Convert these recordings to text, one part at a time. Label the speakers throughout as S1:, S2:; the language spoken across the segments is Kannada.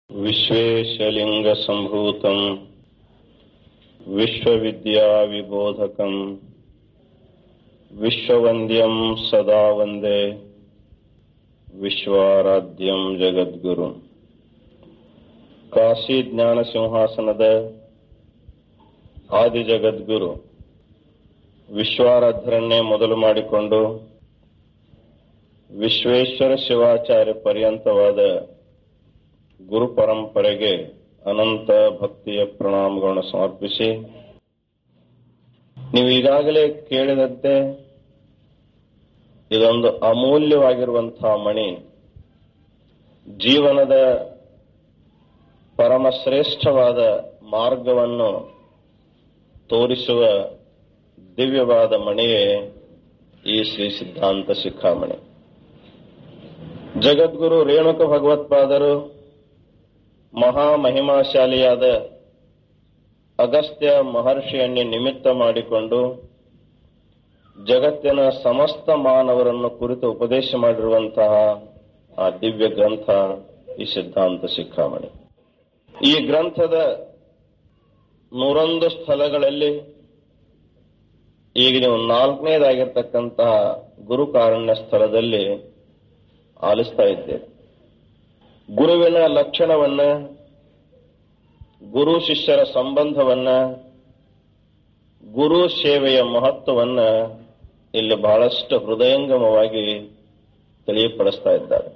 S1: विश्वेशलिङ्गसम्भूतम् विश्वविद्याविबोधकम् विश्ववन्द्यम् सदा वन्दे ವಿಶ್ವಾರಾಧ್ಯಂ ಜಗದ್ಗುರು ಕಾಶಿ ಜ್ಞಾನ ಸಿಂಹಾಸನದ ಆದಿ ಜಗದ್ಗುರು ವಿಶ್ವಾರಾಧ್ಯರನ್ನೇ ಮೊದಲು ಮಾಡಿಕೊಂಡು ವಿಶ್ವೇಶ್ವರ ಶಿವಾಚಾರ್ಯ ಪರ್ಯಂತವಾದ ಗುರು ಪರಂಪರೆಗೆ ಅನಂತ ಭಕ್ತಿಯ ಪ್ರಣಾಮಗಳನ್ನು ಸಮರ್ಪಿಸಿ ನೀವು ಈಗಾಗಲೇ ಕೇಳಿದಂತೆ ಇದೊಂದು ಅಮೂಲ್ಯವಾಗಿರುವಂತಹ ಮಣಿ ಜೀವನದ ಪರಮಶ್ರೇಷ್ಠವಾದ ಮಾರ್ಗವನ್ನು ತೋರಿಸುವ ದಿವ್ಯವಾದ ಮಣಿಯೇ ಈ ಶ್ರೀ ಸಿದ್ಧಾಂತ ಶಿಖಾಮಣಿ ಜಗದ್ಗುರು ರೇಣುಕ ಭಗವತ್ಪಾದರು ಮಹಾಮಹಿಮಾಶಾಲಿಯಾದ ಅಗಸ್ತ್ಯ ಮಹರ್ಷಿಯನ್ನೇ ನಿಮಿತ್ತ ಮಾಡಿಕೊಂಡು ಜಗತ್ತಿನ ಸಮಸ್ತ ಮಾನವರನ್ನು ಕುರಿತು ಉಪದೇಶ ಮಾಡಿರುವಂತಹ ಆ ದಿವ್ಯ ಗ್ರಂಥ ಈ ಸಿದ್ಧಾಂತ ಶಿಖಾಮಣಿ ಈ ಗ್ರಂಥದ ನೂರೊಂದು ಸ್ಥಳಗಳಲ್ಲಿ ಈಗ ನೀವು ನಾಲ್ಕನೇದಾಗಿರ್ತಕ್ಕಂತಹ ಗುರುಕಾರಣ್ಯ ಸ್ಥಳದಲ್ಲಿ ಆಲಿಸ್ತಾ ಇದ್ದೇವೆ ಗುರುವಿನ ಲಕ್ಷಣವನ್ನ ಗುರು ಶಿಷ್ಯರ ಸಂಬಂಧವನ್ನ ಗುರು ಸೇವೆಯ ಮಹತ್ವವನ್ನ ಇಲ್ಲಿ ಬಹಳಷ್ಟು ಹೃದಯಂಗಮವಾಗಿ ತಿಳಿಯಪಡಿಸ್ತಾ ಇದ್ದಾರೆ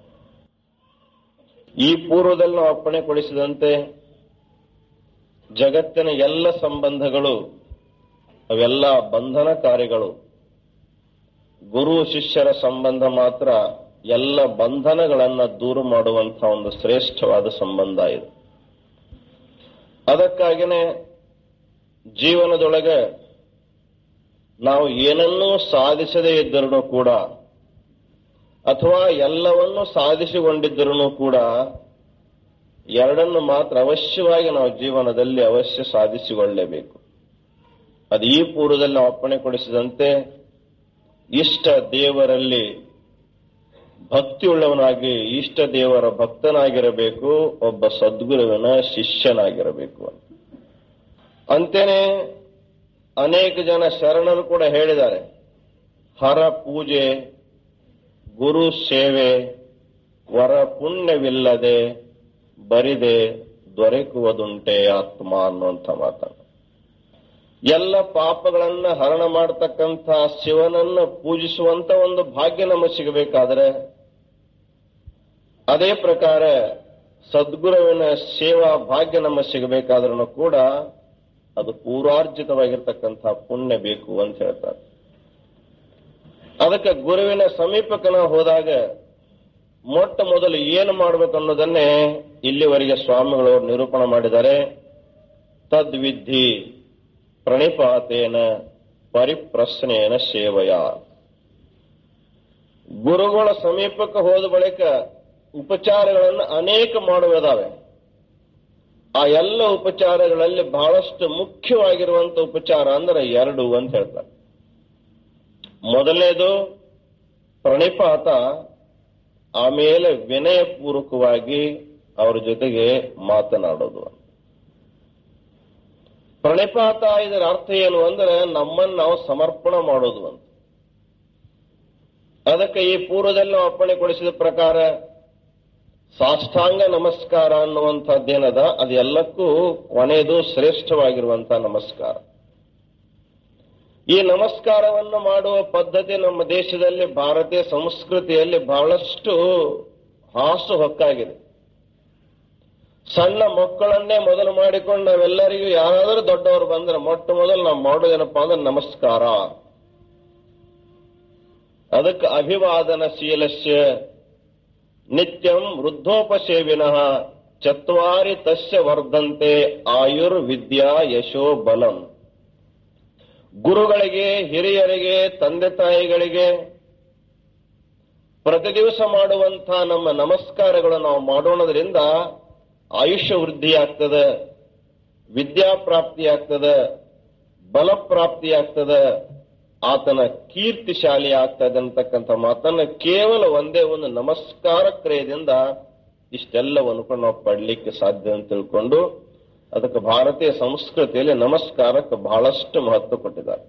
S1: ಈ ಪೂರ್ವದಲ್ಲಿ ನಾವು ಅಪ್ಪಣೆಗೊಳಿಸಿದಂತೆ ಜಗತ್ತಿನ ಎಲ್ಲ ಸಂಬಂಧಗಳು ಅವೆಲ್ಲ ಬಂಧನಕಾರಿಗಳು ಗುರು ಶಿಷ್ಯರ ಸಂಬಂಧ ಮಾತ್ರ ಎಲ್ಲ ಬಂಧನಗಳನ್ನ ದೂರ ಮಾಡುವಂತಹ ಒಂದು ಶ್ರೇಷ್ಠವಾದ ಸಂಬಂಧ ಇದು ಅದಕ್ಕಾಗಿನೇ ಜೀವನದೊಳಗೆ ನಾವು ಏನನ್ನೂ ಸಾಧಿಸದೇ ಇದ್ದರೂ ಕೂಡ ಅಥವಾ ಎಲ್ಲವನ್ನೂ ಸಾಧಿಸಿಕೊಂಡಿದ್ದರೂ ಕೂಡ ಎರಡನ್ನು ಮಾತ್ರ ಅವಶ್ಯವಾಗಿ ನಾವು ಜೀವನದಲ್ಲಿ ಅವಶ್ಯ ಸಾಧಿಸಿಕೊಳ್ಳಲೇಬೇಕು ಅದು ಈ ಪೂರ್ವದಲ್ಲಿ ನಾವು ಅಪ್ಪಣೆ ಕೊಡಿಸಿದಂತೆ ಇಷ್ಟ ದೇವರಲ್ಲಿ ಭಕ್ತಿಯುಳ್ಳವನಾಗಿ ಇಷ್ಟ ದೇವರ ಭಕ್ತನಾಗಿರಬೇಕು ಒಬ್ಬ ಸದ್ಗುರುವಿನ ಶಿಷ್ಯನಾಗಿರಬೇಕು ಅಂತೇನೆ ಅನೇಕ ಜನ ಶರಣರು ಕೂಡ ಹೇಳಿದ್ದಾರೆ ಹರ ಪೂಜೆ ಗುರು ಸೇವೆ ವರ ಪುಣ್ಯವಿಲ್ಲದೆ ಬರಿದೆ ದೊರಕುವುದುಂಟೆ ಆತ್ಮ ಅನ್ನುವಂಥ ಮಾತನ್ನು ಎಲ್ಲ ಪಾಪಗಳನ್ನ ಹರಣ ಮಾಡತಕ್ಕಂಥ ಶಿವನನ್ನ ಪೂಜಿಸುವಂತ ಒಂದು ಭಾಗ್ಯ ನಮಗೆ ಸಿಗಬೇಕಾದ್ರೆ ಅದೇ ಪ್ರಕಾರ ಸದ್ಗುರುವಿನ ಸೇವಾ ಭಾಗ್ಯ ನಮಗೆ ಸಿಗಬೇಕಾದ್ರೂ ಕೂಡ ಅದು ಪೂರ್ವಾರ್ಜಿತವಾಗಿರ್ತಕ್ಕಂಥ ಪುಣ್ಯ ಬೇಕು ಅಂತ ಹೇಳ್ತಾರೆ ಅದಕ್ಕೆ ಗುರುವಿನ ಸಮೀಪಕ್ಕೆ ನಾವು ಹೋದಾಗ ಮೊಟ್ಟ ಮೊದಲು ಏನು ಮಾಡಬೇಕು ಅನ್ನೋದನ್ನೇ ಇಲ್ಲಿವರೆಗೆ ಸ್ವಾಮಿಗಳು ನಿರೂಪಣೆ ಮಾಡಿದ್ದಾರೆ ತದ್ವಿಧಿ ಪ್ರಣಿಪಾತೇನ ಪರಿಪ್ರಶ್ನೇನ ಸೇವೆಯ ಗುರುಗಳ ಸಮೀಪಕ್ಕೆ ಹೋದ ಬಳಿಕ ಉಪಚಾರಗಳನ್ನು ಅನೇಕ ಮಾಡುವುದಾವೆ ಆ ಎಲ್ಲ ಉಪಚಾರಗಳಲ್ಲಿ ಬಹಳಷ್ಟು ಮುಖ್ಯವಾಗಿರುವಂತ ಉಪಚಾರ ಅಂದ್ರೆ ಎರಡು ಅಂತ ಹೇಳ್ತಾರೆ ಮೊದಲನೇದು ಪ್ರಣಿಪಾತ ಆಮೇಲೆ ವಿನಯಪೂರ್ವಕವಾಗಿ ಅವರ ಜೊತೆಗೆ ಮಾತನಾಡೋದು ಪ್ರಣಿಪಾತ ಇದರ ಅರ್ಥ ಏನು ಅಂದ್ರೆ ನಮ್ಮನ್ನು ನಾವು ಸಮರ್ಪಣೆ ಮಾಡೋದು ಅಂತ ಅದಕ್ಕೆ ಈ ಪೂರ್ವದಲ್ಲಿ ನಾವು ಅಪ್ಪಣೆ ಕೊಡಿಸಿದ ಪ್ರಕಾರ ಸಾಷ್ಟಾಂಗ ನಮಸ್ಕಾರ ಅನ್ನುವಂಥದ್ದೇನದ ಅದು ಎಲ್ಲಕ್ಕೂ ಕೊನೆಯದು ಶ್ರೇಷ್ಠವಾಗಿರುವಂತಹ ನಮಸ್ಕಾರ ಈ ನಮಸ್ಕಾರವನ್ನು ಮಾಡುವ ಪದ್ಧತಿ ನಮ್ಮ ದೇಶದಲ್ಲಿ ಭಾರತೀಯ ಸಂಸ್ಕೃತಿಯಲ್ಲಿ ಬಹಳಷ್ಟು ಹಾಸು ಹೊಕ್ಕಾಗಿದೆ ಸಣ್ಣ ಮಕ್ಕಳನ್ನೇ ಮೊದಲು ಮಾಡಿಕೊಂಡು ನಾವೆಲ್ಲರಿಗೂ ಯಾರಾದರೂ ದೊಡ್ಡವರು ಬಂದ್ರೆ ಮೊಟ್ಟ ಮೊದಲು ನಾವು ಮಾಡೋದೇನಪ್ಪಾ ಅಂದ್ರೆ ನಮಸ್ಕಾರ ಅದಕ್ಕೆ ಅಭಿವಾದನಶೀಲಸ್ಯ ನಿತ್ಯಂ ವೃದ್ಧೋಪಸೇವಿನಃ ಚತ್ವಾರಿ ತಸ್ಯ ವರ್ಧಂತೆ ಆಯುರ್ವಿದ್ಯಾ ಯಶೋ ಬಲಂ ಗುರುಗಳಿಗೆ ಹಿರಿಯರಿಗೆ ತಂದೆ ತಾಯಿಗಳಿಗೆ ಪ್ರತಿ ದಿವಸ ಮಾಡುವಂತಹ ನಮ್ಮ ನಮಸ್ಕಾರಗಳು ನಾವು ಮಾಡೋಣದ್ರಿಂದ ಆಯುಷ್ಯ ವೃದ್ಧಿಯಾಗ್ತದೆ ವಿದ್ಯಾಪ್ರಾಪ್ತಿಯಾಗ್ತದೆ ಬಲಪ್ರಾಪ್ತಿಯಾಗ್ತದೆ ಆತನ ಕೀರ್ತಿಶಾಲಿ ಆಗ್ತದೆ ಅಂತಕ್ಕಂಥ ಮಾತನ್ನ ಕೇವಲ ಒಂದೇ ಒಂದು ನಮಸ್ಕಾರ ಕ್ರಿಯೆಯಿಂದ ಇಷ್ಟೆಲ್ಲವನ್ನು ಕೂಡ ನಾವು ಪಡ್ಲಿಕ್ಕೆ ಸಾಧ್ಯ ಅಂತ ತಿಳ್ಕೊಂಡು ಅದಕ್ಕೆ ಭಾರತೀಯ ಸಂಸ್ಕೃತಿಯಲ್ಲಿ ನಮಸ್ಕಾರಕ್ಕೆ ಬಹಳಷ್ಟು ಮಹತ್ವ ಕೊಟ್ಟಿದ್ದಾರೆ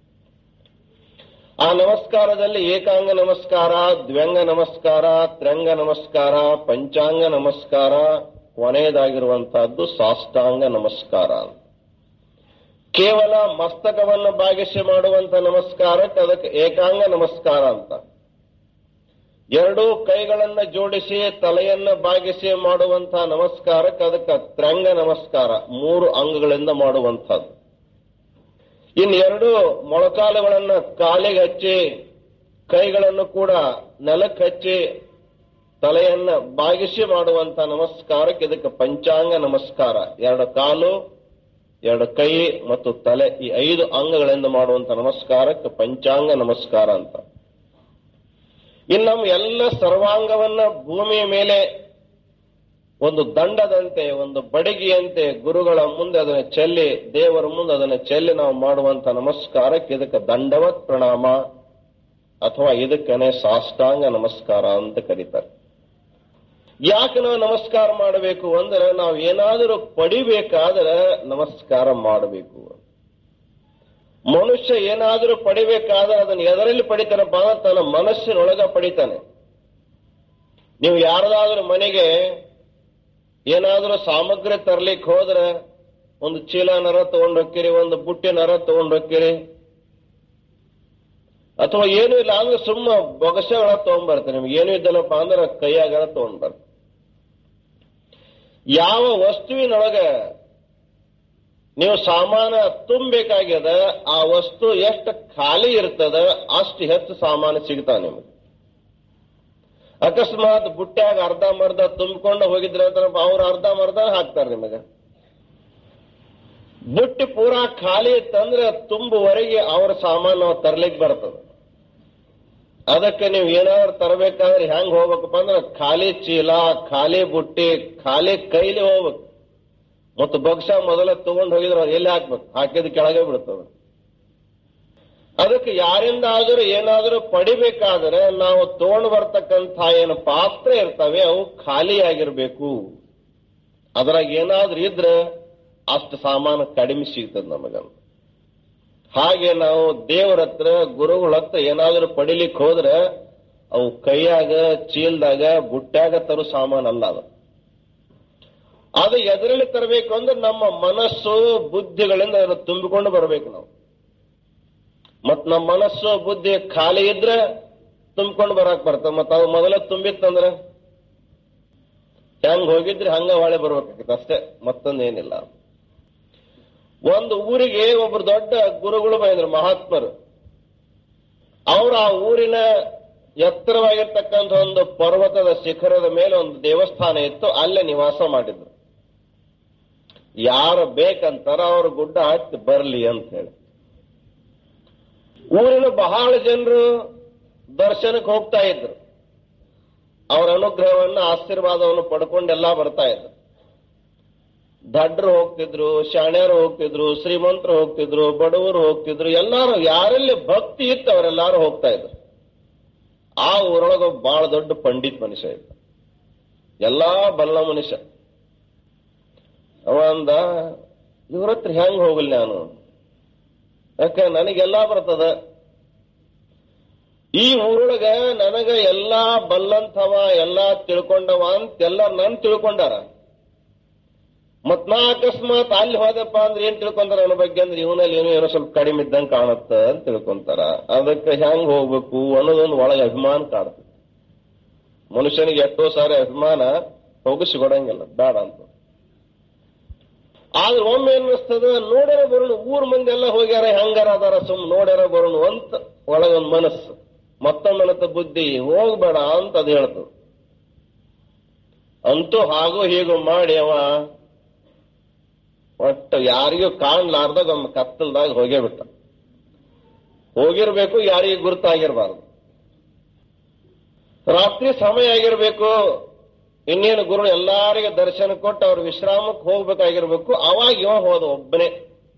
S1: ಆ ನಮಸ್ಕಾರದಲ್ಲಿ ಏಕಾಂಗ ನಮಸ್ಕಾರ ದ್ವ್ಯಂಗ ನಮಸ್ಕಾರ ತ್ರ್ಯಂಗ ನಮಸ್ಕಾರ ಪಂಚಾಂಗ ನಮಸ್ಕಾರ ಕೊನೆಯದಾಗಿರುವಂತಹದ್ದು ಸಾಷ್ಟಾಂಗ ನಮಸ್ಕಾರ ಕೇವಲ ಮಸ್ತಕವನ್ನು ಬಾಗಿಸಿ ಮಾಡುವಂತ ನಮಸ್ಕಾರಕ್ಕೆ ಅದಕ್ಕೆ ಏಕಾಂಗ ನಮಸ್ಕಾರ ಅಂತ ಎರಡೂ ಕೈಗಳನ್ನ ಜೋಡಿಸಿ ತಲೆಯನ್ನ ಬಾಗಿಸಿ ಮಾಡುವಂತಹ ನಮಸ್ಕಾರಕ್ಕೆ ಅದಕ್ಕೆ ತ್ರಂಗ ನಮಸ್ಕಾರ ಮೂರು ಅಂಗಗಳಿಂದ ಮಾಡುವಂತಹದ್ದು ಇನ್ನು ಎರಡು ಮೊಳಕಾಲುಗಳನ್ನ ಕಾಲಿಗೆ ಹಚ್ಚಿ ಕೈಗಳನ್ನು ಕೂಡ ನೆಲಕ್ಕೆ ಹಚ್ಚಿ ತಲೆಯನ್ನ ಬಾಗಿಸಿ ಮಾಡುವಂತ ನಮಸ್ಕಾರಕ್ಕೆ ಇದಕ್ಕೆ ಪಂಚಾಂಗ ನಮಸ್ಕಾರ ಎರಡು ಕಾಲು ಎರಡು ಕೈ ಮತ್ತು ತಲೆ ಈ ಐದು ಅಂಗಗಳಿಂದ ಮಾಡುವಂತ ನಮಸ್ಕಾರಕ್ಕೆ ಪಂಚಾಂಗ ನಮಸ್ಕಾರ ಅಂತ ಇನ್ನು ನಮ್ಮ ಎಲ್ಲ ಸರ್ವಾಂಗವನ್ನ ಭೂಮಿಯ ಮೇಲೆ ಒಂದು ದಂಡದಂತೆ ಒಂದು ಬಡಗಿಯಂತೆ ಗುರುಗಳ ಮುಂದೆ ಅದನ್ನು ಚೆಲ್ಲಿ ದೇವರ ಮುಂದೆ ಅದನ್ನು ಚೆಲ್ಲಿ ನಾವು ಮಾಡುವಂತ ನಮಸ್ಕಾರಕ್ಕೆ ಇದಕ್ಕೆ ದಂಡವತ್ ಪ್ರಣಾಮ ಅಥವಾ ಇದಕ್ಕನೆ ಸಾಷ್ಟಾಂಗ ನಮಸ್ಕಾರ ಅಂತ ಕರೀತಾರೆ ಯಾಕೆ ನಾವು ನಮಸ್ಕಾರ ಮಾಡಬೇಕು ಅಂದ್ರೆ ನಾವು ಏನಾದರೂ ಪಡಿಬೇಕಾದ್ರೆ ನಮಸ್ಕಾರ ಮಾಡಬೇಕು ಮನುಷ್ಯ ಏನಾದರೂ ಪಡಿಬೇಕಾದ್ರೆ ಅದನ್ನು ಎದರಲ್ಲಿ ಪಡಿತಾನಪ್ಪ ಅಂದ್ರೆ ತನ್ನ ಮನಸ್ಸಿನೊಳಗ ಪಡಿತಾನೆ ನೀವು ಯಾರದಾದ್ರೂ ಮನೆಗೆ ಏನಾದರೂ ಸಾಮಗ್ರಿ ತರ್ಲಿಕ್ಕೆ ಹೋದ್ರೆ ಒಂದು ಚೀಲ ನರ ತಗೊಂಡ್ ಹೋಗ್ತೀರಿ ಒಂದು ಬುಟ್ಟಿ ನರ ತಗೊಂಡ್ ಹೋಗ್ತೀರಿ ಅಥವಾ ಏನೂ ಇಲ್ಲ ಅಂದ್ರೆ ಸುಮ್ಮ ಬೊಗಸೆಗಳ ತಗೊಂಡ್ಬರ್ತಾರೆ ನಿಮ್ಗೆ ಏನೂ ಇದ್ದಲ್ಲಪ್ಪ ಅಂದ್ರೆ ಕೈಯಾಗರ ತಗೊಂಡ್ಬರ್ತಾರೆ ಯಾವ ವಸ್ತುವಿನೊಳಗ ನೀವು ಸಾಮಾನ ತುಂಬಬೇಕಾಗ್ಯದ ಆ ವಸ್ತು ಎಷ್ಟು ಖಾಲಿ ಇರ್ತದ ಅಷ್ಟು ಹೆಚ್ಚು ಸಾಮಾನು ಸಿಗ್ತಾವ ನಿಮಗೆ ಅಕಸ್ಮಾತ್ ಬುಟ್ಟ್ಯಾಗ ಅರ್ಧ ಮರ್ಧ ತುಂಬಿಕೊಂಡು ಹೋಗಿದ್ರೆ ಅಂತ ಅವ್ರು ಅರ್ಧ ಮರ್ಧ ಹಾಕ್ತಾರೆ ನಿಮಗೆ ಬುಟ್ಟಿ ಪೂರಾ ಖಾಲಿ ಇತ್ತಂದ್ರೆ ತುಂಬುವರೆಗೆ ಅವ್ರ ಸಾಮಾನು ನಾವು ತರ್ಲಿಕ್ಕೆ ಬರ್ತದೆ ಅದಕ್ಕೆ ನೀವು ಏನಾದ್ರು ತರಬೇಕಾದ್ರೆ ಹೆಂಗ್ ಹೋಗ್ಬೇಕಪ್ಪ ಅಂದ್ರೆ ಖಾಲಿ ಚೀಲ ಖಾಲಿ ಬುಟ್ಟಿ ಖಾಲಿ ಕೈಲಿ ಹೋಗ್ಬೇಕು ಮತ್ತು ಬಗ್ಸ ಮೊದಲ ತಗೊಂಡು ಹೋಗಿದ್ರೆ ಅವ್ರು ಎಲ್ಲಿ ಹಾಕ್ಬೇಕು ಹಾಕಿದ ಕೆಳಗೆ ಬಿಡ್ತದೆ ಅದಕ್ಕೆ ಯಾರಿಂದ ಆದರೂ ಏನಾದರೂ ಪಡಿಬೇಕಾದ್ರೆ ನಾವು ತಗೊಂಡು ಬರ್ತಕ್ಕಂಥ ಏನು ಪಾತ್ರ ಇರ್ತವೆ ಅವು ಖಾಲಿಯಾಗಿರ್ಬೇಕು ಅದ್ರಾಗ ಏನಾದ್ರೂ ಇದ್ರೆ ಅಷ್ಟು ಸಾಮಾನು ಕಡಿಮೆ ಸಿಗ್ತದೆ ನಮಗಂತ ಹಾಗೆ ನಾವು ದೇವರ ಹತ್ರ ಗುರುಗಳ ಹತ್ರ ಏನಾದರೂ ಪಡಿಲಿಕ್ಕೆ ಹೋದ್ರೆ ಅವು ಕೈಯಾಗ ಚೀಲ್ದಾಗ ಬುಟ್ಟ್ಯಾಗ ತರೋ ಸಾಮಾನಲ್ಲ ಅದು ಅದು ಎದರಲ್ಲಿ ತರಬೇಕು ಅಂದ್ರೆ ನಮ್ಮ ಮನಸ್ಸು ಬುದ್ಧಿಗಳಿಂದ ಅದನ್ನು ತುಂಬಿಕೊಂಡು ಬರಬೇಕು ನಾವು ಮತ್ ನಮ್ಮ ಮನಸ್ಸು ಬುದ್ಧಿ ಖಾಲಿ ಇದ್ರೆ ತುಂಬಿಕೊಂಡು ಬರಕ್ ಬರ್ತದೆ ಮತ್ತ ಅದು ಮೊದಲ ತುಂಬಿತ್ತಂದ್ರೆ ಹೆಂಗ್ ಹೋಗಿದ್ರೆ ಹಂಗ ಹೊಳೆ ಬರ್ಬೇಕಾಗಿತ್ತು ಅಷ್ಟೇ ಮತ್ತೊಂದೇನಿಲ್ಲ ಒಂದು ಊರಿಗೆ ಒಬ್ರು ದೊಡ್ಡ ಗುರುಗಳು ಬಂದ್ರು ಮಹಾತ್ಮರು ಅವ್ರು ಆ ಊರಿನ ಎತ್ತರವಾಗಿರ್ತಕ್ಕಂಥ ಒಂದು ಪರ್ವತದ ಶಿಖರದ ಮೇಲೆ ಒಂದು ದೇವಸ್ಥಾನ ಇತ್ತು ಅಲ್ಲೇ ನಿವಾಸ ಮಾಡಿದ್ರು ಯಾರು ಬೇಕಂತಾರ ಅವ್ರ ಗುಡ್ಡ ಹತ್ತಿ ಬರ್ಲಿ ಅಂತ ಹೇಳಿ ಊರಿನ ಬಹಳ ಜನರು ದರ್ಶನಕ್ಕೆ ಹೋಗ್ತಾ ಇದ್ರು ಅವರ ಅನುಗ್ರಹವನ್ನ ಆಶೀರ್ವಾದವನ್ನು ಪಡ್ಕೊಂಡೆಲ್ಲ ಬರ್ತಾ ಇದ್ರು ದಡ್ರು ಹೋಗ್ತಿದ್ರು ಶಾಣ್ಯರು ಹೋಗ್ತಿದ್ರು ಶ್ರೀಮಂತರು ಹೋಗ್ತಿದ್ರು ಬಡವರು ಹೋಗ್ತಿದ್ರು ಎಲ್ಲಾರು ಯಾರಲ್ಲಿ ಭಕ್ತಿ ಇತ್ತು ಅವರೆಲ್ಲಾರು ಹೋಗ್ತಾ ಇದ್ರು ಆ ಊರೊಳಗ ಬಹಳ ದೊಡ್ಡ ಪಂಡಿತ್ ಮನುಷ್ಯ ಇದ್ದ ಎಲ್ಲಾ ಬಲ್ಲ ಮನುಷ್ಯ ಅವ ಅಂದ ಇವ್ರ ಹತ್ರ ಹೆಂಗ್ ಹೋಗಲಿ ನಾನು ಯಾಕೆ ನನಗೆಲ್ಲಾ ಬರ್ತದ ಈ ಊರೊಳಗ ನನಗ ಎಲ್ಲಾ ಬಲ್ಲಂಥವ ಎಲ್ಲಾ ತಿಳ್ಕೊಂಡವ ಅಂತ ಎಲ್ಲಾರು ನನ್ ತಿಳ್ಕೊಂಡಾರ ಮತ್ ನಾ ಅಕಸ್ಮಾತ್ ಅಲ್ಲಿ ಹೋದಪ್ಪ ಅಂದ್ರೆ ಏನ್ ತಿಳ್ಕೊಂತಾರ ಅವನ ಬಗ್ಗೆ ಅಂದ್ರೆ ಇವನಲ್ಲಿ ಏನೋ ಏನೋ ಸ್ವಲ್ಪ ಕಡಿಮೆ ಇದ್ದಂಗೆ ಕಾಣುತ್ತ ಅಂತ ತಿಳ್ಕೊಂತಾರ ಅದಕ್ಕೆ ಹೆಂಗ್ ಹೋಗ್ಬೇಕು ಅನ್ನೋದೊಂದು ಒಳಗೆ ಅಭಿಮಾನ ಕಾಡ್ತದೆ ಮನುಷ್ಯನಿಗೆ ಎಷ್ಟೋ ಸಾರಿ ಅಭಿಮಾನ ಹೋಗಿಸಿಕೊಡಂಗಿಲ್ಲ ಬೇಡ ಅಂತ ಆದ್ರೆ ಒಮ್ಮೆ ಏನಿಸ್ತದ ನೋಡ್ಯಾರ ಬರೋಣ ಊರ್ ಮಂದಿ ಎಲ್ಲ ಹೋಗ್ಯಾರ ಹೆಂಗಾರ ಅದಾರ ಸುಮ್ ನೋಡ್ಯಾರ ಬರೋಣ ಅಂತ ಒಳಗೊಂದ್ ಮನಸ್ಸು ಮತ್ತೊಮ್ಮನತ ಬುದ್ಧಿ ಹೋಗ್ಬೇಡ ಅಂತ ಅದು ಹೇಳ್ತದ ಅಂತೂ ಹಾಗೂ ಹೀಗೂ ಮಾಡಿ ಅವ ಒಟ್ಟು ಯಾರಿಗೂ ಕಾಣ್ಲಾರ್ದಾಗ ಒಮ್ಮೆ ಕತ್ತಲ್ದಾಗ ಹೋಗೇ ಬಿಟ್ಟ ಹೋಗಿರ್ಬೇಕು ಯಾರಿಗೂ ಗುರುತಾಗಿರ್ಬಾರ್ದು ರಾತ್ರಿ ಸಮಯ ಆಗಿರ್ಬೇಕು ಇನ್ನೇನು ಗುರು ಎಲ್ಲಾರಿಗೆ ದರ್ಶನ ಕೊಟ್ಟು ಅವ್ರ ವಿಶ್ರಾಮಕ್ಕೆ ಹೋಗ್ಬೇಕಾಗಿರ್ಬೇಕು ಅವಾಗ ಇವ ಹೋದ ಒಬ್ಬನೇ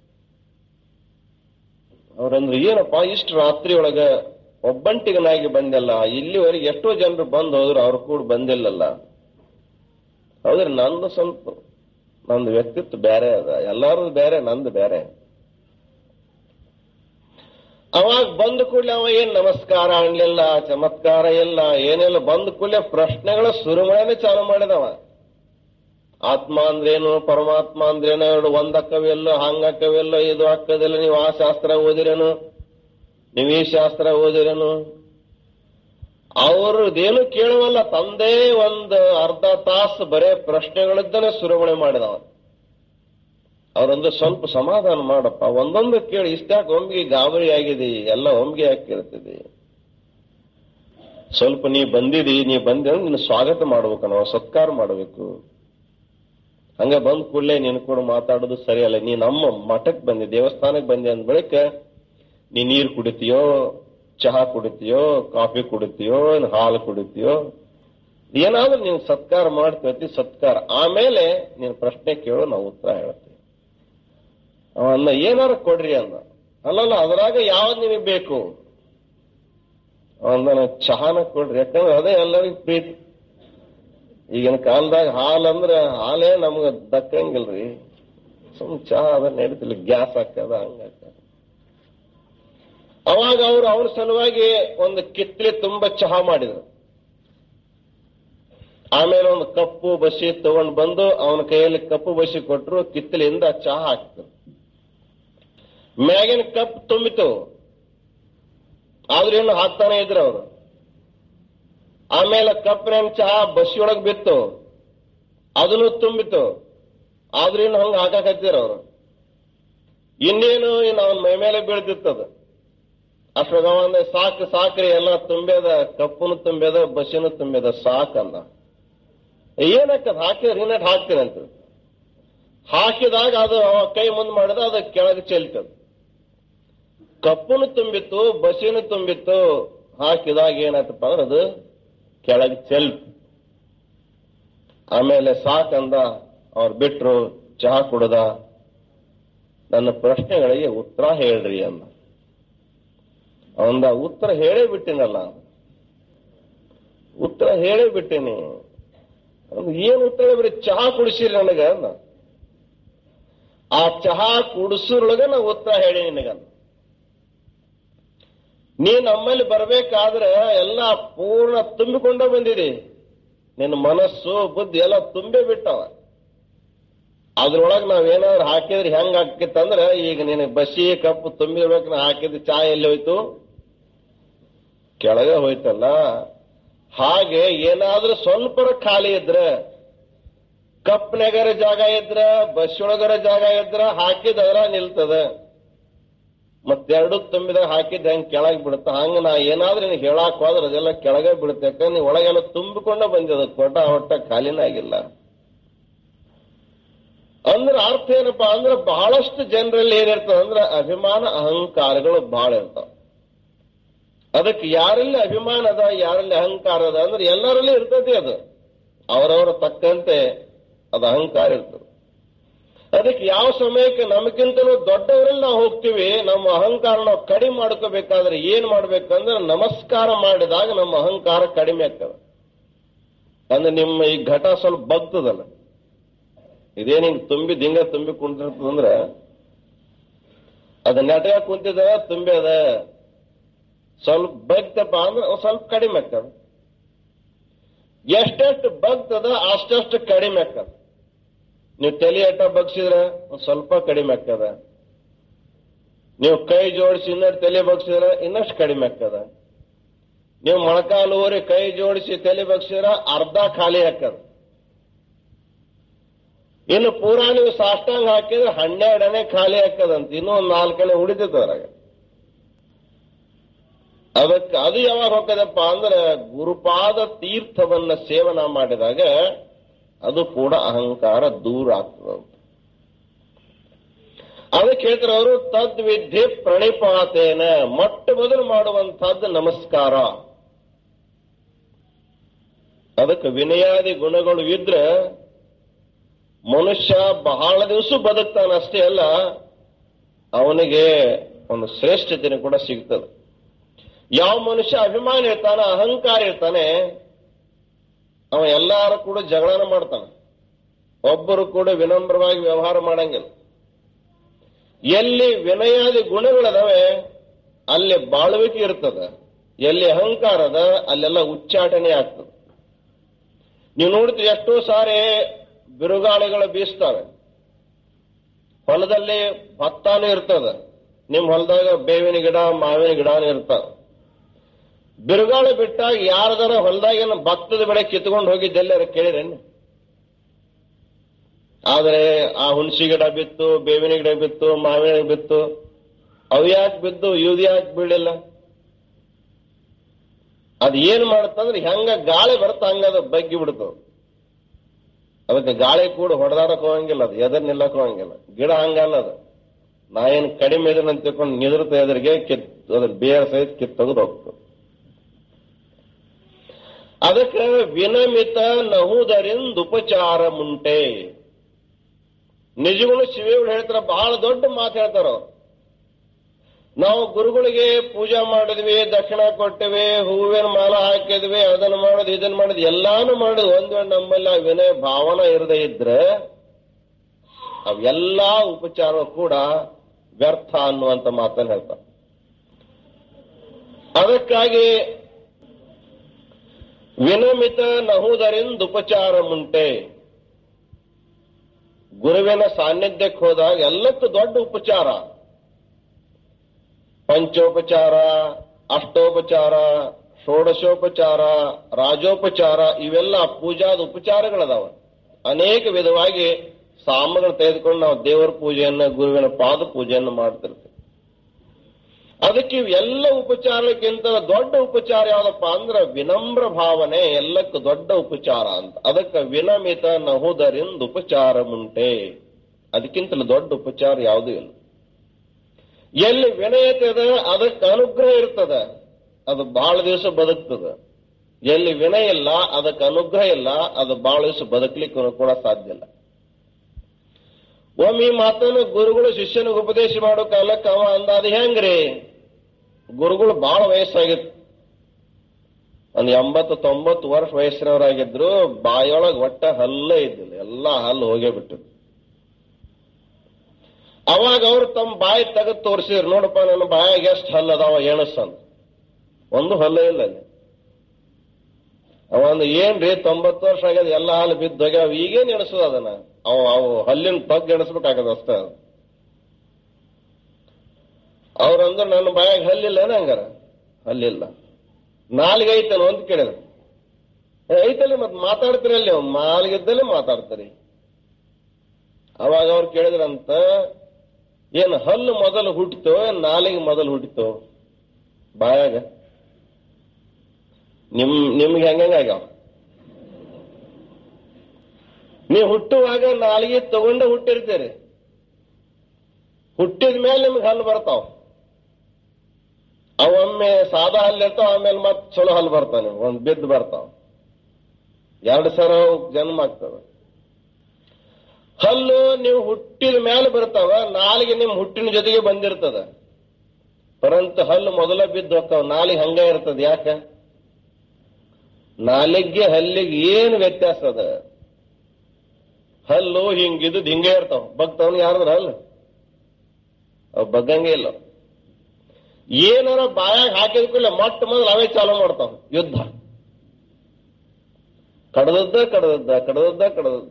S1: ಅವ್ರಂದ್ರೆ ಏನಪ್ಪ ಇಷ್ಟು ರಾತ್ರಿ ಒಳಗ ಒಬ್ಬಂಟಿಗನಾಗಿ ಬಂದಲ್ಲ ಇಲ್ಲಿವರೆಗೆ ಎಷ್ಟೋ ಜನರು ಬಂದು ಹೋದ್ರು ಅವ್ರು ಕೂಡ ಬಂದಿಲ್ಲಲ್ಲ ಹೌದ್ರಿ ನಂದು ಸ್ವಲ್ಪ ನಂದು ವ್ಯಕ್ತಿತ್ವ ಬೇರೆ ಅದ ಎಲ್ಲಾರು ಬೇರೆ ನಂದು ಬೇರೆ ಅವಾಗ ಬಂದ ಕೂಡಲೇ ಅವ ಏನ್ ನಮಸ್ಕಾರ ಅನ್ಲಿಲ್ಲ ಚಮತ್ಕಾರ ಇಲ್ಲ ಏನಿಲ್ಲ ಬಂದ ಕೂಡಲೇ ಪ್ರಶ್ನೆಗಳ ಸುರುಮಳೆನೆ ಚಾಲು ಮಾಡಿದವ ಆತ್ಮ ಅಂದ್ರೇನು ಪರಮಾತ್ಮ ಅಂದ್ರೇನು ಎರಡು ಒಂದಕ್ಕವೆಲ್ಲೋ ಹಂಗಕ್ಕವೆಲ್ಲೋ ಇದು ಅಕ್ಕದಿಲ್ಲ ನೀವು ಆ ಶಾಸ್ತ್ರ ಓದಿರೇನು ನೀವು ಈ ಶಾಸ್ತ್ರ ಓದಿರೇನು ಅವ್ರದ್ದೇನು ಕೇಳುವಲ್ಲ ತಂದೆ ಒಂದು ಅರ್ಧ ತಾಸು ಬರೇ ಪ್ರಶ್ನೆಗಳಿದ್ದನೆ ಸುರವಣೆ ಮಾಡಿದವ ಅವರೊಂದು ಸ್ವಲ್ಪ ಸಮಾಧಾನ ಮಾಡಪ್ಪ ಒಂದೊಂದು ಕೇಳಿ ಇಷ್ಟ್ಯಾಕೆ ಒಮ್ಮಿಗೆ ಗಾಬರಿ ಆಗಿದೆ ಎಲ್ಲ ಒಮ್ಮಿಗೆ ಯಾಕೆ ಕೇಳ್ತಿದೆ ಸ್ವಲ್ಪ ನೀ ಬಂದಿದಿ ನೀ ಬಂದಿ ಅಂದ್ರೆ ನಿನ್ನ ಸ್ವಾಗತ ಮಾಡ್ಬೇಕು ನಾವು ಸತ್ಕಾರ ಮಾಡಬೇಕು ಹಂಗ ಬಂದ್ ಕೂಡಲೇ ನೀನು ಕೂಡ ಮಾತಾಡೋದು ಸರಿಯಲ್ಲ ನೀ ನಮ್ಮ ಮಠಕ್ಕೆ ಬಂದಿ ದೇವಸ್ಥಾನಕ್ಕೆ ಬಂದಿ ಅಂದ ಬಳಿಕ ನೀ ನೀರು ಕುಡಿತೀಯೋ ಚಹಾ ಕುಡಿತೀಯೋ ಕಾಫಿ ಕುಡಿತೀಯೋ ಏನ್ ಹಾಲು ಕುಡಿತೀಯೋ ಏನಾದ್ರೂ ನೀನು ಸತ್ಕಾರ ಮಾಡ್ತೀವತಿ ಸತ್ಕಾರ ಆಮೇಲೆ ನೀನು ಪ್ರಶ್ನೆ ಕೇಳು ನಾವು ಉತ್ತರ ಹೇಳ್ತೀವಿ ಅವ ಅಂದ ಏನಾರ ಕೊಡ್ರಿ ಅಂದ ಅಲ್ಲಲ್ಲ ಅದ್ರಾಗ ಯಾವ್ದು ನಿಮಗೆ ಬೇಕು ಅವ ಅಂದ "ನಂಗ್ ಚಹಾನ ಕೊಡ್ರಿ ಯಾಕಂದ್ರೆ ಅದೇ ಎಲ್ಲರಿಗೂ ಪ್ರೀತಿ ಈಗಿನ ಕಾಲದಾಗ ಹಾಲ್ ಅಂದ್ರ ಹಾಲೇ ನಮ್ಗ ದಕ್ಕಂಗಿಲ್ರಿ ಸುಮ್ ಚಹಾ ಅದ ನಡೀತಿಲ್ಲ ಗ್ಯಾಸ್ ಹಾಕದ ಹಂಗ ಅವಾಗ ಅವ್ರು ಅವ್ರ ಸಲುವಾಗಿ ಒಂದು ಕಿತ್ಲಿ ತುಂಬಾ ಚಹಾ ಮಾಡಿದ್ರು ಆಮೇಲೆ ಒಂದು ಕಪ್ಪು ಬಸಿ ತಗೊಂಡ್ ಬಂದು ಅವನ ಕೈಯಲ್ಲಿ ಕಪ್ಪು ಬಸಿ ಕೊಟ್ರು ಕಿತ್ತಲಿಂದ ಚಹಾ ಹಾಕ್ತರು ಮ್ಯಾಗಿನ ಕಪ್ ತುಂಬಿತು ಆದ್ರೂ ಇನ್ನು ಹಾಕ್ತಾನೆ ಇದ್ರು ಅವರು ಆಮೇಲೆ ಕಪ್ಪಿನ ಚಹಾ ಬಸ್ಸಿಯೊಳಗೆ ಬಿತ್ತು ಅದನ್ನು ತುಂಬಿತು ಆದ್ರೂ ಇನ್ನು ಹಂಗ ಹಾಕಾಕತ್ತೀರ ಅವರು ಇನ್ನೇನು ಇನ್ನು ಅವನ ಮೈ ಮೇಲೆ ಬೀಳ್ತಿತ್ತದ ಅಷ್ಟೊಗ ಅಂದ್ರೆ ಸಾಕು ಸಾಕ್ರಿ ಎಲ್ಲ ತುಂಬ್ಯದ ಕಪ್ಪುನು ತುಂಬ್ಯದ ಬಸ್ಸಿನೂ ತುಂಬ್ಯದ ಸಾಕಂದ ಏನಕ್ಕದ ಹಾಕಿದ್ರೆ ಇನ್ನಟ್ ಹಾಕ್ತೀನಿ ಅಂತ ಹಾಕಿದಾಗ ಅದು ಅವ ಕೈ ಮುಂದ್ ಮಾಡಿದ ಅದು ಕೆಳಗೆ ಚೆಲ್ತದ ಕಪ್ಪುನು ತುಂಬಿತ್ತು ಬಸ್ಸಿನೂ ತುಂಬಿತ್ತು ಹಾಕಿದಾಗ ಏನಾಯ್ತಪ್ಪ ಅಂದ್ರೆ ಅದು ಕೆಳಗೆ ಚೆಲ್ತು ಆಮೇಲೆ ಸಾಕಂದ ಅವ್ರು ಬಿಟ್ರು ಚಹಾ ಕುಡ್ದ ನನ್ನ ಪ್ರಶ್ನೆಗಳಿಗೆ ಉತ್ತರ ಹೇಳ್ರಿ ಅಂದ ಅವಂದ ಉತ್ತರ ಹೇಳೇ ಬಿಟ್ಟಿನಲ್ಲ ಉತ್ತರ ಹೇಳೇ ಬಿಟ್ಟೀನಿ ಅಂದ್ ಏನ್ ಉತ್ತರ ಬರೀ ಚಹಾ ಕುಡಿಸಿಲ್ಲ ನನಗ ಅಂದ ಆ ಚಹಾ ಕುಡಿಸೋರೊಳಗೆ ನಾ ಉತ್ತರ ಹೇಳಿ ನಿನಗಂದ ನೀ ನಮ್ಮಲ್ಲಿ ಬರ್ಬೇಕಾದ್ರೆ ಎಲ್ಲ ಪೂರ್ಣ ತುಂಬಿಕೊಂಡ ಬಂದಿದೆ ನಿನ್ನ ಮನಸ್ಸು ಬುದ್ಧಿ ಎಲ್ಲ ತುಂಬೇ ಬಿಟ್ಟವ ಅದ್ರೊಳಗೆ ನಾವೇನಾದ್ರು ಹಾಕಿದ್ರೆ ಹೆಂಗ್ ಹಾಕಿತ್ತಂದ್ರ ಈಗ ನಿನಗೆ ಬಸಿ ಕಪ್ಪು ತುಂಬಿರ್ಬೇಕು ನಾ ಹಾಕಿದ ಚಾ ಎಲ್ಲಿ ಹೋಯ್ತು ಕೆಳಗೆ ಹೋಯ್ತಲ್ಲ ಹಾಗೆ ಏನಾದ್ರೂ ಸ್ವಲ್ಪರ ಖಾಲಿ ಇದ್ರ ಕಪ್ನಾಗರ ಜಾಗ ಇದ್ರ ಬಸ್ ಒಳಗರ ಜಾಗ ಇದ್ರ ಹಾಕಿದದ್ರ ನಿಲ್ತದ ಮತ್ತೆರಡು ತುಂಬಿದಾಗ ಹಾಕಿದ್ದ ಹೆಂಗ್ ಕೆಳಗೆ ಬಿಡುತ್ತ ಹಂಗ ನಾ ಏನಾದ್ರೂ ನಿನಗೆ ಹೇಳಾಕ್ ಹೋದ್ರೆ ಅದೆಲ್ಲ ಕೆಳಗೆ ಬಿಡುತ್ತೆ ಯಾಕಂದ್ರೆ ನೀವು ಒಳಗೆಲ್ಲ ತುಂಬಿಕೊಂಡ ಬಂದಿದ ಕೊಟ್ಟ ಹೊಟ್ಟ ಖಾಲಿನ ಆಗಿಲ್ಲ ಅಂದ್ರ ಅರ್ಥ ಏನಪ್ಪಾ ಅಂದ್ರೆ ಬಹಳಷ್ಟು ಜನರಲ್ಲಿ ಏನಿರ್ತದ ಅಂದ್ರೆ ಅಭಿಮಾನ ಅಹಂಕಾರಗಳು ಬಹಳ ಇರ್ತಾವ ಅದಕ್ಕೆ ಯಾರಲ್ಲಿ ಅಭಿಮಾನ ಅದ ಯಾರಲ್ಲಿ ಅಹಂಕಾರ ಅದ ಅಂದ್ರೆ ಎಲ್ಲರಲ್ಲಿ ಇರ್ತದೆ ಅದು ಅವರವರ ತಕ್ಕಂತೆ ಅದು ಅಹಂಕಾರ ಇರ್ತದೆ ಅದಕ್ಕೆ ಯಾವ ಸಮಯಕ್ಕೆ ನಮಗಿಂತಲೂ ದೊಡ್ಡವರಲ್ಲಿ ನಾವು ಹೋಗ್ತೀವಿ ನಮ್ಮ ಅಹಂಕಾರ ನಾವು ಕಡಿಮೆ ಮಾಡ್ಕೋಬೇಕಾದ್ರೆ ಏನ್ ಮಾಡ್ಬೇಕಂದ್ರೆ ನಮಸ್ಕಾರ ಮಾಡಿದಾಗ ನಮ್ಮ ಅಹಂಕಾರ ಕಡಿಮೆ ಆಗ್ತದೆ ಅಂದ್ರೆ ನಿಮ್ಮ ಈ ಘಟ ಸ್ವಲ್ಪ ಬಗ್ತದಲ್ಲ ಇದೇನ್ ಹಿಂಗ್ ತುಂಬಿ ದಿಂಗ ತುಂಬಿ ಕುಂತಿರ್ತದಂದ್ರ ಅದ ನೆಟಗ ಕುಂತಿದ ತುಂಬಿ ಅದ ಸ್ವಲ್ಪ ಬಗ್ತಪ್ಪ ಅಂದ್ರೆ ಒಂದ್ ಸ್ವಲ್ಪ ಕಡಿಮೆ ಆಗ್ತದ ಎಷ್ಟೆಷ್ಟು ಬಗ್ತದ ಅಷ್ಟಷ್ಟು ಕಡಿಮೆ ಆಗ್ತದ ನೀವು ತಲೆ ಅಟ್ಟ ಬಗ್ಸಿದ್ರ ಒಂದ್ ಸ್ವಲ್ಪ ಕಡಿಮೆ ಆಗ್ತದ ನೀವು ಕೈ ಜೋಡಿಸಿ ಇನ್ನಷ್ಟು ತಲೆ ಬಗ್ಸಿದ್ರ ಇನ್ನಷ್ಟು ಕಡಿಮೆ ಆಗ್ತದ ನೀವು ಮೊಳಕಾಲು ಊರಿ ಕೈ ಜೋಡಿಸಿ ತಲೆ ಬಗ್ಸಿದ್ರ ಅರ್ಧ ಖಾಲಿ ಆಗ್ತದ ಇನ್ನು ಪೂರಾ ನೀವು ಸಾಷ್ಟಾಂಗ ಹಾಕಿದ್ರೆ ಹನ್ನೆರಡನೇ ಖಾಲಿ ಆಗ್ತದಂತ ಇನ್ನೂ ಒಂದ್ ನಾಲ್ಕನೇ ಉಳಿತೈತೆ ಅದ್ರಾಗ ಅದಕ್ಕೆ ಅದು ಯಾವಾಗ ಹೋಗ್ತದಪ್ಪ ಅಂದ್ರೆ ಗುರುಪಾದ ತೀರ್ಥವನ್ನ ಸೇವನ ಮಾಡಿದಾಗ ಅದು ಕೂಡ ಅಹಂಕಾರ ದೂರ ಆಗ್ತದಂತ ಅದಕ್ಕೆ ಹೇಳ್ತಾರೆ ಅವರು ತದ್ವಿದ್ಯೆ ಪ್ರಣಿಪಾತೇನ ಮೊಟ್ಟ ಮೊದಲು ಮಾಡುವಂತಹದ್ದು ನಮಸ್ಕಾರ ಅದಕ್ಕೆ ವಿನಯಾದಿ ಗುಣಗಳು ಇದ್ರೆ ಮನುಷ್ಯ ಬಹಳ ದಿವಸ ಬದುಕ್ತಾನಷ್ಟೇ ಅಲ್ಲ ಅವನಿಗೆ ಒಂದು ಶ್ರೇಷ್ಠತೆನೂ ಕೂಡ ಸಿಗ್ತದೆ ಯಾವ ಮನುಷ್ಯ ಅಭಿಮಾನ ಇರ್ತಾನ ಅಹಂಕಾರ ಇರ್ತಾನೆ ಅವ ಎಲ್ಲಾರು ಕೂಡ ಜಗಳನ ಮಾಡ್ತಾನೆ ಒಬ್ಬರು ಕೂಡ ವಿನಮ್ರವಾಗಿ ವ್ಯವಹಾರ ಮಾಡಂಗಿಲ್ಲ ಎಲ್ಲಿ ವಿನಯಾದಿ ಗುಣಗಳದಾವೆ ಅಲ್ಲಿ ಬಾಳುವಿಕೆ ಇರ್ತದ ಎಲ್ಲಿ ಅಹಂಕಾರ ಅದ ಅಲ್ಲೆಲ್ಲ ಉಚ್ಚಾಟನೆ ಆಗ್ತದೆ ನೀವು ನೋಡ್ತೀರಿ ಎಷ್ಟೋ ಸಾರಿ ಬಿರುಗಾಳಿಗಳು ಬೀಸ್ತವೆ ಹೊಲದಲ್ಲಿ ಭತ್ತಾನು ಇರ್ತದ ನಿಮ್ ಹೊಲದಾಗ ಬೇವಿನ ಗಿಡ ಮಾವಿನ ಗಿಡನೂ ಇರ್ತಾವ ಬಿರುಗಾಳಿ ಬಿಟ್ಟಾಗ ಯಾರದಾರ ಹೊಲದಾಗೇನು ಭತ್ತದ ಬೆಳೆ ಕಿತ್ಕೊಂಡು ಹೋಗಿದ್ದೆಲ್ಲರ ಕೇಳಿರೇನು ಆದ್ರೆ ಆ ಹುಣಸಿ ಗಿಡ ಬಿತ್ತು ಬೇವಿನ ಗಿಡ ಬಿತ್ತು ಮಾವಿನ ಗಿಡ ಬಿತ್ತು ಅವು ಯಾಕೆ ಬಿದ್ದು ಇವ್ದು ಯಾಕೆ ಬೀಳಿಲ್ಲ ಅದ್ ಏನ್ ಮಾಡುತ್ತಂದ್ರೆ ಹೆಂಗ ಗಾಳಿ ಬರ್ತ ಹಂಗ ಅದು ಬಗ್ಗಿ ಬಿಡ್ತದ ಅದಕ್ಕೆ ಗಾಳಿ ಕೂಡ ಹೊಡೆದಾಡಕ್ ಹೋಗಂಗಿಲ್ಲ ಅದು ಎದರ್ ನಿಲ್ಲಕ್ ಹೋಗಂಗಿಲ್ಲ ಗಿಡ ಹಂಗಲ್ಲ ಅದು ನಾ ಏನ್ ಕಡಿಮೆ ಇದನ್ನ ಅಂತ ತಿಳ್ಕೊಂಡು ನಿದ್ರತ ಎದುರಿಗೆ ಕಿತ್ ಅದ್ರ ಬೇರೆ ಸಹಿತ ಕಿತ್ ತೆಗೆದು ಹೋಗ್ತದೆ ಅದಕ್ಕೆ ವಿನಮಿತ ನಹುದರಿಂದ ಉಪಚಾರ ಮುಂಟೆ ನಿಜಗಳು ಶಿವೇಗಳು ಹೇಳ್ತಾರ ಬಹಳ ದೊಡ್ಡ ಮಾತು ಹೇಳ್ತಾರ ಅವ್ರು. ನಾವು ಗುರುಗಳಿಗೆ ಪೂಜಾ ಮಾಡಿದ್ವಿ ದಕ್ಷಿಣ ಕೊಟ್ಟಿವಿ ಹೂವಿನ ಮಾಲ ಹಾಕಿದ್ವಿ ಅದನ್ನ ಮಾಡೋದು ಇದನ್ನ ಮಾಡೋದು ಎಲ್ಲಾನು ಮಾಡೋದು ಒಂದ್ ವೇಳೆ ನಮ್ಮಲ್ಲಿ ಆ ವಿನಯ ಭಾವನ ಇರದೇ ಇದ್ರೆ ಅವೆಲ್ಲಾ ಉಪಚಾರ ಕೂಡ ವ್ಯರ್ಥ ಅನ್ನುವಂತ ಮಾತನ್ನ ಹೇಳ್ತಾರೆ ಅದಕ್ಕಾಗಿ ವಿನಮಿತ ನಹುದರಿಂದ ಉಪಚಾರ ಮುಂಟೆ ಗುರುವಿನ ಸಾನ್ನಿಧ್ಯಕ್ಕೆ ಹೋದಾಗ ಎಲ್ಲಕ್ಕೂ ದೊಡ್ಡ ಉಪಚಾರ ಪಂಚೋಪಚಾರ ಅಷ್ಟೋಪಚಾರ ಷೋಡಶೋಪಚಾರ ರಾಜೋಪಚಾರ ಇವೆಲ್ಲ ಪೂಜಾದ ಉಪಚಾರಗಳದಾವ ಅನೇಕ ವಿಧವಾಗಿ ಸಾಮಗಳು ತೆಗೆದುಕೊಂಡು ನಾವು ದೇವರ ಪೂಜೆಯನ್ನ ಗುರುವಿನ ಪಾದ ಪೂಜೆಯನ್ನು ಮಾಡ್ತಿರ್ತೀವಿ ಅದಕ್ಕೆ ಇವೆಲ್ಲ ಉಪಚಾರಕ್ಕಿಂತ ದೊಡ್ಡ ಉಪಚಾರ ಯಾವ್ದಪ್ಪ ಅಂದ್ರೆ ವಿನಮ್ರ ಭಾವನೆ ಎಲ್ಲಕ್ಕೂ ದೊಡ್ಡ ಉಪಚಾರ ಅಂತ ಅದಕ್ಕೆ ವಿನಮಿತ ನಹುದರಿಂದ ಉಪಚಾರ ಮುಂಟೆ ಅದಕ್ಕಿಂತಲೂ ದೊಡ್ಡ ಉಪಚಾರ ಯಾವುದೂ ಇಲ್ಲ ಎಲ್ಲಿ ವಿನಯತೆ ಅದ ಅದಕ್ಕೆ ಅನುಗ್ರಹ ಇರ್ತದ ಅದು ಬಹಳ ದಿವಸ ಬದುಕ್ತದ ಎಲ್ಲಿ ವಿನಯ ಇಲ್ಲ ಅದಕ್ಕೆ ಅನುಗ್ರಹ ಇಲ್ಲ ಅದು ಬಹಳ ದಿವಸ ಬದುಕಲಿಕ್ಕೆ ಕೂಡ ಸಾಧ್ಯ ಇಲ್ಲ ಒಮ್ಮೆ ಈ ಮಾತನ್ನು ಗುರುಗಳು ಶಿಷ್ಯನಿಗೆ ಉಪದೇಶ ಮಾಡೋ ಕಾಲಕ್ಕೆ ಅವ ಅಂದ ಅದು ಹೆಂಗ್ರಿ ಗುರುಗಳು ಬಹಳ ವಯಸ್ಸಾಗಿತ್ತು ಒಂದು ಎಂಬತ್ತು ತೊಂಬತ್ತು ವರ್ಷ ವಯಸ್ಸಿನವರಾಗಿದ್ರು ಬಾಯೊಳಗೆ ಒಟ್ಟ ಹಲ್ಲೇ ಇದ್ದಿಲ್ಲ ಎಲ್ಲ ಹಲ್ಲು ಹೋಗೇ ಬಿಟ್ಟಿದ್ರು ಅವಾಗ ಅವ್ರು ತಮ್ಮ ಬಾಯಿ ತೆಗೆದು ತೋರಿಸಿದ್ರು ನೋಡಪ್ಪ ನನ್ನ ಬಾಯಾಗ ಎಷ್ಟು ಹಲ್ಲು ಅದಾವ ಎಣಸಂತ ಒಂದು ಹಲ್ಲು ಇಲ್ಲ ಅಲ್ಲಿ ಅವ ಒಂದು ಏನ್ರಿ ತೊಂಬತ್ತು ವರ್ಷ ಆಗ್ಯದ ಎಲ್ಲ ಹಾಲು ಬಿದ್ದು ಹೋಗ್ಯಾವ ಈಗೇನ್ ಎಣಸೋದು ಅದನ್ನ ಅವು ಅವು ಹಲ್ಲಿನ ತಗ್ಗು ಎಣಸ್ಬೇಕಾಗದ ಅಷ್ಟೇ ಅದು ಅವ್ರಂದ್ರೆ ನನ್ನ ಬಾಯಾಗ ಹಲ್ಲಿಲ್ಲ ಏನ ಹಂಗಾರ ಹಲ್ಲಿಲ್ಲ ನಾಲ್ಗೆ ಐತನ ಅಂತ ಕೇಳಿದ್ರು ಏ, ಐತಲ್ಲ ಮತ್ ಮಾತಾಡ್ತೀರಲ್ಲಿ ಮಾಲ್ಗಿದ್ದಲ್ಲಿ ಮಾತಾಡ್ತೀರಿ ಅವಾಗ ಅವ್ರು ಕೇಳಿದ್ರಂತ ಏನು ಹಲ್ಲು ಮೊದಲು ಹುಟ್ಟಿತೋ ಏನ್ ನಾಲಿಗೆ ಮೊದಲು ಹುಟ್ಟಿತೋ ಬಾಯಾಗ ನಿಮ್ ನಿಮ್ಗೆ ಹೆಂಗಾಗ್ಯಾವ ನೀವು ಹುಟ್ಟುವಾಗ ನಾಲಿಗೆ ತಗೊಂಡ ಹುಟ್ಟಿರ್ತೀರಿ ಹುಟ್ಟಿದ ಮೇಲೆ ನಿಮ್ಗೆ ಹಲ್ಲು ಬರ್ತಾವ ಅವೊಮ್ಮೆ ಸಾದಾ ಹಲ್ಲು ಇರ್ತಾವ ಆಮೇಲೆ ಮತ್ತೆ ಚಲೋ ಹಲ್ಲು ಬರ್ತಾವ ನಿಮ್ಗೆ ಒಂದ್ ಬಿದ್ದು ಬರ್ತಾವ ಎರಡು ಸರ ಜನ್ಮ ಆಗ್ತದ ಹಲ್ಲು ನೀವು ಹುಟ್ಟಿದ ಮೇಲೆ ಬರ್ತಾವ ನಾಲಿಗೆ ನಿಮ್ ಹುಟ್ಟಿನ ಜೊತೆಗೆ ಬಂದಿರ್ತದ ಪರಂತು ಹಲ್ಲು ಮೊದಲ ಬಿದ್ದು ಹೋಗ್ತಾವ ನಾಲಿಗೆ ಹಂಗ ಇರ್ತದ ಯಾಕ ನಾಲಿಗೆ ಹಲ್ಲಿಗೆ ಏನು ವ್ಯತ್ಯಾಸ ಅದ ಹಲ್ಲು ಹಿಂಗಿದ್ದು ಹಿಂಗೆ ಇರ್ತಾವ ಬಗ್ತಾವನು ಯಾರದ್ರ ಹಲ್ಲು ಅವ್ ಬಗ್ಗಂಗೆ ಇಲ್ಲ ಏನಾರ ಬಾಯಾಗ ಹಾಕಿದ ಕೂಡಲೇ ಮೊಟ್ಟ ಮೊದಲು ಅವೇ ಚಾಲು ಮಾಡ್ತಾವ ಯುದ್ಧ ಕಡದದ್ದ ಕಡದದ್ದ ಕಡದದ್ದ ಕಡದದ್ದ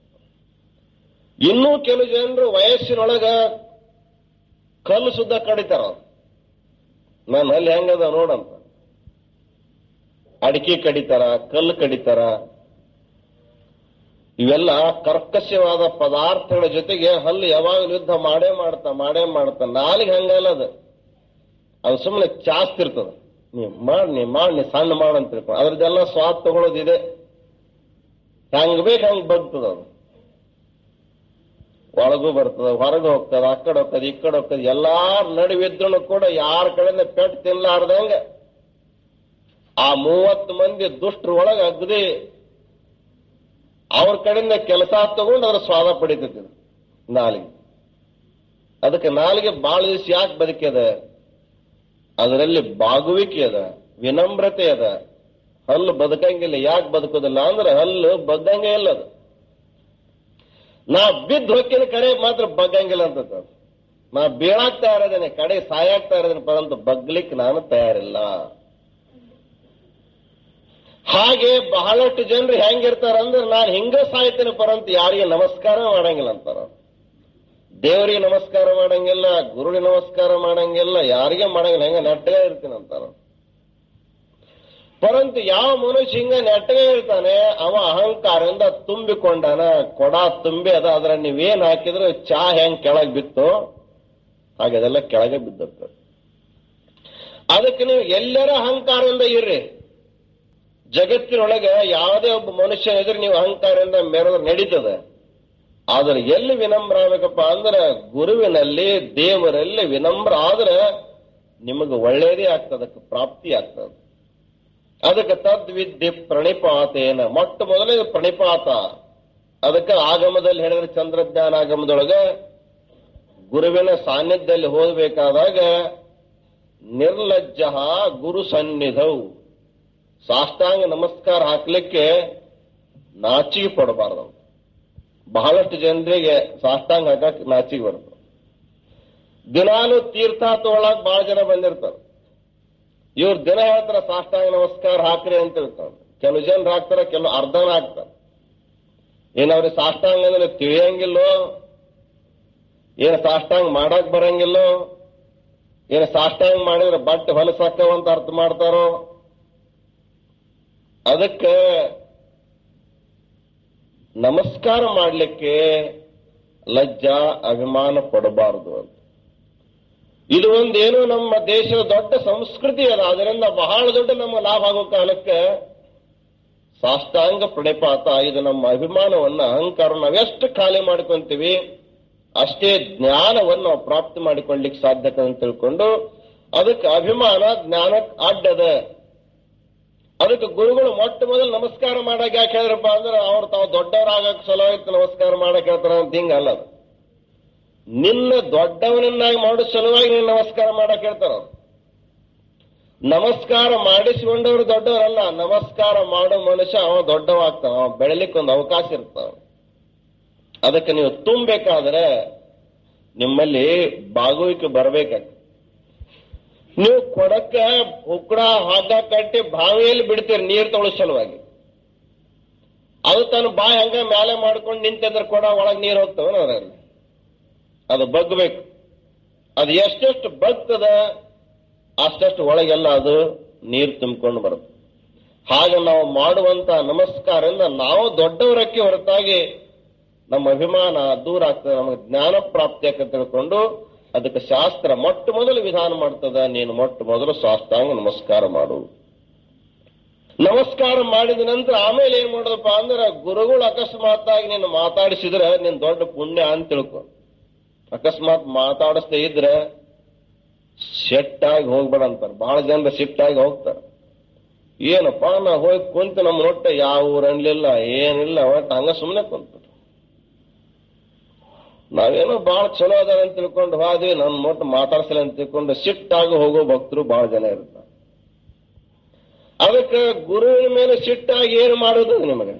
S1: ಇನ್ನೂ ಕೆಲವು ಜನರು ವಯಸ್ಸಿನೊಳಗ ಕಲ್ಲು ಸುದ್ದ ಕಡಿತಾರ ನಾನು ಅಲ್ಲಿ ಹೆಂಗದ ನೋಡಂತ ಅಡಿಕೆ ಕಡಿತಾರ ಕಲ್ಲು ಕಡಿತಾರ ಇವೆಲ್ಲ ಕರ್ಕಶವಾದ ಪದಾರ್ಥಗಳ ಜೊತೆಗೆ ಹಲ್ಲು ಯಾವಾಗಲೂ ಯುದ್ಧ ಮಾಡೇ ಮಾಡ್ತಾ ಮಾಡೇ ಮಾಡ್ತಾ ನಾಲಿಗೆ ಹಂಗಲ್ಲ ಅದು ಅದು ಸುಮ್ಮನೆ ಚಾಸ್ತಿರ್ತದ ನೀ ಮಾಡ್ ನೀ ಮಾಡ್ ನೀ ಸಣ್ಣ ಮಾಡ್ ಅಂತ ತಿಳ್ಕೊ ಅದ್ರದ್ದೆಲ್ಲ ಸ್ವಾದ ತಗೊಳ್ಳೋದಿದೆ ಹೆಂಗ್ ಬೇಕು ಹಂಗ್ ಬಗ್ತದ ಅದು ಒಳಗೂ ಬರ್ತದ ಹೊರಗೆ ಹೋಗ್ತದ ಆ ಕಡೆ ಹೋಗ್ತದ ಈ ಕಡೆ ಹೋಗ್ತದ ಎಲ್ಲಾರ ನಡುವಿದ್ರು ಕೂಡ ಯಾರ ಕಡೆಯಿಂದ ಪೆಟ್ಟು ತಿನ್ಲಾರ್ದಂಗ ಆ ಮೂವತ್ತು ಮಂದಿ ದುಷ್ಟ್ರ ಒಳಗೆ ಅಗದಿ ಅವ್ರ ಕಡೆಯಿಂದ ಕೆಲಸ ತಗೊಂಡು ಅದ್ರ ಸ್ವಾದ ಪಡಿತೈತಿ ನಾಲಿಗೆ ಅದಕ್ಕೆ ನಾಲಿಗೆ ಬಾಳ ದಿವಸ ಯಾಕೆ ಬದುಕ್ಯದ ಅದರಲ್ಲಿ ಬಾಗುವಿಕೆ ಅದ ವಿನಮ್ರತೆ ಅದ ಹಲ್ಲು ಬದುಕಂಗಿಲ್ಲ ಯಾಕೆ ಬದುಕೋದಿಲ್ಲ ಅಂದ್ರೆ ಹಲ್ಲು ಬಗ್ಗಂಗೆ ಇಲ್ಲ ಅದು ನಾ ಬಿದ್ದು ಹೊಕ್ಕಿನ ಕಡೆ ಮಾತ್ರ ಬಗ್ಗಂಗಿಲ್ಲ ಅಂತ ನಾ ಬೀಳಾಗ್ತಾ ಇರೋದೇನೆ ಕಡೆ ಸಾಯಾಗ್ತಾ ಇರೋದೇನೆ ಪರಂತು ಬಗ್ಲಿಕ್ಕೆ ನಾನು ತಯಾರಿಲ್ಲ ಹಾಗೆ ಬಹಳಷ್ಟು ಜನರು ಹೆಂಗಿರ್ತಾರಂದ್ರೆ ನಾನು ಹಿಂಗ ಸಾಯ್ತೇನೆ ಪರಂತು ಯಾರಿಗೆ ನಮಸ್ಕಾರ ಮಾಡಂಗಿಲ್ಲ ಅಂತಾರ ದೇವರಿಗೆ ನಮಸ್ಕಾರ ಮಾಡಂಗಿಲ್ಲ ಗುರುವಿಗೆ ನಮಸ್ಕಾರ ಮಾಡಂಗಿಲ್ಲ ಯಾರಿಗೆ ಮಾಡಂಗಿಲ್ಲ ಹೆಂಗ ನೆಟ್ಟಗೆ ಇರ್ತೀನಿ ಅಂತಾರ ಪರಂತು ಯಾವ ಮನುಷ್ಯ ಹಿಂಗ ನೆಟ್ಟಗೆ ಇರ್ತಾನೆ ಅವ ಅಹಂಕಾರದಿಂದ ತುಂಬಿಕೊಂಡಾನ ಕೊಡ ತುಂಬಿ ಅದ ಅದ್ರ ನೀವೇನ್ ಹಾಕಿದ್ರೆ ಚಾ ಹೆಂಗ್ ಕೆಳಗ್ ಬಿತ್ತು ಹಾಗೆ ಅದೆಲ್ಲ ಕೆಳಗೆ ಬಿದ್ದಿರ್ತದೆ ಅದಕ್ಕೆ ನೀವು ಎಲ್ಲರ ಅಹಂಕಾರದಿಂದ ಇರ್ರಿ ಜಗತ್ತಿನೊಳಗೆ ಯಾವುದೇ ಒಬ್ಬ ಮನುಷ್ಯನ ಎದುರು ನೀವು ಅಹಂಕಾರದಿಂದ ಮೆರೆದ್ರೆ ನಡೀತದೆ ಆದ್ರೆ ಎಲ್ಲಿ ವಿನಮ್ರ ಆಗ್ಬೇಕಪ್ಪ ಅಂದ್ರೆ ಗುರುವಿನಲ್ಲಿ ದೇವರಲ್ಲಿ ವಿನಮ್ರ ಆದ್ರೆ ನಿಮಗೆ ಒಳ್ಳೇದೇ ಆಗ್ತದೆ ಅದಕ್ಕೆ ಪ್ರಾಪ್ತಿ ಆಗ್ತದೆ ಅದಕ್ಕೆ ತದ್ವಿದ್ಯೆ ಪ್ರಣಿಪಾತೇನ ಮೊಟ್ಟ ಮೊದಲೇ ಪ್ರಣಿಪಾತ ಅದಕ್ಕೆ ಆಗಮದಲ್ಲಿ ಹೇಳಿದ್ರೆ ಚಂದ್ರಜ್ಞಾನ ಆಗಮದೊಳಗ ಗುರುವಿನ ಸಾನ್ನಿಧ್ಯದಲ್ಲಿ ಹೋಗಬೇಕಾದಾಗ ನಿರ್ಲಜ್ಜ ಗುರು ಸನ್ನಿಧವು ಸಾಷ್ಟಾಂಗ ನಮಸ್ಕಾರ ಹಾಕ್ಲಿಕ್ಕೆ ನಾಚಿಗೆ ಪಡಬಾರ್ದು ಬಹಳಷ್ಟು ಜನರಿಗೆ ಸಾಷ್ಟಾಂಗ ಹಾಕಕ್ ನಾಚಿಗೆ ಬರ್ತದೆ ದಿನಾಲು ತೀರ್ಥ ತಗೊಳಕ್ ಬಹಳ ಜನ ಬಂದಿರ್ತಾರೆ ಇವ್ರು ದಿನ ಹೇಳ್ತಾರ ಸಾಷ್ಟಾಂಗ ನಮಸ್ಕಾರ ಹಾಕ್ರಿ ಅಂತ ಹೇಳ್ತಾರೆ ಕೆಲವು ಜನರು ಹಾಕ್ತಾರ ಕೆಲವು ಅರ್ಧನ ಹಾಕ್ತಾರೆ ಏನವ್ರಿಗೆ ಸಾಷ್ಟಾಂಗ ಅಂದ್ರೆ ತಿಳಿಯಂಗಿಲ್ಲೋ ಏನ್ ಸಾಷ್ಟಾಂಗ ಮಾಡಕ್ ಬರಂಗಿಲ್ಲೋ ಏನ್ ಸಾಷ್ಟಾಂಗ ಮಾಡಿದ್ರೆ ಬಟ್ಟೆ ಹೊಲಸಾಕವ ಅಂತ ಅರ್ಥ ಮಾಡ್ತಾರೋ ಅದಕ್ಕೆ ನಮಸ್ಕಾರ ಮಾಡಲಿಕ್ಕೆ ಲಜ್ಜಾ ಅಭಿಮಾನ ಪಡಬಾರದು ಅಂತ ಇದು ಒಂದೇನು ನಮ್ಮ ದೇಶದ ದೊಡ್ಡ ಸಂಸ್ಕೃತಿ ಅದ ಅದರಿಂದ ಬಹಳ ದೊಡ್ಡ ನಮ್ಮ ಲಾಭ ಆಗೋ ಕಾಲಕ್ಕೆ ಸಾಷ್ಟಾಂಗ ಪ್ರಣೆಪಾತ ಇದು ನಮ್ಮ ಅಭಿಮಾನವನ್ನ ಅಹಂಕಾರ ನಾವೆಷ್ಟು ಖಾಲಿ ಮಾಡ್ಕೊಂತೀವಿ ಅಷ್ಟೇ ಜ್ಞಾನವನ್ನು ನಾವು ಪ್ರಾಪ್ತಿ ಮಾಡಿಕೊಳ್ಳಿಕ್ಕೆ ಸಾಧ್ಯತೆ ಅಂತ ತಿಳ್ಕೊಂಡು ಅದಕ್ಕೆ ಅಭಿಮಾನ ಜ್ಞಾನಕ್ಕೆ ಅಡ್ಡದ ಅದಕ್ಕೆ ಗುರುಗಳು ಮೊಟ್ಟ ಮೊದಲು ನಮಸ್ಕಾರ ಮಾಡಕ್ ಯಾಕೆ ಹೇಳಿದ್ರಪ್ಪ ಅಂದ್ರೆ ಅವ್ರು ತಾವು ದೊಡ್ಡವರಾಗಕ್ ಸಲುವಾಗಿ ನಮಸ್ಕಾರ ಮಾಡಕ್ ಹೇಳ್ತಾರ ಅಂತ ಹಿಂಗ ಅಲ್ಲ ಅದು. ನಿನ್ನ ದೊಡ್ಡವನನ್ನಾಗಿ ಮಾಡೋ ಸಲುವಾಗಿ ನೀನು ನಮಸ್ಕಾರ ಮಾಡಕ್ ಹೇಳ್ತಾರ ಅವ್ರು. ನಮಸ್ಕಾರ ಮಾಡಿಸಿಕೊಂಡವರು ದೊಡ್ಡವರಲ್ಲ ನಮಸ್ಕಾರ ಮಾಡೋ ಮನುಷ್ಯ ಅವ ದೊಡ್ಡವಾಗ್ತಾನ ಅವ ಬೆಳಲಿಕ್ಕೆ ಒಂದು ಅವಕಾಶ ಇರ್ತಾವ ಅದಕ್ಕೆ ನೀವು ತುಂಬಬೇಕಾದ್ರೆ ನಿಮ್ಮಲ್ಲಿ ಬಾಗುವಿಕೆ ಬರಬೇಕಾಗ್ತದೆ ನೀವು ಕೊಡಕ್ಕ ಉಕ್ಕಡ ಹಗ್ಗ ಕಟ್ಟಿ ಬಾವಿಯಲ್ಲಿ ಬಿಡ್ತೀರಿ ನೀರು ತೊಳೋ ಸಲುವಾಗಿ ಅದು ತನ್ನ ಬಾಯಿ ಹಂಗ ಮೇಲೆ ಮಾಡ್ಕೊಂಡು ನಿಂತಂದ್ರೆ ಕೊಡ ಒಳಗ್ ನೀರು ಹೋಗ್ತವ ಅದರಲ್ಲಿ ಅದು ಬಗ್ಬೇಕು ಅದು ಎಷ್ಟೆಷ್ಟು ಬಗ್ತದ ಅಷ್ಟಷ್ಟು ಒಳಗೆಲ್ಲ ಅದು ನೀರು ತುಂಬಿಕೊಂಡು ಬರುತ್ತೆ ಹಾಗೆ ನಾವು ಮಾಡುವಂತ ನಮಸ್ಕಾರದಿಂದ ನಾವು ದೊಡ್ಡವರಕ್ಕೆ ಹೊರತಾಗಿ ನಮ್ಮ ಅಭಿಮಾನ ದೂರ ಆಗ್ತದೆ ನಮಗೆ ಜ್ಞಾನ ಪ್ರಾಪ್ತಿ ಆಗ್ತದೆ ತಿಳ್ಕೊಂಡು ಅದಕ್ಕೆ ಶಾಸ್ತ್ರ ಮೊಟ್ಟ ಮೊದಲು ವಿಧಾನ ಮಾಡ್ತದ ನೀನು ಮೊಟ್ಟ ಮೊದಲು ಸಾಷ್ಟಾಂಗ ನಮಸ್ಕಾರ ಮಾಡು ನಮಸ್ಕಾರ ಮಾಡಿದ ನಂತರ ಆಮೇಲೆ ಏನ್ ಮಾಡೋದಪ್ಪ ಅಂದ್ರೆ ಗುರುಗಳು ಅಕಸ್ಮಾತ್ ಆಗಿ ನೀನು ಮಾತಾಡಿಸಿದ್ರೆ ನೀನ್ ದೊಡ್ಡ ಪುಣ್ಯ ಅಂತ ತಿಳ್ಕೊ ಅಕಸ್ಮಾತ್ ಮಾತಾಡಿಸ್ದೇ ಇದ್ರೆ ಸೆಟ್ಟಾಗಿ ಹೋಗ್ಬೇಡ ಅಂತಾರೆ ಬಹಳ ಜನರು ಸಿಟ್ಟಾಗಿ ಹೋಗ್ತಾರೆ ಏನಪ್ಪ ನಾ ಹೋಗಿ ಕುಂತು ನಮ್ಮ ರೊಟ್ಟ ಯಾವ ಊರು ಅನ್ಲಿಲ್ಲ ಏನಿಲ್ಲ ಒಟ್ಟು ಹಂಗ ಸುಮ್ಮನೆ ಕುಂತ ನಾವೇನೋ ಬಹಳ ಚಲೋ ಅದಾರ ಅಂತ ತಿಳ್ಕೊಂಡು ಹೋದ್ವಿ ನನ್ನ ಮೊಟ್ಟ ಮಾತಾಡ್ಸಲ್ಲ ಅಂತ ತಿಳ್ಕೊಂಡು ಸಿಟ್ಟಾಗಿ ಹೋಗೋ ಭಕ್ತರು ಬಹಳ ಜನ ಇರ್ತಾರೆ ಅದಕ್ಕೆ ಗುರುವಿನ ಮೇಲೆ ಸಿಟ್ಟಾಗಿ ಏನು ಮಾಡೋದು ನಿಮಗೆ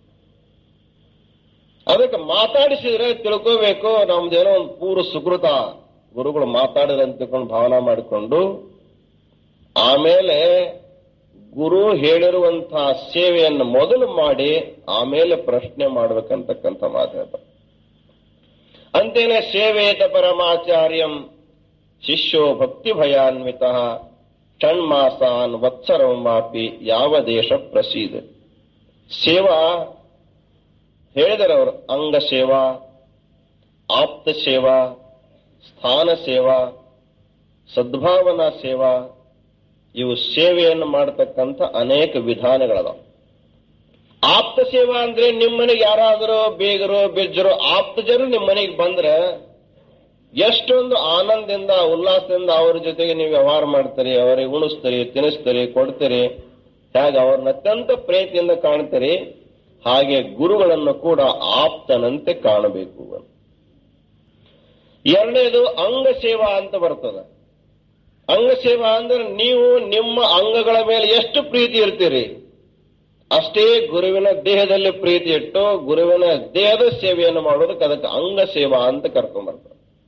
S1: ಅದಕ್ಕೆ ಮಾತಾಡಿಸಿದ್ರೆ ತಿಳ್ಕೋಬೇಕು ನಮ್ದೇನೋ ಒಂದು ಪೂರ್ವ ಸುಕೃತ ಗುರುಗಳು ಮಾತಾಡಿದ್ರೆ ಅಂತ ತಿಳ್ಕೊಂಡು ಭಾವನಾ ಮಾಡಿಕೊಂಡು ಆಮೇಲೆ ಗುರು ಹೇಳಿರುವಂತಹ ಸೇವೆಯನ್ನು ಮೊದಲು ಮಾಡಿ ಆಮೇಲೆ ಪ್ರಶ್ನೆ ಮಾಡ್ಬೇಕಂತಕ್ಕಂಥ ಮಾತಾಡ್ತಾರೆ ಅಂತೇನೆ ಸೇವೇತ ಪರಮಾಚಾರ್ಯಂ ಶಿಷ್ಯೋ ಭಕ್ತಿ ಭಯಾನ್ವಿತ ಷಣ್ಮಾಸಾನ್ ವತ್ಸರಂ ವಾಪಿ ಯಾವ ದೇಶ ಪ್ರಸೀದ ಸೇವಾ ಹೇಳಿದರೆ ಅವರು ಅಂಗ ಸೇವಾ ಆಪ್ತ ಸೇವಾ ಸ್ಥಾನ ಸೇವಾ ಸದ್ಭಾವನಾ ಸೇವಾ ಇವು ಸೇವೆಯನ್ನು ಮಾಡತಕ್ಕಂಥ ಅನೇಕ ವಿಧಾನಗಳದಾವ ಆಪ್ತ ಸೇವಾ ಅಂದ್ರೆ ನಿಮ್ಮ ಮನೆಗೆ ಯಾರಾದರೂ ಬೇಗರು ಬಿಜ್ಜರು ಆಪ್ತ ಜನರು ನಿಮ್ಮ ಮನೆಗೆ ಬಂದ್ರೆ ಎಷ್ಟೊಂದು ಆನಂದದಿಂದ ಉಲ್ಲಾಸದಿಂದ ಅವ್ರ ಜೊತೆಗೆ ನೀವು ವ್ಯವಹಾರ ಮಾಡ್ತೀರಿ ಅವರಿಗೆ ಉಣಿಸ್ತೀರಿ ತಿನ್ನಿಸ್ತೀರಿ ಕೊಡ್ತೀರಿ ಹೇಗೆ ಅವ್ರನ್ನ ಅತ್ಯಂತ ಪ್ರೀತಿಯಿಂದ ಕಾಣ್ತೀರಿ ಹಾಗೆ ಗುರುಗಳನ್ನು ಕೂಡ ಆಪ್ತನಂತೆ ಕಾಣಬೇಕು ಎರಡನೇದು ಅಂಗ ಸೇವಾ ಅಂತ ಬರ್ತದೆ ಅಂಗ ಸೇವಾ ಅಂದ್ರೆ ನೀವು ನಿಮ್ಮ ಅಂಗಗಳ ಮೇಲೆ ಎಷ್ಟು ಪ್ರೀತಿ ಇರ್ತೀರಿ ಅಷ್ಟೇ ಗುರುವಿನ ದೇಹದಲ್ಲಿ ಪ್ರೀತಿ ಇಟ್ಟು ಗುರುವಿನ ದೇಹದ ಸೇವೆಯನ್ನು ಮಾಡೋದಕ್ಕೆ ಅದಕ್ಕೆ ಅಂಗ ಸೇವಾ ಅಂತ ಕರ್ಕೊಂಡ್ಬರ್ತಾರೆ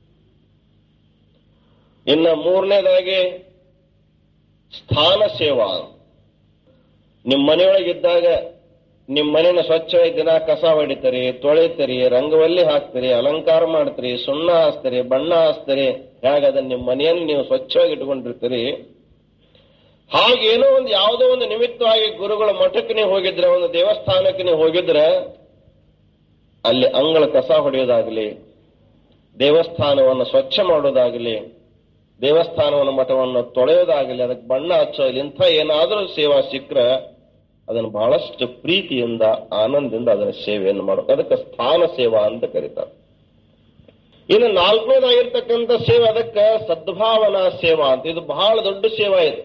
S1: ಇನ್ನ ಮೂರನೇದಾಗಿ ಸ್ಥಾನ ಸೇವಾ ನಿಮ್ಮ ಮನೆಯೊಳಗಿದ್ದಾಗ ನಿಮ್ಮ ಮನೆನ ಸ್ವಚ್ಛವಾಗಿ ದಿನ ಕಸ ಹೊಡಿತೀರಿ ತೊಳಿತೀರಿ ರಂಗವಲ್ಲಿ ಹಾಕ್ತೀರಿ ಅಲಂಕಾರ ಮಾಡ್ತೀರಿ ಸುಣ್ಣ ಹಾಸ್ತೀರಿ ಬಣ್ಣ ಹಾಸ್ತೀರಿ ಹೇಗೆ ಅದನ್ನ ನಿಮ್ಮ ಮನೆಯನ್ನು ನೀವು ಸ್ವಚ್ಛವಾಗಿ ಇಟ್ಕೊಂಡಿರ್ತೀರಿ ಹಾಗೇನೋ ಒಂದು ಯಾವುದೋ ಒಂದು ನಿಮಿತ್ತವಾಗಿ ಗುರುಗಳ ಮಠಕ್ಕೆ ನೀವು ಹೋಗಿದ್ರೆ ಒಂದು ದೇವಸ್ಥಾನಕ್ಕೆ ನೀವು ಹೋಗಿದ್ರೆ ಅಲ್ಲಿ ಅಂಗಳ ಕಸ ಹೊಡೆಯೋದಾಗಲಿ ದೇವಸ್ಥಾನವನ್ನು ಸ್ವಚ್ಛ ಮಾಡೋದಾಗಲಿ ದೇವಸ್ಥಾನವನ್ನು ಮಠವನ್ನು ತೊಳೆಯೋದಾಗಲಿ ಅದಕ್ಕೆ ಬಣ್ಣ ಹಚ್ಚೋದು ಇಂಥ ಏನಾದರೂ ಸೇವಾ ಸಿಕ್ಕರೆ ಅದನ್ನು ಬಹಳಷ್ಟು ಪ್ರೀತಿಯಿಂದ ಆನಂದದಿಂದ ಅದರ ಸೇವೆಯನ್ನು ಮಾಡೋದು ಅದಕ್ಕೆ ಸ್ಥಾನ ಸೇವಾ ಅಂತ ಕರೀತಾರೆ ಇನ್ನು ನಾಲ್ಕನೇದಾಗಿರ್ತಕ್ಕಂಥ ಸೇವೆ ಅದಕ್ಕೆ ಸದ್ಭಾವನಾ ಸೇವಾ ಅಂತ ಇದು ಬಹಳ ದೊಡ್ಡ ಸೇವಾ ಇದು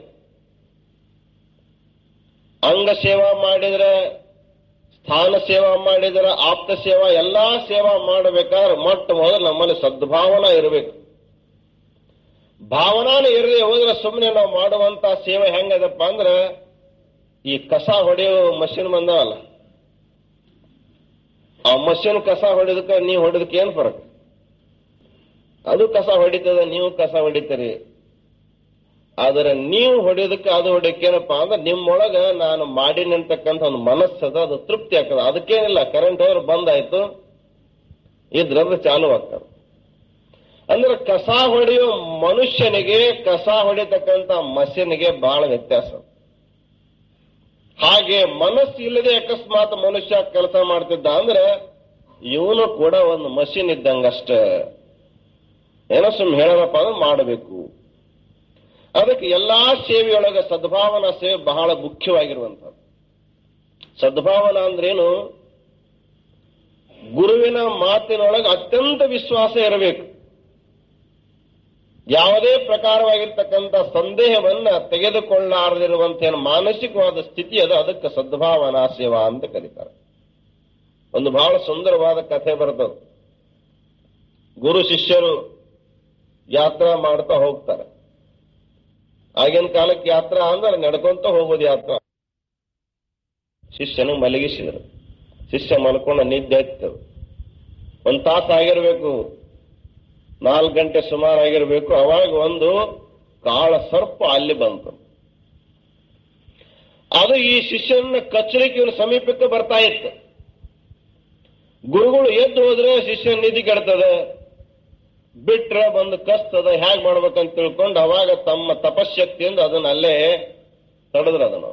S1: ಅಂಗ ಸೇವಾ ಮಾಡಿದ್ರೆ ಸ್ಥಾನ ಸೇವಾ ಮಾಡಿದ್ರೆ ಆಪ್ತ ಸೇವಾ ಎಲ್ಲಾ ಸೇವಾ ಮಾಡಬೇಕಾದ್ರೆ ಮೊಟ್ಟ ಮೊದಲು ನಮ್ಮಲ್ಲಿ ಸದ್ಭಾವನಾ ಇರಬೇಕು ಭಾವನಾನು ಇರದೆ ಹೋದ್ರೆ ಸುಮ್ಮನೆ ನಾವು ಮಾಡುವಂತ ಸೇವೆ ಹೆಂಗದಪ್ಪ ಅಂದ್ರೆ ಈ ಕಸ ಹೊಡೆಯೋ ಮಷಿನ್ ಬಂದವಲ್ಲ ಆ ಮಷಿನ್ ಕಸ ಹೊಡೆದಕ್ಕೆ ನೀವು ಹೊಡೆದಕ್ಕೆ ಏನ್ ಫರಕ್ ಅದು ಕಸ ಹೊಡಿತದ ನೀವು ಕಸ ಹೊಡಿತೀರಿ ಆದರೆ ನೀವು ಹೊಡೆಯೋದಕ್ಕೆ ಅದು ಹೊಡೆಯಕ್ಕೆ ಏನಪ್ಪಾ ಅಂದ್ರೆ ನಿಮ್ಮೊಳಗ ನಾನು ಮಾಡೀನಿ ಅಂತಕ್ಕಂಥ ಒಂದು ಮನಸ್ಸದ ಅದು ತೃಪ್ತಿ ಆಗ್ತದೆ ಅದಕ್ಕೇನಿಲ್ಲ ಕರೆಂಟ್ ಹೋದ್ರೆ ಬಂದಾಯ್ತು ಇದ್ರದ್ದು ಚಾಲು ಆಗ್ತದೆ ಅಂದ್ರೆ ಕಸ ಹೊಡೆಯೋ ಮನುಷ್ಯನಿಗೆ ಕಸ ಹೊಡಿತಕ್ಕಂಥ ಮಷಿನ್ಗೆ ಬಹಳ ವ್ಯತ್ಯಾಸ ಹಾಗೆ ಮನಸ್ಸು ಇಲ್ಲದೆ ಅಕಸ್ಮಾತ್ ಮನುಷ್ಯ ಕೆಲಸ ಮಾಡ್ತಿದ್ದ ಅಂದ್ರೆ ಇವನು ಕೂಡ ಒಂದು ಮಷಿನ್ ಇದ್ದಂಗಷ್ಟ ಏನೋ ಸುಮ್ ಹೇಳೋಣಪ್ಪ ಅಂದ್ರೆ ಮಾಡಬೇಕು ಅದಕ್ಕೆ ಎಲ್ಲಾ ಸೇವೆಯೊಳಗೆ ಸದ್ಭಾವನಾ ಸೇವೆ ಬಹಳ ಮುಖ್ಯವಾಗಿರುವಂಥದ್ದು ಸದ್ಭಾವನಾ ಅಂದ್ರೇನು ಗುರುವಿನ ಮಾತಿನೊಳಗೆ ಅತ್ಯಂತ ವಿಶ್ವಾಸ ಇರಬೇಕು ಯಾವುದೇ ಪ್ರಕಾರವಾಗಿರ್ತಕ್ಕಂಥ ಸಂದೇಹವನ್ನ ತೆಗೆದುಕೊಳ್ಳಾರದಿರುವಂತ ಏನು ಮಾನಸಿಕವಾದ ಸ್ಥಿತಿ ಅದು ಅದಕ್ಕೆ ಸದ್ಭಾವನಾ ಸೇವಾ ಅಂತ ಕರೀತಾರೆ ಒಂದು ಬಹಳ ಸುಂದರವಾದ ಕಥೆ ಬರ್ತದೆ ಗುರು ಶಿಷ್ಯರು ಯಾತ್ರಾ ಮಾಡ್ತಾ ಹೋಗ್ತಾರೆ ಆಗಿನ ಕಾಲಕ್ಕೆ ಯಾತ್ರಾ ಅಂದ್ರೆ ನಡ್ಕೊಂತ ಹೋಗೋದು ಯಾತ್ರಾ ಶಿಷ್ಯನು ಮಲಗಿಸಿದರು ಶಿಷ್ಯ ಮಲ್ಕೊಂಡು ನಿದ್ದೆ ಎತ್ತದು ಒಂದ್ ತಾಸು ಆಗಿರ್ಬೇಕು ನಾಲ್ಕು ಗಂಟೆ ಸುಮಾರು ಆಗಿರ್ಬೇಕು ಅವಾಗ ಒಂದು ಕಾಳ ಸರ್ಪ ಅಲ್ಲಿ ಬಂತು ಅದು ಈ ಶಿಷ್ಯನ ಕಚ್ಚಲಿಕ್ಕೆ ಇವನು ಸಮೀಪಕ್ಕೆ ಬರ್ತಾ ಇತ್ತು ಗುರುಗಳು ಎದ್ದು ಹೋದ್ರೆ ಶಿಷ್ಯನ ನಿಧಿ ಕೆಡ್ತದೆ ಬಿಟ್ರೆ ಬಂದು ಕಸ್ತದ ಹೇಗ್ ಮಾಡ್ಬೇಕಂತ ತಿಳ್ಕೊಂಡು ಅವಾಗ ತಮ್ಮ ತಪಶಕ್ತಿಯಿಂದ ಅದನ್ನ ಅಲ್ಲೇ ತಡೆದ್ರ ಅದನ್ನು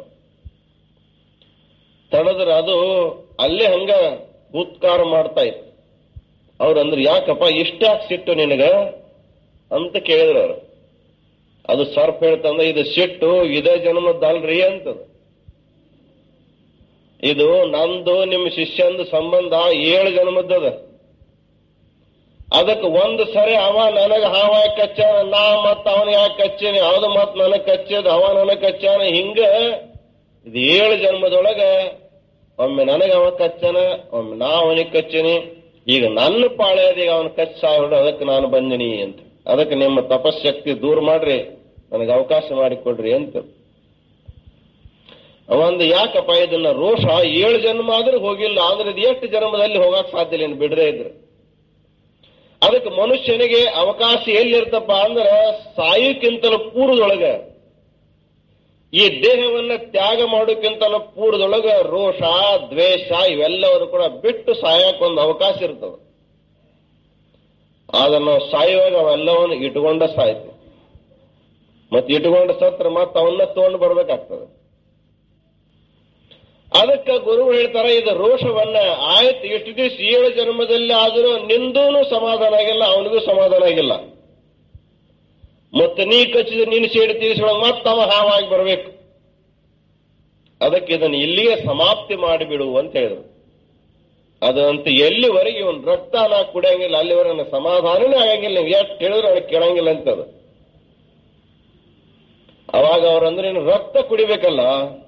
S1: ತಡೆದ್ರೆ ಅದು ಅಲ್ಲೇ ಹಂಗ ಉತ್ಕಾರ ಮಾಡ್ತಾ ಇತ್ತು ಅವ್ರು ಅಂದ್ರೆ ಯಾಕಪ್ಪ ಇಷ್ಟ್ಯಾಕ್ ಸಿಟ್ಟು ನಿನಗ ಅಂತ ಕೇಳಿದ್ರು ಅವ್ರು ಅದು ಸರ್ಪ್ ಹೇಳ್ತಂದ್ರೆ ಇದು ಸಿಟ್ಟು ಇದೇ ಜನ್ಮದ್ದಲ್ರಿ ಅಂತದ ಇದು ನಂದು ನಿಮ್ಮ ಶಿಷ್ಯಂದು ಸಂಬಂಧ ಏಳು ಜನ್ಮದ್ದದ ಅದಕ್ಕೆ ಒಂದು ಸರಿ ಅವ ನನಗ ಹಾವ ಕಚ್ಚಾನ ನಾ ಮತ್ ಅವನ ಯಾಕೆ ಕಚ್ಚೇನಿ ಅವನು ಮತ್ ನನಗ್ ಕಚ್ಚದ ಅವ ನನಗ್ ಕಚ್ಚಾನ ಹಿಂಗ ಇದು ಏಳು ಜನ್ಮದೊಳಗ ಒಮ್ಮೆ ನನಗ ಅವ ಕಚ್ಚನ ಒಮ್ಮೆ ನಾ ಅವನಿಗೆ ಕಚ್ಚನಿ ಈಗ ನನ್ನ ಪಾಳ್ಯದ ಈಗ ಅವನ ಕಚ್ಚ ಸಾಯ್ಬಿಡು ಅದಕ್ಕೆ ನಾನು ಬಂದಿನಿ ಅಂತ ಅದಕ್ಕೆ ನಿಮ್ಮ ತಪಶಕ್ತಿ ದೂರ ಮಾಡ್ರಿ ನನಗೆ ಅವಕಾಶ ಮಾಡಿಕೊಡ್ರಿ ಅಂತ ಅವಂದು ಯಾಕಪ್ಪ ಇದನ್ನ ರೋಷ ಏಳು ಜನ್ಮ ಆದ್ರೂ ಹೋಗಿಲ್ಲ ಅಂದ್ರೆ ಇದು ಎಷ್ಟು ಜನ್ಮದಲ್ಲಿ ಹೋಗಕ್ ಸಾಧ್ಯ ಇಲ್ಲ ಇನ್ನು ಬಿಡದೇ ಇದ್ರೆ ಅದಕ್ಕೆ ಮನುಷ್ಯನಿಗೆ ಅವಕಾಶ ಎಲ್ಲಿರ್ತಪ್ಪ ಅಂದ್ರೆ ಸಾಯುಕ್ಕಿಂತಲೂ ಪೂರ್ವದೊಳಗೆ ಈ ದೇಹವನ್ನ ತ್ಯಾಗ ಮಾಡೋಕ್ಕಿಂತಲೂ ಪೂರ್ವದೊಳಗೆ ರೋಷ ದ್ವೇಷ ಇವೆಲ್ಲವರು ಕೂಡ ಬಿಟ್ಟು ಸಾಯಕ್ ಒಂದು ಅವಕಾಶ ಇರ್ತದೆ ಆದ್ರೆ ನಾವು ಸಾಯುವಾಗ ಅವೆಲ್ಲವನ್ನು ಇಟ್ಕೊಂಡ ಸಾಯ್ತೀವಿ ಮತ್ತೆ ಇಟ್ಕೊಂಡ ಸತ್ರ ಮತ್ತೆ ಅವನ್ನ ತಗೊಂಡು ಬರ್ಬೇಕಾಗ್ತದೆ ಅದಕ್ಕೆ ಗುರುಗಳು ಹೇಳ್ತಾರೆ ಇದು ರೋಷವನ್ನ ಆಯ್ತು ಇಷ್ಟು ದಿವಸ ಏಳು ಜನ್ಮದಲ್ಲಿ ಆದರೂ ನಿಂದೂನು ಸಮಾಧಾನ ಆಗಿಲ್ಲ ಅವನಿಗೂ ಸಮಾಧಾನ ಆಗಿಲ್ಲ ಮತ್ತೆ ನೀ ಕಚ್ಚಿದ ನೀನು ಸೇಡಿ ತೀರಿಸೊಳಗೆ ಮತ್ತೆ ಅವ ಹಾವಾಗಿ ಬರಬೇಕು ಅದಕ್ಕೆ ಇದನ್ನು ಇಲ್ಲಿಗೆ ಸಮಾಪ್ತಿ ಮಾಡಿಬಿಡು ಅಂತ ಹೇಳಿದ್ರು ಅದಂತ ಎಲ್ಲಿವರೆಗೆ ಇವನ್ ರಕ್ತ ನಾ ಕುಡಿಯಂಗಿಲ್ಲ ಅಲ್ಲಿವರೆಗೆ ನನಗೆ ಸಮಾಧಾನನೇ ಆಗಂಗಿಲ್ಲ ನೀವು ಎಷ್ಟು ಹೇಳಿದ್ರೆ ನನಗೆ ಕೇಳಂಗಿಲ್ಲ ಅಂತದ ಅವಾಗ ಅವ್ರಂದ್ರೆ ನೀನು ರಕ್ತ ಕುಡಿಬೇಕಲ್ಲ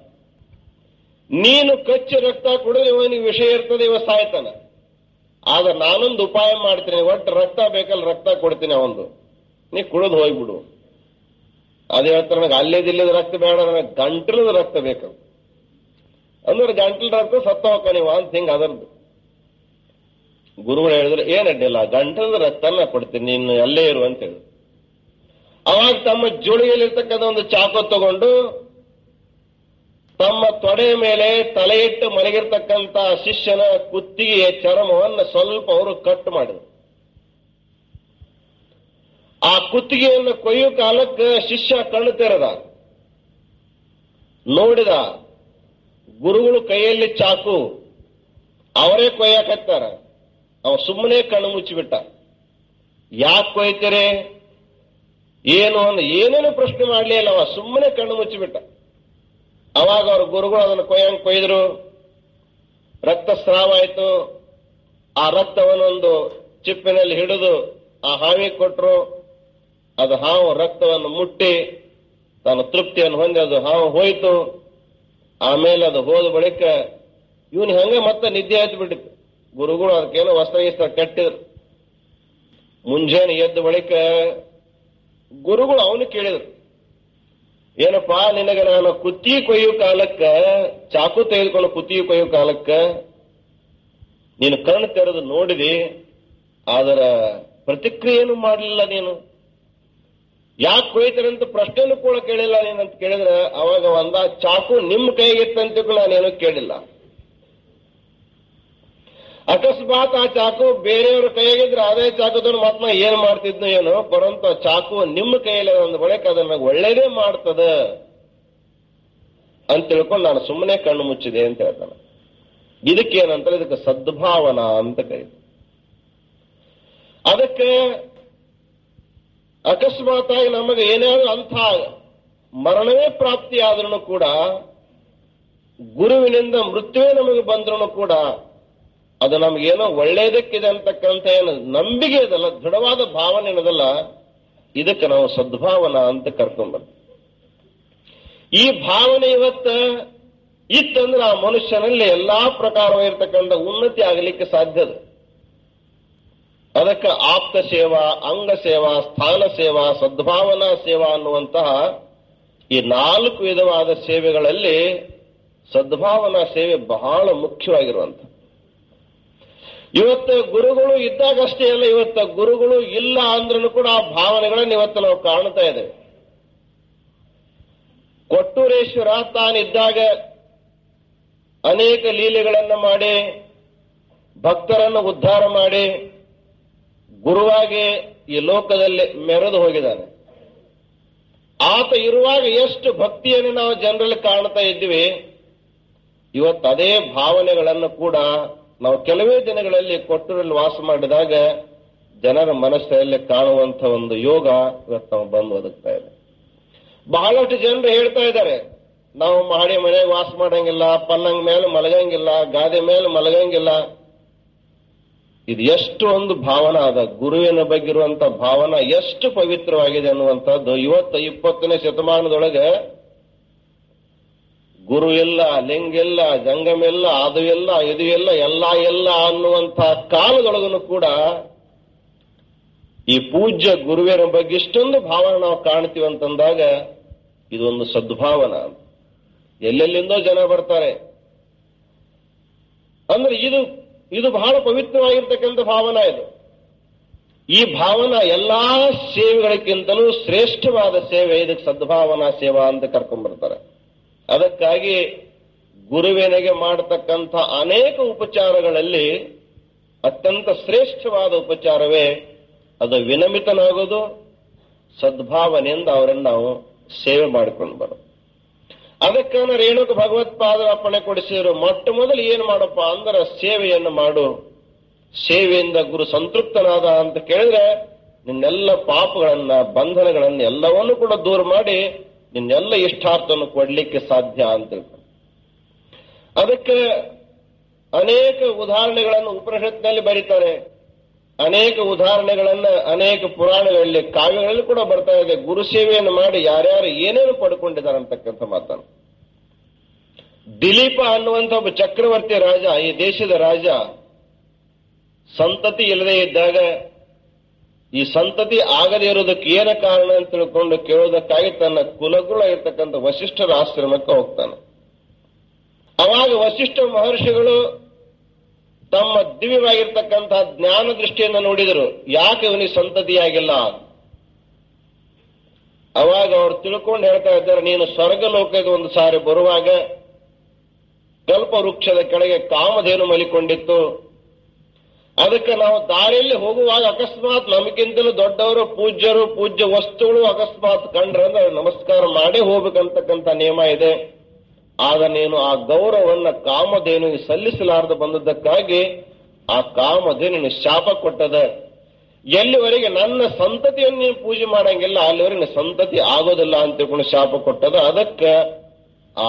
S1: ನೀನು ಕಚ್ಚಿ ರಕ್ತ ಕುಡಿದ್ರೆ ಇವನಿಗೆ ವಿಷಯ ಇರ್ತದೆ ಇವ ಸಾಯ್ತಾನ ಆದ್ರೆ ನಾನೊಂದು ಉಪಾಯ ಮಾಡ್ತೀನಿ ಒಟ್ಟು ರಕ್ತ ಬೇಕಲ್ಲ ರಕ್ತ ಕೊಡ್ತೀನಿ ಅವಂದು ನೀ ಕುಡಿದು ಹೋಗ್ಬಿಡು ಅದೇ ಹೇಳ್ತಾರೆ ನನಗೆ ಅಲ್ಲೇದಿಲ್ಲದ ರಕ್ತ ಬೇಡ ನನಗೆ ಗಂಟಲದ ರಕ್ತ ಬೇಕು ಅಂದ್ರೆ ಗಂಟಲ ರಕ್ತ ಸತ್ತ ಹೋಗ ನೀವು ಅಂತ ಹಿಂಗ ಅದರ್ದು ಗುರುಗಳು ಹೇಳಿದ್ರು ಏನ್ ಅಡ್ಡಿಲ್ಲ ಗಂಟಲದ ರಕ್ತನ ಕೊಡ್ತೀನಿ ನೀನು ಅಲ್ಲೇ ಇರು ಅಂತ ಹೇಳಿದ್ರು ಅವಾಗ ತಮ್ಮ ಜೋಳಿಗೆಯಲ್ಲಿರ್ತಕ್ಕಂಥ ಒಂದು ಚಾಕು ತಗೊಂಡು ತಮ್ಮ ತೊಡೆ ಮೇಲೆ ತಲೆ ಇಟ್ಟು ಮಲಗಿರ್ತಕ್ಕಂಥ ಶಿಷ್ಯನ ಕುತ್ತಿಗೆಯ ಚರ್ಮವನ್ನು ಸ್ವಲ್ಪ ಅವರು ಕಟ್ ಮಾಡಿದರು ಆ ಕುತ್ತಿಗೆಯನ್ನು ಕೊಯ್ಯೋ ಕಾಲಕ್ಕೆ ಶಿಷ್ಯ ಕಣ್ಣು ತೆರೆದ ನೋಡಿದ ಗುರುಗಳು ಕೈಯಲ್ಲಿ ಚಾಕು ಅವರೇ ಕೊಯ್ಯಾಕತ್ತಾರ ಅವ ಸುಮ್ಮನೆ ಕಣ್ಣು ಮುಚ್ಚಿಬಿಟ್ಟ ಯಾಕೆ ಕೊಯ್ತೀರಿ ಏನು ಅಂದ ಏನೇನು ಪ್ರಶ್ನೆ ಮಾಡಲೇ ಇಲ್ಲ ಅವ ಸುಮ್ಮನೆ ಕಣ್ಣು ಮುಚ್ಚಿಬಿಟ್ಟ ಅವಾಗ ಅವ್ರ ಗುರುಗಳು ಅದನ್ನು ಕೊಯ್ಯಂಗ್ ಕೊಯ್ದ್ರು ರಕ್ತಸ್ರಾವ ಆಯ್ತು ಆ ರಕ್ತವನ್ನೊಂದು ಚಿಪ್ಪಿನಲ್ಲಿ ಹಿಡಿದು ಆ ಹಾವಿಗೆ ಕೊಟ್ರು ಅದು ಹಾವು ರಕ್ತವನ್ನು ಮುಟ್ಟಿ ತನ್ನ ತೃಪ್ತಿಯನ್ನು ಹೊಂದಿ ಅದು ಹಾವು ಹೋಯ್ತು ಆಮೇಲೆ ಅದು ಹೋದ ಬಳಿಕ ಇವನು ಹಂಗೆ ಮತ್ತೆ ನಿದ್ದೆ ಆಯ್ತು ಬಿಟ್ಟಿತ್ತು ಗುರುಗಳು ಅದಕ್ಕೇನೋ ವಸ್ತ್ರ ಗಿಸ್ತ್ರ ಕಟ್ಟಿದ್ರು ಮುಂಜಾನೆ ಎದ್ದ ಬಳಿಕ ಗುರುಗಳು ಅವನು ಕೇಳಿದ್ರು ಏನಪ್ಪಾ ನಿನಗೆ ನಾನು ಕುತ್ತಿ ಕೊಯ್ಯೋ ಕಾಲಕ್ಕ ಚಾಕು ತೆಗೆದುಕೊಂಡು ಕುತ್ತಿ ಕೊಯ್ಯೋ ಕಾಲಕ್ಕ ನೀನು ಕಣ್ಣು ತೆರೆದು ನೋಡಿದಿ ಅದರ ಪ್ರತಿಕ್ರಿಯೆಯನ್ನು ಮಾಡಲಿಲ್ಲ ನೀನು ಯಾಕೆ ಕೊಯ್ತಾರೆ ಅಂತ ಪ್ರಶ್ನೆನೂ ಕೂಡ ಕೇಳಿಲ್ಲ ನೀನು ಅಂತ ಕೇಳಿದ್ರೆ ಅವಾಗ ಒಂದ ಚಾಕು ನಿಮ್ಮ ಕೈಗಿತ್ತಂತ ನಾನೇನು ಕೇಳಿಲ್ಲ ಅಕಸ್ಮಾತ್ ಆ ಚಾಕು ಬೇರೆಯವ್ರ ಕೈಯಾಗಿದ್ರೆ ಅದೇ ಚಾಕುದನ್ನು ಮತ್ ನಾ ಏನ್ ಮಾಡ್ತಿದ್ನು ಏನು ಬರೋಂತ ಚಾಕು ನಿಮ್ಮ ಕೈಯಲ್ಲಿ ಒಂದು ಬಳಿಕ ಅದನ್ನ ಒಳ್ಳೇದೇ ಮಾಡ್ತದ ಅಂತ ತಿಳ್ಕೊಂಡು ನಾನು ಸುಮ್ಮನೆ ಕಣ್ಣು ಮುಚ್ಚಿದೆ ಅಂತ ಹೇಳ್ತಾನೆ ಇದಕ್ಕೇನಂತಾರೆ ಇದಕ್ಕೆ ಸದ್ಭಾವನಾ ಅಂತ ಕರೀತಾರೆ ಅದಕ್ಕೆ ಅಕಸ್ಮಾತ್ ಆಗಿ ನಮಗೆ ಏನಾದ್ರೂ ಅಂಥ ಮರಣವೇ ಪ್ರಾಪ್ತಿಯಾದ್ರೂ ಕೂಡ ಗುರುವಿನಿಂದ ಮೃತ್ಯುವೇ ನಮಗೆ ಬಂದ್ರೂ ಕೂಡ ಅದು ನಮಗೇನೋ ಒಳ್ಳೇದಕ್ಕಿದೆ ಅಂತಕ್ಕಂಥ ಏನು ನಂಬಿಕೆ ಇದಲ್ಲ ದೃಢವಾದ ಭಾವನೆ ಏನದಲ್ಲ ಇದಕ್ಕೆ ನಾವು ಸದ್ಭಾವನಾ ಅಂತ ಕರ್ಕೊಂಡ್ಬರ್ತೀವಿ ಈ ಭಾವನೆ ಇವತ್ತ ಇತ್ತಂದ್ರೆ ಆ ಮನುಷ್ಯನಲ್ಲಿ ಎಲ್ಲಾ ಪ್ರಕಾರವಾಗಿರ್ತಕ್ಕಂಥ ಉನ್ನತಿ ಆಗಲಿಕ್ಕೆ ಸಾಧ್ಯದ ಅದಕ್ಕೆ ಆಪ್ತ ಸೇವಾ ಅಂಗ ಸೇವಾ ಸ್ಥಾನ ಸೇವಾ ಸದ್ಭಾವನಾ ಸೇವಾ ಅನ್ನುವಂತಹ ಈ ನಾಲ್ಕು ವಿಧವಾದ ಸೇವೆಗಳಲ್ಲಿ ಸದ್ಭಾವನಾ ಸೇವೆ ಬಹಳ ಮುಖ್ಯವಾಗಿರುವಂತ ಇವತ್ತು ಗುರುಗಳು ಇದ್ದಾಗಷ್ಟೇ ಅಲ್ಲ ಇವತ್ತು ಗುರುಗಳು ಇಲ್ಲ ಅಂದ್ರೂ ಕೂಡ ಆ ಭಾವನೆಗಳನ್ನು ಇವತ್ತು ನಾವು ಕಾಣ್ತಾ ಇದ್ದೇವೆ ಕೊಟ್ಟೂರೇಶ್ವರ ತಾನಿದ್ದಾಗ ಅನೇಕ ಲೀಲೆಗಳನ್ನು ಮಾಡಿ ಭಕ್ತರನ್ನು ಉದ್ಧಾರ ಮಾಡಿ ಗುರುವಾಗಿ ಈ ಲೋಕದಲ್ಲಿ ಮೆರೆದು ಹೋಗಿದ್ದಾನೆ ಆತ ಇರುವಾಗ ಎಷ್ಟು ಭಕ್ತಿಯನ್ನು ನಾವು ಜನರಲ್ಲಿ ಕಾಣ್ತಾ ಇದ್ವಿ ಇವತ್ತು ಅದೇ ಭಾವನೆಗಳನ್ನು ಕೂಡ ನಾವು ಕೆಲವೇ ದಿನಗಳಲ್ಲಿ ಕೊಟ್ಟೂರಲ್ಲಿ ವಾಸ ಮಾಡಿದಾಗ ಜನರ ಮನಸ್ಸಲ್ಲಿ ಕಾಣುವಂತ ಒಂದು ಯೋಗ ಇವತ್ತು ನಾವು ಬಂದು ಒದಗ್ತಾ ಇದೆ ಬಹಳಷ್ಟು ಜನರು ಹೇಳ್ತಾ ಇದ್ದಾರೆ ನಾವು ಮಾಡಿ ಮನೆಗೆ ವಾಸ ಮಾಡಂಗಿಲ್ಲ ಪಲ್ಲಂಗ್ ಮೇಲೆ ಮಲಗಂಗಿಲ್ಲ ಗಾದೆ ಮೇಲೆ ಮಲಗಂಗಿಲ್ಲ ಇದು ಎಷ್ಟು ಒಂದು ಭಾವನಾ ಅದ ಗುರುವಿನ ಬಗ್ಗೆ ಇರುವಂತ ಭಾವನಾ ಎಷ್ಟು ಪವಿತ್ರವಾಗಿದೆ ಅನ್ನುವಂಥದ್ದು ಇವತ್ತು ಇಪ್ಪತ್ತನೇ ಶತಮಾನದೊಳಗೆ ಗುರು ಇಲ್ಲ ಲಿಂಗ ಇಲ್ಲ ಜಂಗಮ ಇಲ್ಲ ಅದು ಇಲ್ಲ ಇದು ಇಲ್ಲ ಎಲ್ಲ ಇಲ್ಲ ಅನ್ನುವಂಥ ಕಾಲದೊಳಗನು ಕೂಡ ಈ ಪೂಜ್ಯ ಗುರುವಿನ ಬಗ್ಗೆ ಇಷ್ಟೊಂದು ಭಾವನೆ ನಾವು ಕಾಣ್ತೀವಿ ಅಂತಂದಾಗ ಇದೊಂದು ಸದ್ಭಾವನ ಎಲ್ಲೆಲ್ಲಿಂದೋ ಜನ ಬರ್ತಾರೆ ಅಂದ್ರೆ ಇದು ಇದು ಬಹಳ ಪವಿತ್ರವಾಗಿರ್ತಕ್ಕಂಥ ಭಾವನಾ ಇದು ಈ ಭಾವನಾ ಎಲ್ಲಾ ಸೇವೆಗಳಿಗಿಂತಲೂ ಶ್ರೇಷ್ಠವಾದ ಸೇವೆ ಇದಕ್ಕೆ ಸದ್ಭಾವನಾ ಸೇವಾ ಅಂತ ಕರ್ಕೊಂಡ್ಬರ್ತಾರೆ ಅದಕ್ಕಾಗಿ ಗುರುವಿನಿಗೆ ಮಾಡತಕ್ಕಂಥ ಅನೇಕ ಉಪಚಾರಗಳಲ್ಲಿ ಅತ್ಯಂತ ಶ್ರೇಷ್ಠವಾದ ಉಪಚಾರವೇ ಅದು ವಿನಮಿತನಾಗೋದು ಸದ್ಭಾವನೆಯಿಂದ ಅವರನ್ನು ನಾವು ಸೇವೆ ಮಾಡಿಕೊಂಡು ಬರೋದು ಅದಕ್ಕಾನ ರೇಣುಕ ಭಗವತ್ಪಾದರ ಅಪ್ಪಣೆ ಕೊಡಿಸಿದ್ರು ಮೊಟ್ಟ ಮೊದಲು ಏನು ಮಾಡಪ್ಪ ಅಂದ್ರೆ ಸೇವೆಯನ್ನು ಮಾಡು ಸೇವೆಯಿಂದ ಗುರು ಸಂತೃಪ್ತನಾದ ಅಂತ ಕೇಳಿದ್ರೆ ನಿನ್ನೆಲ್ಲ ಪಾಪಗಳನ್ನ ಬಂಧನಗಳನ್ನ ಎಲ್ಲವನ್ನೂ ಕೂಡ ದೂರ ಮಾಡಿ ನಿನ್ನೆಲ್ಲ ಇಷ್ಟಾರ್ಥವನ್ನು ಕೊಡ್ಲಿಕ್ಕೆ ಸಾಧ್ಯ ಅಂತ ಹೇಳ್ತಾರೆ. ಅದಕ್ಕೆ ಅನೇಕ ಉದಾಹರಣೆಗಳನ್ನು ಉಪನಿಷತ್ನಲ್ಲಿ ಬರೀತಾರೆ ಅನೇಕ ಉದಾಹರಣೆಗಳನ್ನ ಅನೇಕ ಪುರಾಣಗಳಲ್ಲಿ ಕಾವ್ಯಗಳಲ್ಲಿ ಕೂಡ ಬರ್ತಾ ಇದೆ ಗುರು ಸೇವೆಯನ್ನು ಮಾಡಿ ಯಾರ್ಯಾರು ಏನೇನು ಪಡ್ಕೊಂಡಿದ್ದಾರೆ ಅಂತಕ್ಕಂಥ ಮಾತನ್ನು ದಿಲೀಪ ಅನ್ನುವಂಥ ಒಬ್ಬ ಚಕ್ರವರ್ತಿ ರಾಜ ಈ ದೇಶದ ರಾಜ ಸಂತತಿ ಇಲ್ಲದೆ ಇದ್ದಾಗ ಈ ಸಂತತಿ ಆಗದೇ ಇರೋದಕ್ಕೆ ಏನ ಕಾರಣ ಅಂತ ತಿಳ್ಕೊಂಡು ಕೇಳೋದಕ್ಕಾಗಿ ತನ್ನ ಕುಲಗುಳ ಇರ್ತಕ್ಕಂಥ ವಶಿಷ್ಠರ ಆಶ್ರಮಕ್ಕೆ ಹೋಗ್ತಾನೆ ಅವಾಗ ವಸಿಷ್ಠ ಮಹರ್ಷಿಗಳು ತಮ್ಮ ದಿವ್ಯವಾಗಿರ್ತಕ್ಕಂತಹ ಜ್ಞಾನ ದೃಷ್ಟಿಯಿಂದ ನೋಡಿದರು ಯಾಕೆ ಇವನಿಗೆ ಸಂತತಿಯಾಗಿಲ್ಲ ಅವಾಗ ಅವ್ರು ತಿಳ್ಕೊಂಡು ಹೇಳ್ತಾ ಇದ್ದಾರೆ ನೀನು ಸ್ವರ್ಗ ಲೋಕಕ್ಕೆ ಒಂದು ಸಾರಿ ಬರುವಾಗ ಕಲ್ಪ ವೃಕ್ಷದ ಕೆಳಗೆ ಕಾಮಧೇನು ಮಲಿಕೊಂಡಿತ್ತು ಅದಕ್ಕೆ ನಾವು ದಾರಿಯಲ್ಲಿ ಹೋಗುವಾಗ ಅಕಸ್ಮಾತ್ ನಮಗಿಂತಲೂ ದೊಡ್ಡವರು ಪೂಜ್ಯರು ಪೂಜ್ಯ ವಸ್ತುಗಳು ಅಕಸ್ಮಾತ್ ಕಂಡ್ರೆ ಅಂದ್ರೆ ನಮಸ್ಕಾರ ಮಾಡಿ ಹೋಗ್ಬೇಕಂತಕ್ಕಂಥ ನಿಯಮ ಇದೆ ಆಗ ನೀನು ಆ ಗೌರವನ್ನ ಕಾಮಧೇನುಗೆ ಸಲ್ಲಿಸಲಾರದೆ ಬಂದದ್ದಕ್ಕಾಗಿ ಆ ಕಾಮಧೇನು ಶಾಪ ಕೊಟ್ಟದ ಎಲ್ಲಿವರೆಗೆ ನನ್ನ ಸಂತತಿಯನ್ನು ನೀನು ಪೂಜೆ ಮಾಡಂಗಿಲ್ಲ ಅಲ್ಲಿವರೆಗೆ ನಿನ್ನ ಸಂತತಿ ಆಗೋದಿಲ್ಲ ಅಂತ ತಿಳ್ಕೊಂಡು ಶಾಪ ಕೊಟ್ಟದ ಅದಕ್ಕೆ ಆ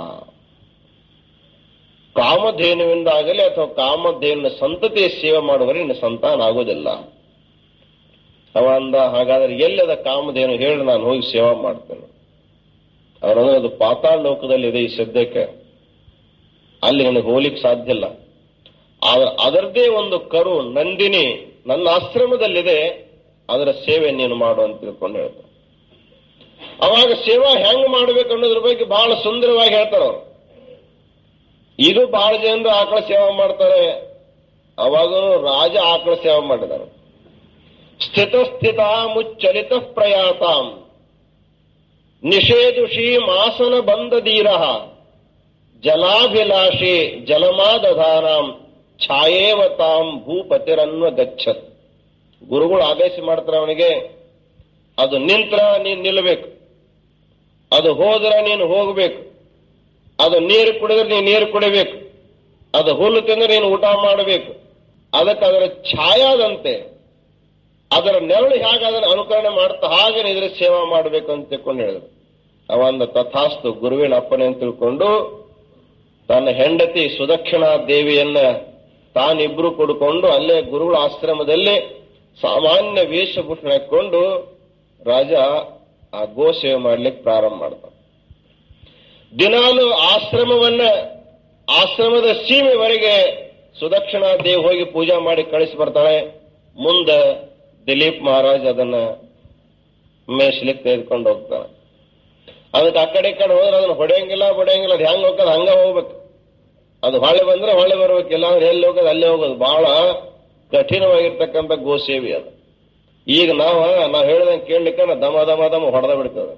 S1: ಕಾಮಧೇನುವಿಂದಾಗಲಿ ಅಥವಾ ಕಾಮಧೇನುವಿನ ಸಂತತಿಯ ಸೇವೆ ಮಾಡುವವರೆಗೆ ನಿನ್ನ ಸಂತಾನ ಆಗೋದಿಲ್ಲ ಅವ ಅಂದ ಹಾಗಾದ್ರೆ ಎಲ್ಲದ ಕಾಮಧೇನು ಹೇಳಿ ನಾನು ಹೋಗಿ ಸೇವಾ ಮಾಡ್ತೇನೆ ಅವರಂದ್ರೆ ಅದು ಪಾತಾಳ ಲೋಕದಲ್ಲಿ ಇದೆ ಈ ಸದ್ಯಕ್ಕೆ ಅಲ್ಲಿ ನನಗೆ ಹೋಗ್ಲಿಕ್ಕೆ ಸಾಧ್ಯ ಇಲ್ಲ ಆದ್ರೆ ಅದರದೇ ಒಂದು ಕರು ನಂದಿನಿ ನನ್ನ ಆಶ್ರಮದಲ್ಲಿದೆ ಅದರ ಸೇವೆ ನೀನು ಮಾಡು ಅಂತ ತಿಳ್ಕೊಂಡು ಹೇಳ್ತಾರೆ ಅವಾಗ ಸೇವಾ ಹೆಂಗ್ ಮಾಡ್ಬೇಕು ಅನ್ನೋದ್ರ ಬಗ್ಗೆ ಬಹಳ ಸುಂದರವಾಗಿ ಹೇಳ್ತಾರೆ ಅವರು ಇದು ಬಹಳ ಜನರು ಆಕಳ ಸೇವೆ ಮಾಡ್ತಾರೆ ಅವಾಗೂ ರಾಜ ಆಕಳ ಸೇವೆ ಮಾಡಿದ್ದಾರೆ ಸ್ಥಿತ ಸ್ಥಿತ ಮುಚ್ಚಲಿತ ಪ್ರಯಾತಾಂ ನಿಷೇಧುಷಿ ಮಾಸನ ಬಂದಧೀರ ಜಲಾಭಿಲಾಷಿ ಜಲಮಾದಧಾನಾಂ ಛಾಯೇವತಾಂ ಭೂಪತಿರನ್ವ ಗಚ್ಚತ್ ಗುರುಗಳು ಆದೇಶ ಮಾಡ್ತಾರೆ ಅವನಿಗೆ ಅದು ನಿಂತ್ರ ನೀನು ನಿಲ್ಲಬೇಕು ಅದು ಹೋದ್ರ ನೀನು ಹೋಗಬೇಕು ಅದು ನೀರು ಕುಡಿದ್ರೆ ನೀನು ನೀರು ಕುಡಿಬೇಕು ಅದು ಹುಲ್ಲು ತಿಂದ್ರೆ ನೀನು ಊಟ ಮಾಡಬೇಕು ಅದಕ್ಕೆ ಅದರ ಛಾಯಾದಂತೆ ಅದರ ನೆರಳು ಹೇಗೆ ಅದನ್ನು ಅನುಕರಣೆ ಮಾಡ್ತಾ ಹಾಗೆ ನೀನು ಇದ್ರ ಸೇವಾ ಮಾಡಬೇಕು ಅಂತ ತಿಳ್ಕೊಂಡು ಹೇಳಿದ್ರು ಅವಂದ ತಥಾಸ್ತು ಗುರುವಿನ ಅಪ್ಪನೆ ಅಂತ ತಿಳ್ಕೊಂಡು ತನ್ನ ಹೆಂಡತಿ ಸುದಕ್ಷಿಣಾ ದೇವಿಯನ್ನ ತಾನಿಬ್ರು ಕುಡ್ಕೊಂಡು ಅಲ್ಲೇ ಗುರುಗಳ ಆಶ್ರಮದಲ್ಲಿ ಸಾಮಾನ್ಯ ವೇಷಭೂಷಣ ಹಾಕೊಂಡು ರಾಜ ಆ ಗೋ ಸೇವೆ ಮಾಡ್ಲಿಕ್ಕೆ ಪ್ರಾರಂಭ ಮಾಡ್ತಾನೆ ದಿನಾಲು ಆಶ್ರಮವನ್ನ ಆಶ್ರಮದ ಸೀಮೆವರೆಗೆ ಸುದಕ್ಷಿಣಾ ದೇವಿ ಹೋಗಿ ಪೂಜಾ ಮಾಡಿ ಕಳಿಸಿ ಬರ್ತಾಳೆ ಮುಂದೆ ದಿಲೀಪ್ ಮಹಾರಾಜ್ ಅದನ್ನ ಮೇಯ್ಸ್ಲಿಕ್ಕೆ ತೆಗೆದುಕೊಂಡು ಹೋಗ್ತಾನೆ ಅದಕ್ಕೆ ಆ ಕಡೆ ಈ ಕಡೆ ಹೋದ್ರೆ ಅದನ್ನ ಹೊಡೆಯಂಗಿಲ್ಲ ಬಡಿಯಂಗಿಲ್ಲ ಅದು ಹೆಂಗ್ ಹೋಗೋದು ಹಂಗ ಹೋಗ್ಬೇಕು ಅದು ಹೊಳೆ ಬಂದ್ರೆ ಹೊಳೆ ಬರ್ಬೇಕು ಇಲ್ಲ ಅಂದ್ರೆ ಎಲ್ಲಿ ಹೋಗೋದು ಅಲ್ಲೇ ಹೋಗೋದು ಬಹಳ ಕಠಿಣವಾಗಿರ್ತಕ್ಕಂಥ ಗೋಸೇವಿ ಅದು ಈಗ ನಾವು ನಾವು ಹೇಳ್ದಂಗೆ ಕೇಳಲಿಕ್ಕೆ ದಮ ದಮ ದಮ ಹೊಡೆದ ಬಿಡ್ತದೆ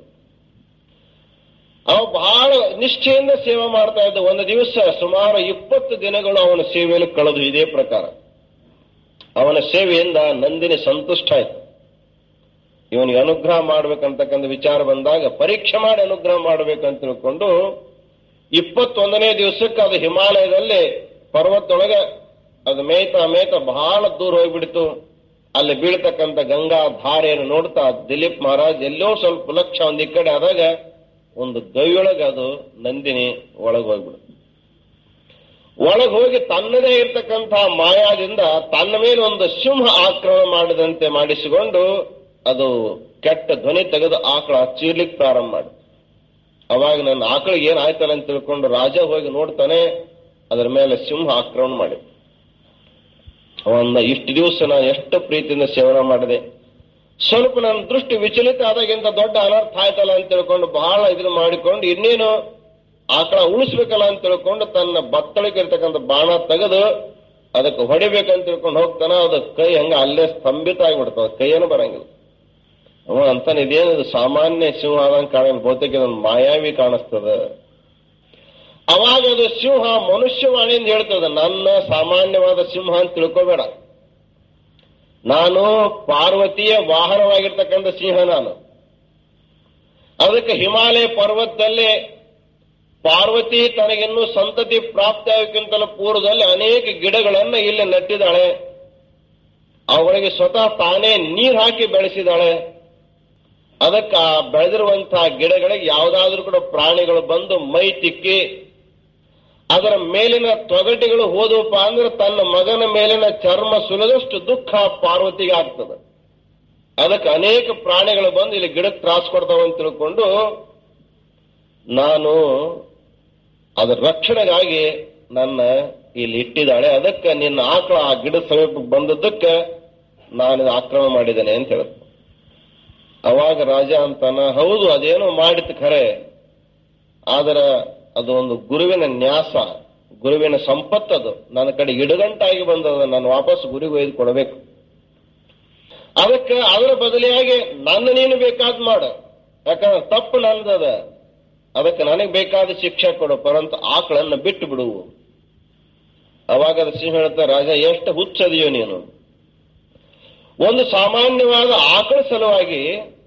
S1: ಅವ ಬಹಳ ನಿಷ್ಠೆಯಿಂದ ಸೇವೆ ಮಾಡ್ತಾ ಇದ್ದ ಒಂದು ದಿವಸ ಸುಮಾರು ಇಪ್ಪತ್ತು ದಿನಗಳು ಅವನ ಸೇವೆಯಲ್ಲಿ ಕಳೆದು ಇದೇ ಪ್ರಕಾರ ಅವನ ಸೇವೆಯಿಂದ ನಂದಿನಿ ಸಂತುಷ್ಟ ಆಯ್ತು ಇವನಿಗೆ ಅನುಗ್ರಹ ಮಾಡ್ಬೇಕಂತಕ್ಕಂಥ ವಿಚಾರ ಬಂದಾಗ ಪರೀಕ್ಷೆ ಮಾಡಿ ಅನುಗ್ರಹ ಮಾಡ್ಬೇಕಂತ ತಿಳ್ಕೊಂಡು ಇಪ್ಪತ್ತೊಂದನೇ ದಿವಸಕ್ಕೆ ಅದು ಹಿಮಾಲಯದಲ್ಲಿ ಪರ್ವತದೊಳಗೆ ಅದು ಮೇಯ್ತಾ ಮೇಯ್ತಾ ಬಹಳ ದೂರ ಹೋಗ್ಬಿಡ್ತು ಅಲ್ಲಿ ಬೀಳ್ತಕ್ಕಂಥ ಗಂಗಾ ಧಾರೆಯನ್ನು ನೋಡ್ತಾ ದಿಲೀಪ್ ಮಹಾರಾಜ್ ಎಲ್ಲೋ ಸ್ವಲ್ಪ ಲಕ್ಷ ಒಂದ್ ಈ ಕಡೆ ಆದಾಗ ಒಂದು ಗವಿಯೊಳಗೆ ಅದು ನಂದಿನಿ ಒಳಗೆ ಹೋಗ್ಬಿಡುತ್ತೆ ಒಳಗೆ ಹೋಗಿ ತನ್ನದೇ ಇರತಕ್ಕಂಥ ಮಾಯಾದಿಂದ ತನ್ನ ಮೇಲೆ ಒಂದು ಸಿಂಹ ಆಕ್ರಮಣ ಮಾಡಿದಂತೆ ಮಾಡಿಸಿಕೊಂಡು ಅದು ಕೆಟ್ಟ ಧ್ವನಿ ತೆಗೆದು ಆಕಳ ಚೀರ್ಲಿಕ್ಕೆ ಪ್ರಾರಂಭ ಮಾಡಿ ಅವಾಗ ನನ್ನ ಆಕಳಿಗೆ ಏನಾಯ್ತಲ್ಲ ಅಂತ ತಿಳ್ಕೊಂಡು ರಾಜ ಹೋಗಿ ನೋಡ್ತಾನೆ ಅದರ ಮೇಲೆ ಸಿಂಹ ಆಕ್ರಮಣ ಮಾಡಿ ಅವನ್ನ ಇಷ್ಟು ದಿವಸ ನಾನು ಎಷ್ಟು ಪ್ರೀತಿಯಿಂದ ಸೇವನೆ ಮಾಡಿದೆ ಸ್ವಲ್ಪ ನನ್ನ ದೃಷ್ಟಿ ವಿಚಲಿತ ಆದಾಗಿಂತ ದೊಡ್ಡ ಅನರ್ಥ ಆಯ್ತಲ್ಲ ಅಂತ ತಿಳ್ಕೊಂಡು ಬಹಳ ಇದನ್ನ ಮಾಡಿಕೊಂಡು ಇನ್ನೇನು ಆಕಳ ಉಳಿಸ್ಬೇಕಲ್ಲ ಅಂತ ತಿಳ್ಕೊಂಡು ತನ್ನ ಬತ್ತಳಿಗೆ ಇರ್ತಕ್ಕಂಥ ಬಾಣ ತೆಗೆದು ಅದಕ್ಕೆ ಹೊಡಿಬೇಕಂತ ತಿಳ್ಕೊಂಡು ಹೋಗ್ತಾನ ಅದು ಕೈ ಹಂಗ ಅಲ್ಲೇ ಸ್ತಂಭಿತ ಆಗಿಬಿಡ್ತದೆ ಕೈಯನ್ನು ಬರಂಗಿಲ್ಲ ಅವ ಅಂತಾನೆ ಇದೇನಿದು ಸಾಮಾನ್ಯ ಸಿಂಹ ಆದಂಗೆ ಕಾಣ ಬಹುತೇಕ ಇದೊಂದು ಮಾಯಾವಿ ಕಾಣಿಸ್ತದ ಅವಾಗ ಅದು ಸಿಂಹ ಮನುಷ್ಯವಾಣಿಯಿಂದ ಹೇಳ್ತದೆ ನನ್ನ ಸಾಮಾನ್ಯವಾದ ಸಿಂಹ ಅಂತ ತಿಳ್ಕೋಬೇಡ ನಾನು ಪಾರ್ವತಿಯ ವಾಹನವಾಗಿರ್ತಕ್ಕಂಥ ಸಿಂಹ ನಾನು ಅದಕ್ಕೆ ಹಿಮಾಲಯ ಪರ್ವತದಲ್ಲಿ ಪಾರ್ವತಿ ತನಗಿನ್ನೂ ಸಂತತಿ ಪ್ರಾಪ್ತಿ ಆಗೋಕ್ಕಿಂತಲೂ ಪೂರ್ವದಲ್ಲಿ ಅನೇಕ ಗಿಡಗಳನ್ನು ಇಲ್ಲಿ ನೆಟ್ಟಿದ್ದಾಳೆ ಅವುಗಳಿಗೆ ಸ್ವತಃ ತಾನೇ ನೀರು ಹಾಕಿ ಬೆಳೆಸಿದಾಳೆ ಅದಕ್ಕೆ ಆ ಬೆಳೆದಿರುವಂತಹ ಗಿಡಗಳಿಗೆ ಯಾವುದಾದ್ರೂ ಕೂಡ ಪ್ರಾಣಿಗಳು ಬಂದು ಮೈ ತಿಕ್ಕಿ ಅದರ ಮೇಲಿನ ತೊಗಟಿಗಳು ಹೋದವಪ್ಪ ಅಂದ್ರೆ ತನ್ನ ಮಗನ ಮೇಲಿನ ಚರ್ಮ ಸುಲಿದಷ್ಟು ದುಃಖ ಪಾರ್ವತಿಗೆ ಆಗ್ತದೆ ಅದಕ್ಕೆ ಅನೇಕ ಪ್ರಾಣಿಗಳು ಬಂದು ಇಲ್ಲಿ ಗಿಡಕ್ಕೆ ತ್ರಾಸ ಕೊಡ್ತಾವ ಅಂತ ತಿಳ್ಕೊಂಡು ನಾನು ಅದರ ರಕ್ಷಣೆಗಾಗಿ ನನ್ನ ಇಲ್ಲಿ ಇಟ್ಟಿದ್ದಾಳೆ ಅದಕ್ಕೆ ನಿನ್ನ ಆಕಳ ಆ ಗಿಡ ಸಮೀಪಕ್ಕೆ ಬಂದದ್ದಕ್ಕೆ ನಾನು ಇದು ಆಕ್ರಮಣ ಮಾಡಿದ್ದೇನೆ ಅಂತ ಹೇಳುತ್ತೆ ಅವಾಗ ರಾಜ ಅಂತಾನ ಹೌದು ಅದೇನೋ ಮಾಡಿತ್ತು ಖರೆ ಆದ್ರ ಅದು ಒಂದು ಗುರುವಿನ ನ್ಯಾಸ ಗುರುವಿನ ಸಂಪತ್ತದು ನನ್ನ ಕಡೆ ಇಡಗಂಟಾಗಿ ಬಂದದ ನಾನು ವಾಪಸ್ ಗುರಿಗೆ ಒಯ್ದು ಕೊಡಬೇಕು ಅದಕ್ಕೆ ಅದರ ಬದಲಿಯಾಗಿ ನನ್ನ ನೀನು ಬೇಕಾದ್ ಮಾಡು ಯಾಕಂದ್ರೆ ತಪ್ಪು ನಂದದ ಅದಕ್ಕೆ ನನಗೆ ಬೇಕಾದ ಶಿಕ್ಷೆ ಕೊಡು ಪರಂತು ಆಕಳನ್ನ ಬಿಟ್ಟು ಬಿಡು ಅವಾಗ ಅದು ಸಿಂಹ ಹೇಳ್ತಾರೆ ರಾಜ ಎಷ್ಟು ಹುಚ್ಚದಿಯೋ ನೀನು ಒಂದು ಸಾಮಾನ್ಯವಾದ ಆಕಳ ಸಲುವಾಗಿ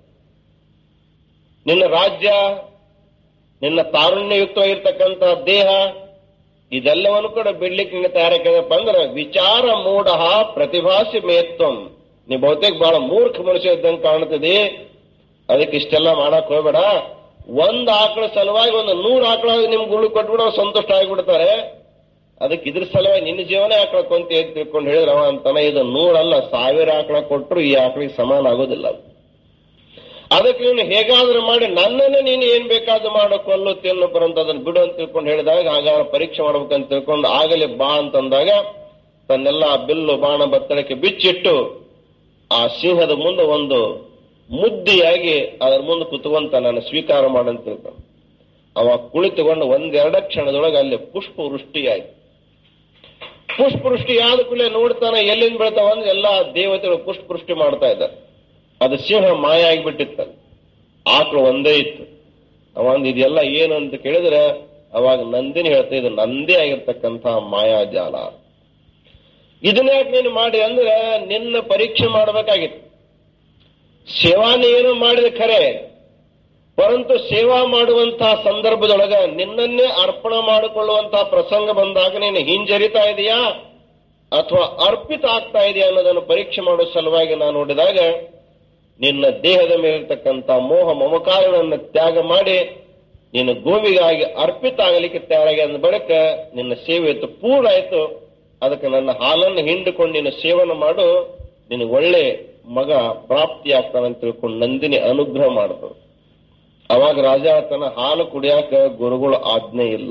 S1: ನಿನ್ನ ರಾಜ್ಯ ನಿನ್ನ ತಾರುಣ್ಯಯುಕ್ತವಾಗಿರ್ತಕ್ಕಂಥ ದೇಹ ಇದೆಲ್ಲವನ್ನು ಕೂಡ ಬಿಡ್ಲಿಕ್ಕೆ ನಿನ್ನ ತಯಾರಕ್ಕಿದಪ್ಪ ಅಂದ್ರೆ ವಿಚಾರ ಮೂಢ ಪ್ರತಿಭಾಸಿ ಮೇತ್ವಂ ನೀ ಬಹುತೇಕ ಬಹಳ ಮೂರ್ಖ ಮನುಷ್ಯ ಇದ್ದಂಗೆ ಕಾಣ್ತದೆ ಅದಕ್ಕೆ ಇಷ್ಟೆಲ್ಲ ಮಾಡಕ್ ಹೋಗ್ಬೇಡ ಒಂದ್ ಆಕಳ ಸಲುವಾಗಿ ಒಂದು ನೂರು ಆಕಳ ನಿಮ್ ಗುಳು ಕೊಟ್ಬಿಡು ಅವ್ರು ಸಂತುಷ್ಟ ಆಗಿಬಿಡ್ತಾರೆ ಅದಕ್ಕೆ ಇದ್ರ ಸಲುವಾಗಿ ನಿನ್ನ ಜೀವನ ಆಕಳ ಕೊಂತಿ ಅಂತ ತಿಳ್ಕೊಂಡು ಹೇಳಿದ್ರೆ ಅವ ಅಂತಾನೆ ಇದು ನೂರಲ್ಲ ಸಾವಿರ ಆಕಳ ಕೊಟ್ಟರು ಈ ಆಕಳಿಗೆ ಸಮಾನ ಆಗೋದಿಲ್ಲ ಅದು. ಅದಕ್ಕೆ ನೀನು ಹೇಗಾದ್ರೂ ಮಾಡಿ ನನ್ನನ್ನೇ ನೀನು ಏನ್ ಬೇಕಾದ್ರೂ ಮಾಡೋ ಕೊಲ್ಲು ತಿನ್ನು ಬರಂತ ಅದನ್ನ ಬಿಡು ಅಂತ ತಿಳ್ಕೊಂಡು ಹೇಳಿದಾಗ ಹಾಗಾದ್ರೆ ಪರೀಕ್ಷೆ ಮಾಡ್ಬೇಕಂತ ತಿಳ್ಕೊಂಡು ಆಗಲಿ ಬಾ ಅಂತಂದಾಗ ತನ್ನೆಲ್ಲ ಬಿಲ್ಲು ಬಾಣ ಬತ್ತಳಕ್ಕೆ ಬಿಚ್ಚಿಟ್ಟು ಆ ಸಿಂಹದ ಮುಂದೆ ಒಂದು ಮುದ್ದಿಯಾಗಿ ಅದರ ಮುಂದೆ ಕುತ್ಕೊಂತ ನಾನು ಸ್ವೀಕಾರ ಮಾಡಂತ ತಿಳ್ಕೊಂಡು ಅವ ಕುಳಿತುಕೊಂಡು ಒಂದೆರಡ ಕ್ಷಣದೊಳಗೆ ಅಲ್ಲಿ ಪುಷ್ಪ ವೃಷ್ಟಿಯಾಗಿ ಪುಷ್ಪ ವೃಷ್ಟಿ ಆದ ಕೂಡಲೇ ನೋಡ್ತಾನೆ ಎಲ್ಲಿಂದ ಬೀಳ್ತಾವ ಅಂದ್ರೆ ಎಲ್ಲಾ ದೇವತೆಗಳು ಪುಷ್ಪ ವೃಷ್ಟಿ ಮಾಡ್ತಾ ಇದ್ದಾರೆ ಅದು ಸಿಂಹ ಮಾಯ ಆಗಿಬಿಟ್ಟಿತ್ತು ಆಕಳು ಒಂದೇ ಇತ್ತು ಅವಂದ್ ಇದೆಲ್ಲ ಏನು ಅಂತ ಕೇಳಿದ್ರೆ ಅವಾಗ ನಂದಿನಿ ಹೇಳ್ತಾ ಇದು ನಂದೇ ಆಗಿರ್ತಕ್ಕಂಥ ಮಾಯಾಜಾಲ ಇದನ್ನ ಯಾಕೆ ನೀನು ಮಾಡಿ ಅಂದ್ರೆ ನಿನ್ನ ಪರೀಕ್ಷೆ ಮಾಡಬೇಕಾಗಿತ್ತು ಸೇವಾನ ಏನು ಮಾಡಿದ ಖರೆ ಪರಂತು ಸೇವಾ ಮಾಡುವಂತಹ ಸಂದರ್ಭದೊಳಗ ನಿನ್ನನ್ನೇ ಅರ್ಪಣೆ ಮಾಡಿಕೊಳ್ಳುವಂತಹ ಪ್ರಸಂಗ ಬಂದಾಗ ನೀನು ಹಿಂಜರಿತಾ ಇದೆಯಾ ಅಥವಾ ಅರ್ಪಿತ ಆಗ್ತಾ ಇದೆಯಾ ಅನ್ನೋದನ್ನು ಪರೀಕ್ಷೆ ಮಾಡೋ ಸಲುವಾಗಿ ನಾನು ನೋಡಿದಾಗ ನಿನ್ನ ದೇಹದ ಮೇಲಿರ್ತಕ್ಕಂಥ ಮೋಹ ಮಮಕಾರಗಳನ್ನು ತ್ಯಾಗ ಮಾಡಿ ನಿನ್ನ ಗೋವಿಗಾಗಿ ಅರ್ಪಿತ ಆಗಲಿಕ್ಕೆ ತಯಾರಾಗಿ ಅಂದ ಬಳಿಕ ನಿನ್ನ ಸೇವೆ ಇತ್ತು ಪೂರ್ಣ ಆಯ್ತು ಅದಕ್ಕೆ ನನ್ನ ಹಾಲನ್ನು ಹಿಂಡಿಕೊಂಡು ನಿನ್ನ ಸೇವನೆ ಮಾಡು ನಿನಗೆ ಒಳ್ಳೆ ಮಗ ಪ್ರಾಪ್ತಿಯಾಗ್ತಾನಂತ ತಿಳ್ಕೊಂಡು ನಂದಿನಿ ಅನುಗ್ರಹ ಮಾಡಿದ್ರು ಅವಾಗ ರಾಜ ತನ್ನ ಹಾಲು ಕುಡಿಯಾಕ ಗುರುಗಳು ಆಜ್ಞೆ ಇಲ್ಲ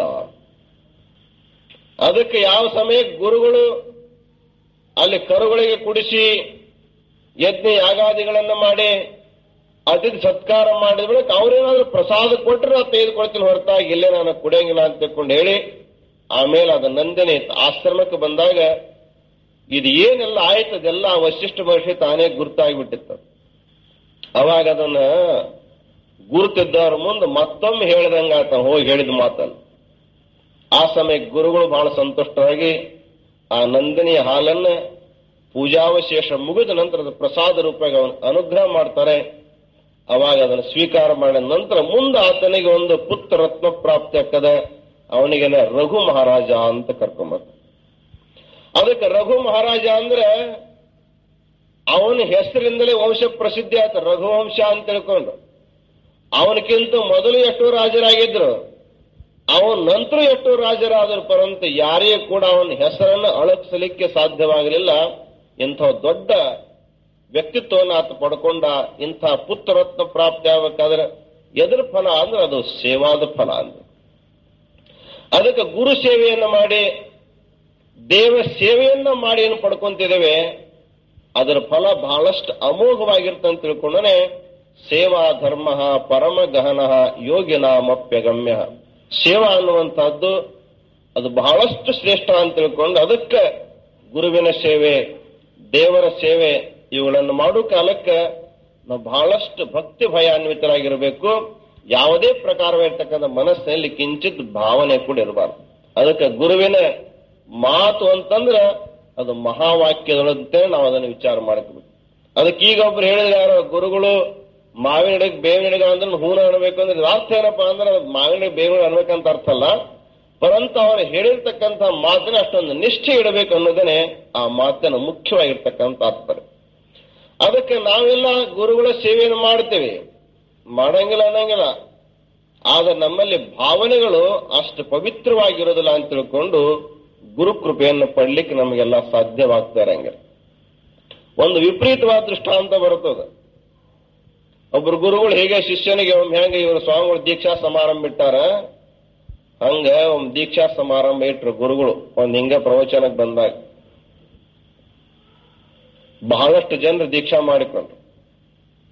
S1: ಅದಕ್ಕೆ ಯಾವ ಸಮಯಕ್ಕೆ ಗುರುಗಳು ಅಲ್ಲಿ ಕರುಗಳಿಗೆ ಕುಡಿಸಿ ಯಜ್ಞ ಯಾಗಾದಿಗಳನ್ನ ಮಾಡಿ ಅತಿಥಿ ಸತ್ಕಾರ ಮಾಡಿದ ಬಳಿಕ ಅವ್ರೇನಾದ್ರೂ ಪ್ರಸಾದ ಕೊಟ್ಟರೆ ನಾವು ತೆಗೆದುಕೊಳ್ತೀನಿ ಹೊರತಾಗಿ ಇಲ್ಲೇ ನಾನು ಕುಡಿಯಂಗಿಲ್ಲ ಅಂತ ತಿಳ್ಕೊಂಡು ಹೇಳಿ ಆಮೇಲೆ ಅದು ನಂದಿನಿ ಆಶ್ರಮಕ್ಕೆ ಬಂದಾಗ ಇದು ಏನೆಲ್ಲ ಆಯ್ತು ಅದೆಲ್ಲ ವಶಿಷ್ಠ ಮಹರ್ಷಿ ತಾನೇ ಗುರುತಾಗಿಬಿಟ್ಟಿತ್ತು ಅವಾಗ ಅದನ್ನ ಗುರುತಿದ್ದವ್ರ ಮುಂದೆ ಮತ್ತೊಮ್ಮೆ ಹೇಳಿದಂಗ ಆತ ಹೋಗಿ ಹೇಳಿದ ಮಾತಲ್ಲ ಆ ಸಮಯಕ್ಕೆ ಗುರುಗಳು ಬಹಳ ಸಂತುಷ್ಟರಾಗಿ ಆ ನಂದಿನಿಯ ಹಾಲನ್ನ ಪೂಜಾವಶೇಷ ಮುಗಿದ ನಂತರದ ಪ್ರಸಾದ ರೂಪವಾಗಿ ಅವನು ಅನುಗ್ರಹ ಮಾಡ್ತಾರೆ ಅವಾಗ ಅದನ್ನು ಸ್ವೀಕಾರ ಮಾಡಿದ ನಂತರ ಮುಂದೆ ಆತನಿಗೆ ಒಂದು ಪುತ್ರ ರತ್ನ ಪ್ರಾಪ್ತಿ ಆಗ್ತದೆ ಅವನಿಗೆ ರಘು ಮಹಾರಾಜ ಅಂತ ಕರ್ಕೊಂಬರ್ತಾರೆ ಅದಕ್ಕೆ ರಘು ಮಹಾರಾಜ ಅಂದ್ರೆ ಅವನ ಹೆಸರಿಂದಲೇ ವಂಶ ಪ್ರಸಿದ್ಧಿ ಆಯ್ತು ರಘುವಂಶ ಅಂತ ತಿಳ್ಕೊಂಡು ಅವನಕ್ಕಿಂತ ಮೊದಲು ಎಷ್ಟೋ ರಾಜರಾಗಿದ್ರು ಅವನ ನಂತರ ಎಷ್ಟೋ ರಾಜರಾದರು ಪರಂತು ಯಾರಿಗೂ ಕೂಡ ಅವನ ಹೆಸರನ್ನು ಅಳಗಿಸಲಿಕ್ಕೆ ಸಾಧ್ಯವಾಗಲಿಲ್ಲ ಇಂಥ ದೊಡ್ಡ ವ್ಯಕ್ತಿತ್ವವನ್ನು ಆತ ಪಡ್ಕೊಂಡ ಇಂಥ ಪುತ್ರರತ್ನ ಪ್ರಾಪ್ತಿ ಆಗ್ಬೇಕಾದ್ರೆ ಎದ್ರ ಫಲ ಅಂದ್ರೆ ಅದು ಸೇವಾದ ಫಲ ಅಂದ್ರೆ ಅದಕ್ಕೆ ಗುರು ಸೇವೆಯನ್ನು ಮಾಡಿ ದೇವ ಸೇವೆಯನ್ನ ಮಾಡಿ ಏನು ಪಡ್ಕೊಂತಿದ್ದೇವೆ ಅದರ ಫಲ ಬಹಳಷ್ಟು ಅಮೋಘವಾಗಿರ್ತಂತ ತಿಳ್ಕೊಂಡನೆ ಸೇವಾ ಧರ್ಮ ಪರಮ ಗಹನ ಯೋಗಿನಾಮಪ್ಯಗಮ್ಯ ಸೇವಾ ಅನ್ನುವಂತಹದ್ದು ಅದು ಬಹಳಷ್ಟು ಶ್ರೇಷ್ಠ ಅಂತ ತಿಳ್ಕೊಂಡು ಅದಕ್ಕೆ ಗುರುವಿನ ಸೇವೆ ದೇವರ ಸೇವೆ ಇವುಗಳನ್ನು ಮಾಡೋ ಕಾಲಕ್ಕೆ ನಾವು ಬಹಳಷ್ಟು ಭಕ್ತಿ ಭಯಾನ್ವಿತರಾಗಿರಬೇಕು ಯಾವುದೇ ಪ್ರಕಾರವಾಗಿರ್ತಕ್ಕಂಥ ಮನಸ್ಸಿನಲ್ಲಿ ಕಿಂಚಿತ್ ಭಾವನೆ ಕೂಡ ಇರಬಾರ್ದು ಅದಕ್ಕೆ ಗುರುವಿನ ಮಾತು ಅಂತಂದ್ರೆ ಅದು ಮಹಾವಾಕ್ಯದೊಳಂತೆ ನಾವು ಅದನ್ನು ವಿಚಾರ ಮಾಡ್ಕೋಬೇಕು ಅದಕ್ಕೆ ಈಗ ಒಬ್ರು ಹೇಳಿದ್ರೆ ಯಾರೋ ಗುರುಗಳು ಮಾವಿನ ಗಿಡಕ್ಕೆ ಬೇವಿನ ಗಿಡ ಅಂದ್ರೆ ಹೂನ ಅನ್ಬೇಕು ಅಂದ್ರೆ ಇದ್ರ ಅರ್ಥ ಏನಪ್ಪಾ ಅಂದ್ರೆ ಅದು ಮಾವಿನ ಗಿಡ ಬೇವಿನ ಗಿಡ ಅನ್ಬೇಕಂತ ಅರ್ಥ ಅಲ್ಲ ಪರಂತು ಅವರು ಹೇಳಿರ್ತಕ್ಕಂಥ ಮಾತಿನ ಅಷ್ಟೊಂದು ನಿಷ್ಠೆ ಇಡಬೇಕು ಅನ್ನೋದನ್ನೇ ಆ ಮಾತಿನ ಮುಖ್ಯವಾಗಿರ್ತಕ್ಕಂಥ ತಾತ್ಪರ್ಯ ಅದಕ್ಕೆ ನಾವೆಲ್ಲ ಗುರುಗಳ ಸೇವೆಯನ್ನು ಮಾಡ್ತೇವೆ ಮಾಡಂಗಿಲ್ಲ ಅನ್ನಂಗಿಲ್ಲ ಆದ್ರೆ ನಮ್ಮಲ್ಲಿ ಭಾವನೆಗಳು ಅಷ್ಟು ಪವಿತ್ರವಾಗಿರೋದಿಲ್ಲ ಅಂತ ತಿಳ್ಕೊಂಡು ಗುರು ಕೃಪೆಯನ್ನು ಪಡ್ಲಿಕ್ಕೆ ನಮಗೆಲ್ಲ ಸಾಧ್ಯವಾಗ್ತಾ ಇರಂಗಿಲ್ಲ ಒಂದು ವಿಪರೀತವಾದ ದೃಷ್ಟಾಂತ ಬರುತ್ತದೆ ಒಬ್ರು ಗುರುಗಳು ಹೇಗೆ ಶಿಷ್ಯನಿಗೆ ಒಮ್ಮೆ ಹೆಂಗೆ ಇವರು ಸ್ವಾಮಿಗಳು ದೀಕ್ಷಾ ಸಮಾರಂಭ ಇಟ್ಟಾರ ಹಂಗ ಒಂದ್ ದೀಕ್ಷಾ ಸಮಾರಂಭ ಇಟ್ರು ಗುರುಗಳು ಒಂದ್ ಹಿಂಗ ಪ್ರವಚನಕ್ಕೆ ಬಂದಾಗ ಬಹಳಷ್ಟು ಜನರು ದೀಕ್ಷಾ ಮಾಡಿಕೊಂಡ್ರು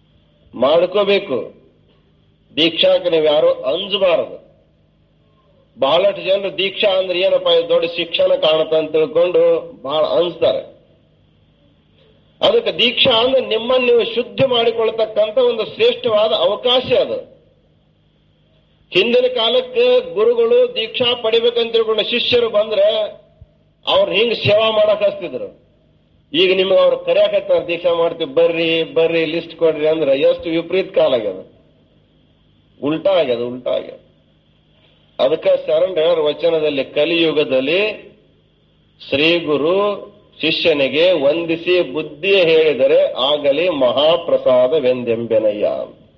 S1: ಮಾಡ್ಕೋಬೇಕು ದೀಕ್ಷಾಕ್ಕೆ ನೀವು ಯಾರು ಅಂಜಬಾರದು ಬಹಳಷ್ಟು ಜನರು ದೀಕ್ಷಾ ಅಂದ್ರೆ ಏನಪ್ಪ ಇದು ದೊಡ್ಡ ಶಿಕ್ಷಣ ಕಾಣುತ್ತೆ ಅಂತ ತಿಳ್ಕೊಂಡು ಬಹಳ ಅನ್ಸ್ತಾರೆ ಅದಕ್ಕೆ ದೀಕ್ಷಾ ಅಂದ್ರೆ ನಿಮ್ಮನ್ನು ನೀವು ಶುದ್ಧಿ ಮಾಡಿಕೊಳ್ತಕ್ಕಂಥ ಒಂದು ಶ್ರೇಷ್ಠವಾದ ಅವಕಾಶ ಅದು ಹಿಂದಿನ ಕಾಲಕ್ಕೆ ಗುರುಗಳು ದೀಕ್ಷಾ ಪಡಿಬೇಕಂತ ತಿಳ್ಕೊಂಡು ಶಿಷ್ಯರು ಬಂದ್ರೆ ಅವ್ರು ಹಿಂಗ್ ಸೇವಾ ಮಾಡಕ್ ಹಚ್ತಿದ್ರು ಈಗ ನಿಮ್ಗೆ ಅವ್ರು ಕರೆಯಕತ್ತಾರ ದೀಕ್ಷಾ ಮಾಡ್ತೀವಿ ಬರ್ರಿ ಬರ್ರಿ ಲಿಸ್ಟ್ ಕೊಡ್ರಿ ಅಂದ್ರೆ ಎಷ್ಟು ವಿಪರೀತ ಕಾಲ ಆಗ್ಯದ ಉಲ್ಟಾ ಆಗ್ಯದ ಉಲ್ಟಾ ಆಗ್ಯದ ಅದಕ್ಕೆ ಶರಣರ ವಚನದಲ್ಲಿ ಕಲಿಯುಗದಲ್ಲಿ ಶ್ರೀ ಗುರು ಶಿಷ್ಯನಿಗೆ ವಂದಿಸಿ ಬುದ್ಧಿ ಹೇಳಿದರೆ ಆಗಲಿ ಮಹಾಪ್ರಸಾದವೆಂದೆಂಬೆನಯ್ಯ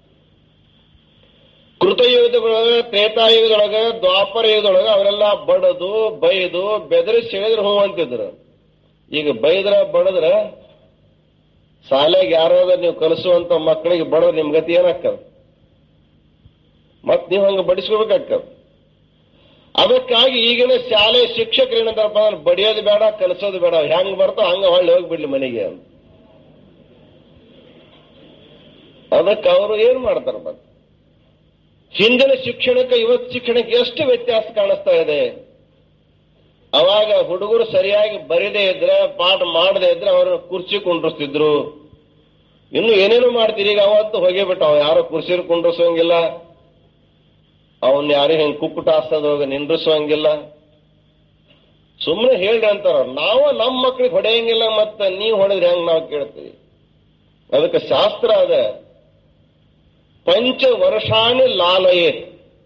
S1: ಕೃತಯುಗದೊಳಗ ತ್ರೇತಾಯುಗದೊಳಗ ದ್ವಾಪರ ಯುಗದೊಳಗ ಅವರೆಲ್ಲ ಬಡದು ಬೈದು ಬೆದರಿಸಿ ಹೇಳಿದ್ರೆ ಹ್ಞೂ ಅಂತಿದ್ರು ಈಗ ಬೈದ್ರ ಬಡದ್ರ ಶಾಲೆಗೆ ಯಾರಾದ್ರೂ ನೀವು ಕಲಿಸುವಂತ ಮಕ್ಕಳಿಗೆ ಬಡದ್ರ ನಿಮ್ ಗತಿ ಏನಾಗ್ತದ ಮತ್ ನೀವು ಹಂಗ ಬಡಿಸ್ಕೋಬೇಕಾಗ್ತದ ಅದಕ್ಕಾಗಿ ಈಗಿನ ಶಾಲೆ ಶಿಕ್ಷಕರು ಏನಂತಾರಪ್ಪ ಅಂದ್ರೆ ಬಡಿಯೋದು ಬೇಡ ಕಲಿಸೋದು ಬೇಡ ಹೆಂಗ್ ಬರ್ತೋ ಹಂಗ ಹೊಳ್ಳಿ ಹೋಗ್ಬಿಡ್ಲಿ ಮನೆಗೆ ಅಂತ ಅದಕ್ಕೆ ಅವರು ಏನ್ ಮಾಡ್ತಾರ ಮತ್ತೆ ಹಿಂದಿನ ಶಿಕ್ಷಣಕ್ಕೆ ಇವತ್ತು ಶಿಕ್ಷಣಕ್ಕೆ ಎಷ್ಟು ವ್ಯತ್ಯಾಸ ಕಾಣಿಸ್ತಾ ಇದೆ ಅವಾಗ ಹುಡುಗರು ಸರಿಯಾಗಿ ಬರಿದೇ ಇದ್ರೆ ಪಾಠ ಮಾಡದೇ ಇದ್ರೆ ಅವ್ರನ್ನ ಕುರ್ಚಿ ಕುಂಡ್ರಿಸ್ತಿದ್ರು ಇನ್ನು ಏನೇನು ಮಾಡ್ತೀರಿ ಈಗ ಅವತ್ತು ಹೋಗಿಬಿಟ್ಟು ಅವ ಯಾರೋ ಕುರ್ಚಿ ಕುಂಡ್ರಿಸೋಂಗಿಲ್ಲ ಅವನ್ ಯಾರು ಹೆಂಗ್ ಕುಕ್ಕುಟ ಹೋಗ ನಿಂದ್ರಿಸೋಂಗಿಲ್ಲ ಸುಮ್ಮನೆ ಹೇಳ್ರಿ ಅಂತಾರ ನಾವು ನಮ್ಮ ಮಕ್ಳಿಗೆ ಹೊಡೆಯಂಗಿಲ್ಲ ಮತ್ತ ನೀವ್ ಹೊಡೆದ್ರೆ ಹೆಂಗ್ ನಾವು ಕೇಳ್ತೀವಿ ಅದಕ್ಕೆ ಶಾಸ್ತ್ರ ಅದ ಪಂಚ ವರ್ಷಾಣಿ ಲಾಲಯೇತ್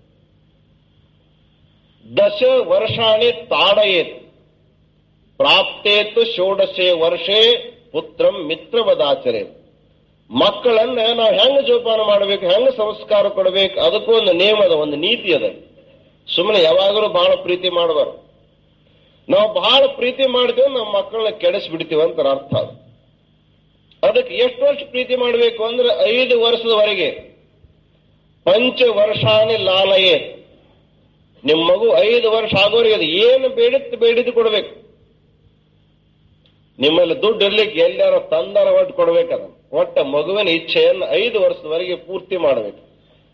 S1: ದಶ ವರ್ಷಾಣಿ ತಾಡಯೇತ್ ಪ್ರಾಪ್ತೇತು ಷೋಡಶೆ ವರ್ಷೆ ಪುತ್ರಂ ಮಿತ್ರವದಾಚರೇತ್ ಮಕ್ಕಳನ್ನ ನಾವು ಹೆಂಗ್ ಜೋಪಾನ ಮಾಡಬೇಕು ಹೆಂಗ್ ಸಂಸ್ಕಾರ ಕೊಡಬೇಕು ಅದಕ್ಕೂ ಒಂದು ನಿಯಮ ಅದ ಒಂದು ನೀತಿ ಅದ ಸುಮ್ಮನೆ ಯಾವಾಗಲೂ ಬಹಳ ಪ್ರೀತಿ ಮಾಡಬಾರ್ದು ನಾವು ಬಹಳ ಪ್ರೀತಿ ಮಾಡ್ತೀವಿ ನಮ್ಮ ಮಕ್ಕಳನ್ನ ಕೆಡಿಸ್ಬಿಡ್ತೀವಿ ಅಂತ ಅರ್ಥ ಅದು ಅದಕ್ಕೆ ಎಷ್ಟು ವರ್ಷ ಪ್ರೀತಿ ಮಾಡಬೇಕು ಅಂದ್ರೆ ಐದು ವರ್ಷದವರೆಗೆ ಪಂಚ ವರ್ಷಾನಿ ಲಾಲಯೇ ನಿಮ್ಮ ಮಗು ಐದು ವರ್ಷ ಆಗೋರಿಗೆ ಅದು ಏನು ಬೇಡಿತ್ತು ಬೇಡಿದ್ದು ಕೊಡಬೇಕು ನಿಮ್ಮಲ್ಲಿ ದುಡ್ಡು ಇರ್ಲಿಕ್ಕೆ ಎಲ್ಲಾರ ತಂದಾರ ಒಟ್ಟು ಕೊಡ್ಬೇಕದ ಒಟ್ಟ ಮಗುವಿನ ಇಚ್ಛೆಯನ್ನು ಐದು ವರ್ಷದವರೆಗೆ ಪೂರ್ತಿ ಮಾಡಬೇಕು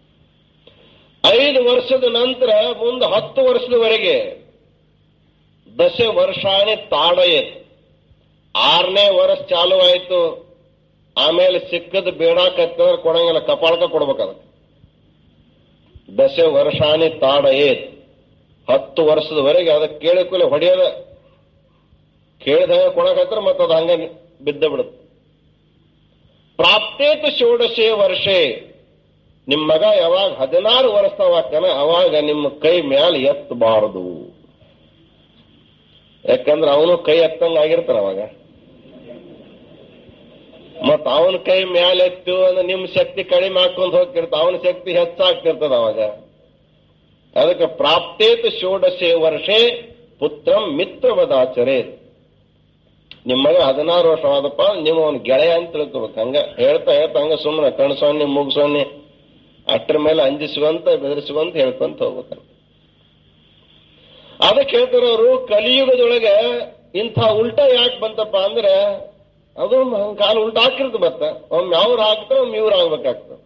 S1: ಐದು ವರ್ಷದ ನಂತರ ಮುಂದೆ ಹತ್ತು ವರ್ಷದವರೆಗೆ ದಶ ವರ್ಷಾಣಿ ತಾಡಯೇ ಆರನೇ ವರ್ಷ ಚಾಲು ಆಯ್ತು ಆಮೇಲೆ ಸಿಕ್ಕದ ಬೇಡಾಕತ್ತಂದ್ರೆ ಕೊಡಂಗಿಲ್ಲ ಕಪಾಳಕ ಕೊಡ್ಬೇಕದ ದಶ ವರ್ಷಾಣಿ ತಾಡಯೇತ್ ಹತ್ತು ವರ್ಷದವರೆಗೆ ಅದಕ್ಕೆ ಕೇಳಿಕೊಳ್ಳಿ ಹೊಡೆಯೋದ ಕೇಳಿದಾಗ ಕೊಡಕತ್ರ ಮತ್ತೆ ಅದು ಹಂಗ ಬಿದ್ದ ಬಿಡುತ್ತೆ ಪ್ರಾಪ್ತೇತು ಷೋಡಶೆ ವರ್ಷೆ ನಿಮ್ಮ ಮಗ ಯಾವಾಗ ಹದಿನಾರು ವರ್ಷವಾಗ್ತಾನ ಅವಾಗ ನಿಮ್ಮ ಕೈ ಮ್ಯಾಲ ಎತ್ತಬಾರದು ಯಾಕಂದ್ರೆ ಅವನು ಕೈ ಎತ್ತಂಗ ಆಗಿರ್ತಾನ ಅವಾಗ ಮತ್ ಅವನ ಕೈ ಮ್ಯಾಲ ಎತ್ತು ಅಂದ್ರೆ ನಿಮ್ ಶಕ್ತಿ ಕಡಿಮೆ ಹಾಕೊಂಡ್ ಹೋಗ್ತಿರ್ತ ಅವನ ಶಕ್ತಿ ಹೆಚ್ಚಾಗ್ತಿರ್ತದ ಅವಾಗ ಅದಕ್ಕೆ ಪ್ರಾಪ್ತೇತು ಷೋಡಶೆ ವರ್ಷೆ ಪುತ್ರಂ ಮಿತ್ರವದಾಚರೆ ನಿಮ್ಮ ಮಗ ಹದಿನಾರು ವರ್ಷವಾದಪ್ಪ ನೀವು ಅವನ ಗೆಳೆಯ ಅಂತ ತಿಳ್ಕೊಬೇಕು ಹಂಗ ಹೇಳ್ತಾ ಹೇಳ್ತಾ ಹಂಗ ಸುಮ್ಮನೆ ಕಣಸೋಣ್ಣಿ ಮುಗಿಸೋಣ್ಣಿ ಅಷ್ಟ್ರ ಮೇಲೆ ಅಂಜಿಸುವಂತ ಬೆದರಿಸುವಂತ ಹೇಳ್ಕೊಂತ ಹೋಗ್ಬೇಕಂತ ಅದಕ್ಕೆ ಹೇಳ್ತಾರೆ ಅವರು ಕಲಿಯುಗದೊಳಗೆ ಇಂಥ ಉಲ್ಟಾ ಯಾಕೆ ಬಂತಪ್ಪ ಅಂದ್ರೆ ಅದು ಹಂಗ ಕಾಲ ಉಲ್ಟಾ ಹಾಕಿರ್ತ ಬತ್ತ ಒಮ್ಮೆ ಅವ್ರು ಹಾಕ್ತಾರೆ ಒಮ್ಮೆ ಇವ್ರು ಆಗ್ಬೇಕಾಗ್ತದೆ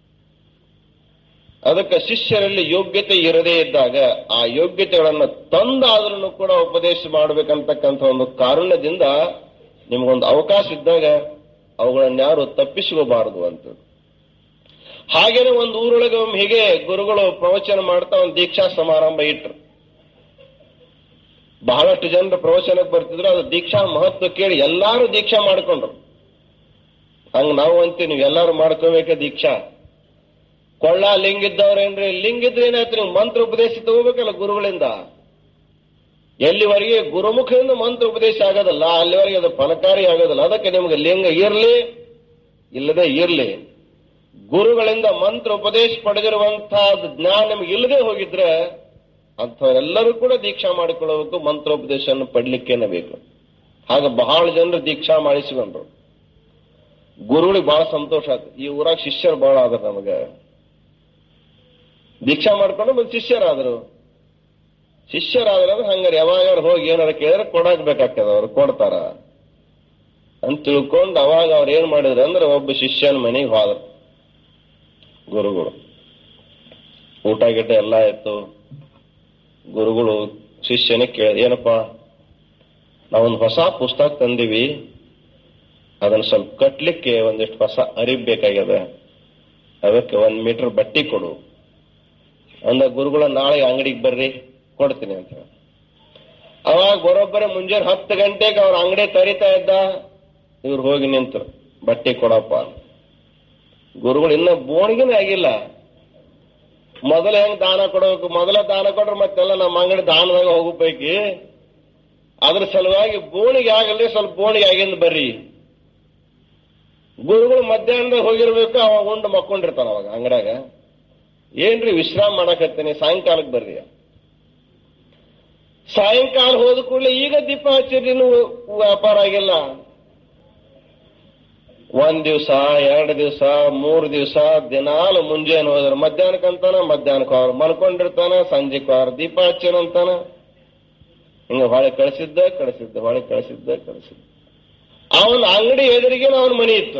S1: ಅದಕ್ಕೆ ಶಿಷ್ಯರಲ್ಲಿ ಯೋಗ್ಯತೆ ಇರದೇ ಇದ್ದಾಗ ಆ ಯೋಗ್ಯತೆಗಳನ್ನು ತಂದಾದ್ರೂ ಕೂಡ ಉಪದೇಶ ಮಾಡಬೇಕಂತಕ್ಕಂಥ ಒಂದು ಕಾರಣದಿಂದ ನಿಮಗೊಂದು ಅವಕಾಶ ಇದ್ದಾಗ ಅವುಗಳನ್ನ ಯಾರು ತಪ್ಪಿಸ್ಕೋಬಾರದು ಅಂತ ಹಾಗೇನೆ ಒಂದು ಊರೊಳಗೆ ಒಮ್ಮೆ ಹೀಗೆ ಗುರುಗಳು ಪ್ರವಚನ ಮಾಡ್ತಾ ಒಂದು ದೀಕ್ಷಾ ಸಮಾರಂಭ ಇಟ್ರು ಬಹಳಷ್ಟು ಜನರು ಪ್ರವಚನಕ್ಕೆ ಬರ್ತಿದ್ರು ಅದು ದೀಕ್ಷಾ ಮಹತ್ವ ಕೇಳಿ ಎಲ್ಲಾರು ದೀಕ್ಷಾ ಮಾಡ್ಕೊಂಡ್ರು ಹಂಗ ನಾವು ಅಂತೀವಿ ನೀವು ಎಲ್ಲಾರು ಮಾಡ್ಕೋಬೇಕ ದೀಕ್ಷಾ ಕೊಳ್ಳ ಲಿಂಗ ಇದ್ದವ್ರೇನ್ರಿ ಲಿಂಗ ಇದ್ರೆ ಏನಾಯ್ತು ನೀವು ಮಂತ್ರ ಉಪದೇಶ ತಗೋಬೇಕಲ್ಲ ಗುರುಗಳಿಂದ ಎಲ್ಲಿವರೆಗೆ ಗುರುಮುಖದಿಂದ ಮಂತ್ರ ಉಪದೇಶ ಆಗೋದಲ್ಲ ಅಲ್ಲಿವರೆಗೆ ಅದು ಫಲಕಾರಿ ಆಗೋದಿಲ್ಲ ಅದಕ್ಕೆ ನಿಮ್ಗೆ ಲಿಂಗ ಇರ್ಲಿ ಇಲ್ಲದೆ ಇರ್ಲಿ ಗುರುಗಳಿಂದ ಮಂತ್ರ ಉಪದೇಶ ಪಡೆದಿರುವಂತಹ ಜ್ಞಾನ ನಿಮ್ಗೆ ಇಲ್ಲದೆ ಹೋಗಿದ್ರೆ ಅಂಥವರೆಲ್ಲರೂ ಕೂಡ ದೀಕ್ಷಾ ಮಾಡಿಕೊಳ್ಳಬೇಕು ಮಂತ್ರೋಪದೇಶವನ್ನು ಪಡ್ಲಿಕ್ಕೇನೆ ಬೇಕು ಹಾಗೆ ಬಹಳ ಜನರು ದೀಕ್ಷಾ ಮಾಡಿಸಿಕೊಂಡ್ರು ಗುರುಗಳಿಗೆ ಬಹಳ ಸಂತೋಷ ಆಯ್ತು ಈ ಊರಾಗ ಶಿಷ್ಯರು ಬಹಳ ಆದ್ರು ನಮಗೆ ದೀಕ್ಷಾ ಮಾಡ್ಕೊಂಡು ಬಂದು ಶಿಷ್ಯರಾದ್ರು ಶಿಷ್ಯರಾದ್ರೆ ಅಂದ್ರೆ ಹಂಗಾರೆ ಯಾವಾಗ ಹೋಗಿ ಏನಾರ ಕೇಳಿದ್ರೆ ಕೊಡಕ್ ಬೇಕಾಗ್ತದ ಅವ್ರು ಕೊಡ್ತಾರ ಅಂತ ತಿಳ್ಕೊಂಡು ಅವಾಗ ಅವ್ರು ಏನ್ ಮಾಡಿದ್ರು ಅಂದ್ರೆ ಒಬ್ಬ ಶಿಷ್ಯನ ಮನೆಗೆ ಹೋದ್ರು ಗುರುಗಳು ಊಟ ಗಿಟ ಎಲ್ಲ ಆಯ್ತು ಗುರುಗಳು ಶಿಷ್ಯನಿಗೆ ಕೇಳ ಏನಪ್ಪ ನಾವೊಂದು ಹೊಸ ಪುಸ್ತಕ ತಂದಿವಿ ಅದನ್ನ ಸ್ವಲ್ಪ ಕಟ್ಲಿಕ್ಕೆ ಒಂದಿಷ್ಟು ಹೊಸ ಅರಿವು ಬೇಕಾಗ್ಯದ ಅದಕ್ಕೆ ಒಂದ್ ಮೀಟರ್ ಬಟ್ಟಿ ಕೊಡು ಅಂದ ಗುರುಗಳ ನಾಳೆ ಅಂಗಡಿಗೆ ಬರ್ರಿ ಕೊಡ್ತೀನಿ ಅಂತ ಹೇಳಿ. ಅವಾಗ ಬರೋಬ್ಬರಿ ಮುಂಜಾನೆ ಹತ್ತು ಗಂಟೆಗೆ ಅವ್ರ ಅಂಗಡಿ ತರಿತಾ ಇದ್ದ ಇವ್ರು ಹೋಗಿ ನಿಂತರು ಬಟ್ಟೆ ಕೊಡಪ್ಪ ಗುರುಗಳು ಇನ್ನ ಬೋಣಿಗೆನೇ ಆಗಿಲ್ಲ ಮೊದಲ ಹೆಂಗ್ ದಾನ ಕೊಡಬೇಕು ಮೊದಲ ದಾನ ಕೊಟ್ರೆ ಮತ್ತೆಲ್ಲ ನಮ್ಮ ಅಂಗಡಿ ದಾನದಾಗ ಹೋಗ್ಬೇಕಿ ಅದ್ರ ಸಲುವಾಗಿ ಬೋಣಿಗೆ ಆಗಲ್ರಿ ಸ್ವಲ್ಪ ಬೋಣಿಗೆ ಆಗಿಂದ ಬರ್ರಿ ಗುರುಗಳು ಮಧ್ಯಾಹ್ನದಾಗ ಹೋಗಿರ್ಬೇಕು ಅವಾಗ ಉಂಡು ಮಕ್ಕೊಂಡಿರ್ತಾನ ಅವಾಗ ಅಂಗಡ್ಯಾಗ ಏನ್ರಿ ವಿಶ್ರಾಮ ಮಾಡಕತ್ತೀನಿ ಸಾಯಂಕಾಲಕ್ಕೆ ಬರ್ರಿ ಸಾಯಂಕಾಲ ಹೋದ ಕೂಡಲೇ ಈಗ ದೀಪ ಹಚ್ಚಿರಿ ನೀವು ವ್ಯಾಪಾರ ಆಗಿಲ್ಲ ಒಂದ್ ದಿವಸ ಎರಡು ದಿವಸ ಮೂರು ದಿವಸ ದಿನಾಲು ಮುಂಜಾನೆ ಹೋದ್ರ ಮಧ್ಯಾಹ್ನಕ್ಕಂತಾನ ಮಧ್ಯಾಹ್ನಕ್ಕೆ ಅವ್ರು ಮಲ್ಕೊಂಡಿರ್ತಾನ ಸಂಜೆಕ್ ಅವ್ರ ದೀಪ ಹಚ್ಚನಂತಾನ ಹಿಂಗ ಹೊಳೆ ಕಳಿಸಿದ್ದ ಕಳಿಸಿದ್ದ ಹೊಳೆ ಕಳಿಸಿದ್ದ ಕಳಿಸಿದ್ದ ಅವನ ಅಂಗಡಿ ಎದುರಿಗೆ ಅವನ ಮನೆ ಇತ್ತು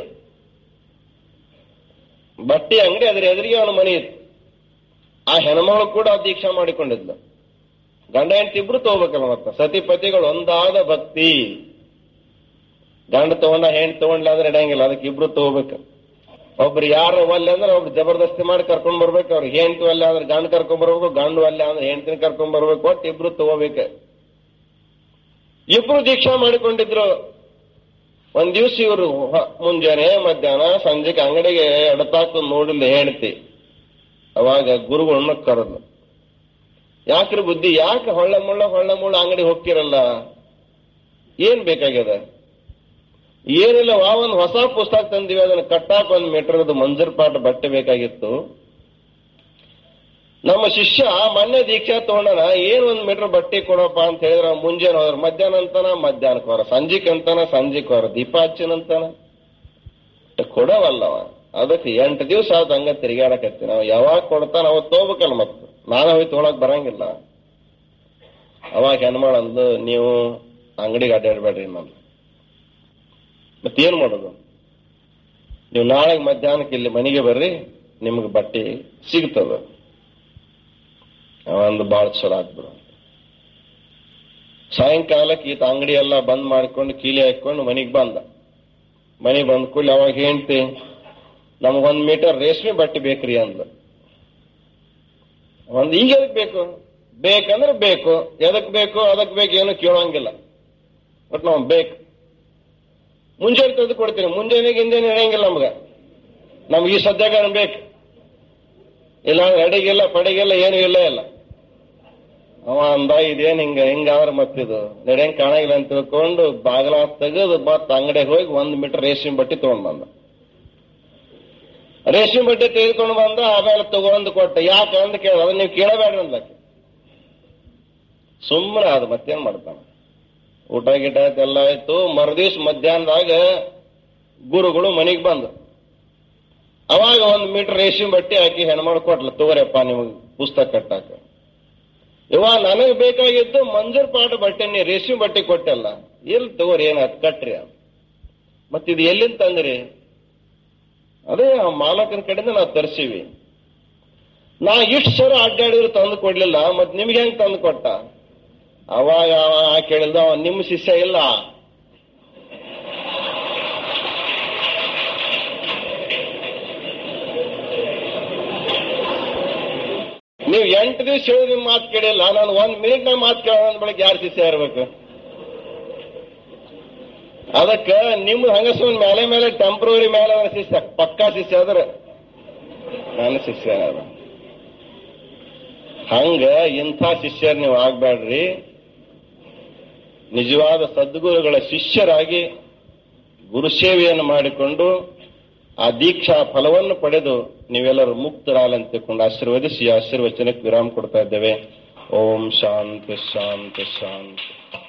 S1: ಬಟ್ಟೆ ಅಂಗಡಿ ಅದ್ರ ಎದುರಿಗೆ ಅವನ ಮನೆ ಇತ್ತು ಆ ಹೆಣ್ಮಗಳು ಕೂಡ ದೀಕ್ಷಾ ಮಾಡಿಕೊಂಡಿದ್ಲು ಗಂಡ ಹೆಂಡತಿ ಇಬ್ರು ತಗೋಬೇಕಲ್ಲ ಮತ್ತ ಸತಿಪತಿಗಳು ಒಂದಾದ ಭಕ್ತಿ ಗಂಡ ತಗೊಂಡ ಹೆಣ್ಣು ತಗೊಂಡ್ಲ ಅಂದ್ರೆ ಇಡಂಗಿಲ್ಲ ಅದಕ್ಕೆ ಇಬ್ರು ತಗೋಬೇಕು ಒಬ್ರು ಯಾರು ಒಲ್ಲೆ ಅಂದ್ರೆ ಒಬ್ರು ಜಬರ್ದಸ್ತಿ ಮಾಡಿ ಕರ್ಕೊಂಡ್ ಬರ್ಬೇಕು ಅವ್ರಿಗೆ ಹೆಂಡತಿ ಒಲ್ಲೆ ಅಂದ್ರೆ ಗಂಡ ಕರ್ಕೊಂಡ್ ಬರ್ಬೇಕು ಗಂಡು ಒಲ್ಲೆ ಅಂದ್ರೆ ಹೆಂಡತಿನ ಕರ್ಕೊಂಡ್ ಬರ್ಬೇಕು ಒಟ್ಟು ಇಬ್ರು ತಗೋಬೇಕು ಇಬ್ರು ದೀಕ್ಷಾ ಮಾಡಿಕೊಂಡಿದ್ರು ಒಂದ್ ದಿವ್ಸ ಇವರು ಮುಂಜಾನೆ ಮಧ್ಯಾಹ್ನ ಸಂಜೆಗೆ ಅಂಗಡಿಗೆ ಎಡತಾಕು ನೋಡಿಲ್ಲ ಹೆಂಡತಿ ಅವಾಗ ಗುರುಗಳನ್ನ ಕರೆದ್ಲು ಯಾಕ್ರಿ ಬುದ್ಧಿ ಯಾಕೆ ಹೊಳ್ಳ ಮುಳ್ಳ ಹೊಳ್ಳ ಮುಳ್ಳ ಅಂಗಡಿ ಹೋಗ್ತಿರಲ್ಲ ಏನ್ ಬೇಕಾಗ್ಯದ ಏನಿಲ್ಲ ವಾ ಒಂದು ಹೊಸ ಪುಸ್ತಕ ತಂದಿವಿ ಅದನ್ನ ಕಟ್ಟಾಕ ಒಂದ್ ಮೀಟರ್ದು ಮಂಜರ್ ಪಾಠ ಬಟ್ಟೆ ಬೇಕಾಗಿತ್ತು ನಮ್ಮ ಶಿಷ್ಯ ಮೊನ್ನೆ ದೀಕ್ಷಾ ತಗೊಂಡನ ಏನ್ ಒಂದ್ ಮೀಟರ್ ಬಟ್ಟೆ ಕೊಡಪ್ಪ ಅಂತ ಹೇಳಿದ್ರ ಮುಂಜಾನೆ ಹೋದ್ರ ಮಧ್ಯಾಹ್ನ ಅಂತಾನ ಮಧ್ಯಾಹ್ನಕ್ಕೆ ಹೋರ ಸಂಜಿಕ್ ಅಂತಾನ ಸಂಜಿಕ್ ಹೋರ ದೀಪ ಹಚ್ಚಿನಂತಾನ ಕೊಡವಲ್ಲವ ಅದಕ್ಕೆ ಎಂಟು ದಿವಸ ಆದ ಹಂಗ ತಿರುಗಾಡಕತ್ತಿ ನಾವು ಯಾವಾಗ ಕೊಡ್ತಾನ ಅವತ್ತು ತಗೋಬೇಕಲ್ಲ ಮತ್ತೆ ನಾನು ಹೋಗಿ ತೊಗೊಳಕ್ ಬರಂಗಿಲ್ಲ ಅವಾಗ ಹೆಣ್ಮಾಳಂದು ನೀವು ಅಂಗಡಿಗೆ ಅಡ್ಡಾಡ್ಬೇಡ್ರಿ ನಾನು ಮತ್ತೇನ್ ಮಾಡೋದು ನೀವು ನಾಳೆ ಮಧ್ಯಾಹ್ನಕ್ಕೆ ಇಲ್ಲಿ ಮನೆಗೆ ಬರ್ರಿ ನಿಮ್ಗೆ ಬಟ್ಟೆ ಸಿಗ್ತದ ಒಂದು ಬಾಳ ಚಲೋ ಆಗ್ಬಿಡು ಸಾಯಂಕಾಲಕ್ಕೆ ಈತ ಅಂಗಡಿ ಎಲ್ಲ ಬಂದ್ ಮಾಡ್ಕೊಂಡು ಕೀಲಿ ಹಾಕೊಂಡು ಮನೆಗೆ ಬಂದ ಮನೆಗೆ ಬಂದ ಕೂಡಲೇ ಅವಾಗ ಹೆಂಡ್ತಿ ನಮಗೊಂದ್ ಮೀಟರ್ ರೇಷ್ಮೆ ಬಟ್ಟೆ ಬೇಕ್ರಿ ಅಂದ್ಲು ಒಂದ್ ಈಗ ಎದಕ್ ಬೇಕು ಬೇಕಂದ್ರೆ ಬೇಕು ಎದಕ್ ಬೇಕು ಅದಕ್ ಬೇಕು ಏನು ಕೇಳೋಂಗಿಲ್ಲ ಬಟ್ ನಾವು ಬೇಕು ಮುಂಜಾನೆ ತಂದು ಕೊಡ್ತೀನಿ ಮುಂಜಾನೆ ಗಿಂಜಾನೆ ಇರಂಗಿಲ್ಲ ನಮ್ಗ ನಮ್ಗೆ ಈ ಸದ್ಯಕ್ಕೆ ಬೇಕು ಇಲ್ಲ ಅಡಿಗೆಲ್ಲ ಪಡಿಗೆಲ್ಲ ಏನು ಇಲ್ಲ ಇಲ್ಲ ಅವ ಅಂದ ಇದೇನ್ ಹಿಂಗ ಹಿಂಗಾದ್ರೆ ಮತ್ತಿದು ನಡೆಯಂಗ್ ಕಾಣಂಗಿಲ್ಲ ಅಂತ ತಿಳ್ಕೊಂಡು ಬಾಗಲ ತೆಗೆದು ಮತ್ತ ಅಂಗಡಿಗೆ ಹೋಗಿ ಒಂದ್ ಮೀಟರ್ ರೇಷ್ಮೆ ಬಟ್ಟೆ ತಗೊಂಡ್ ಬಂದ ರೇಷ್ಮೆ ಬಟ್ಟೆ ತೆಗೆದುಕೊಂಡು ಬಂದ ಆಮೇಲೆ ತಗೊಂಡು ಕೊಟ್ಟ ಯಾಕೆ ಅಂತ ಕೇಳ ಅದನ್ನ ನೀವು ಕೇಳಬೇಡ್ರಿ ಅಂದಕ್ಕೆ ಸುಮ್ಮನೆ ಅದು ಮತ್ತೇನ್ ಮಾಡ್ತಾನ ಊಟ ಗೀಟ ಆಯ್ತು ಎಲ್ಲ ಆಯ್ತು ಮರುದಿವ್ಸ ಮಧ್ಯಾಹ್ನದಾಗ ಗುರುಗಳು ಮನೆಗೆ ಬಂದು ಅವಾಗ ಒಂದು ಮೀಟರ್ ರೇಷ್ಮೆ ಬಟ್ಟೆ ಹಾಕಿ ಹೆಣ್ಮಾಡ್ ಕೊಟ್ಲ ತಗೋರಪ್ಪ ನಿಮಗೆ ಪುಸ್ತಕ ಕಟ್ಟಾಕ ಇವ ನನಗೆ ಬೇಕಾಗಿದ್ದು ಮಂಜೂರ್ ಪಾಠ ಬಟ್ಟೆ ನೀ ರೇಷ್ಮೆ ಬಟ್ಟೆ ಕೊಟ್ಟಲ್ಲ ಎಲ್ಲಿ ತಗೋರಿ ಏನ್ ಅದ್ ಕಟ್ರಿ ಮತ್ತಿದು ಎಲ್ಲಿಂದ ತಂದ್ರಿ ಅದೇ ಆ ಮಾಲಕನ ಕಡೆಯಿಂದ ನಾವು ತರಿಸಿವಿ ನಾ ಇಷ್ಟು ಸರ ಅಡ್ಡಾಡಿದ್ರು ತಂದು ಕೊಡ್ಲಿಲ್ಲ ಮತ್ ನಿಮ್ಗೆ ಹೆಂಗ್ ತಂದು ಕೊಟ್ಟ ಅವಾಗ ಅವ ಕೇಳಿದ ಅವ ನಿಮ್ಮ ಶಿಷ್ಯ ಇಲ್ಲ ನೀವು ಎಂಟು ದಿವಸ ಹೇಳಿದ ನಿಮ್ ಮಾತು ಕೇಳಿಲ್ಲ ನಾನು ಒಂದ್ ಮಿನಿಟ್ ನಾ ಮಾತು ಕೇಳೋ ಅಂದ ಬೆಳಗ್ಗೆ ಯಾರು ಶಿಷ್ಯ ಇರ್ಬೇಕು ಅದಕ್ಕ ನಿಮ್ ಹಂಗಸನ್ ಮೇಲೆ ಮೇಲೆ ಟೆಂಪ್ರವರಿ ಮೇಲೆ ಅವನ ಶಿಷ್ಯ ಪಕ್ಕಾ ಶಿಷ್ಯ ಆದ್ರೆ ನನ್ನ ಶಿಷ್ಯ ಅದ ಹಂಗ ಇಂಥ ಶಿಷ್ಯರ್ ನೀವು ಆಗ್ಬೇಡ್ರಿ ನಿಜವಾದ ಸದ್ಗುರುಗಳ ಶಿಷ್ಯರಾಗಿ ಗುರುಸೇವೆಯನ್ನು ಮಾಡಿಕೊಂಡು ಆ ದೀಕ್ಷಾ ಫಲವನ್ನು ಪಡೆದು ನೀವೆಲ್ಲರೂ ಮುಕ್ತರಾಗಲಂತ ತಿಳ್ಕೊಂಡು ಆಶೀರ್ವದಿಸಿ ಆಶೀರ್ವಚನಕ್ಕೆ ವಿರಾಮ ಕೊಡ್ತಾ ಇದ್ದೇವೆ ಓಂ ಶಾಂತಿ ಶಾಂತಿ ಶಾಂತಿ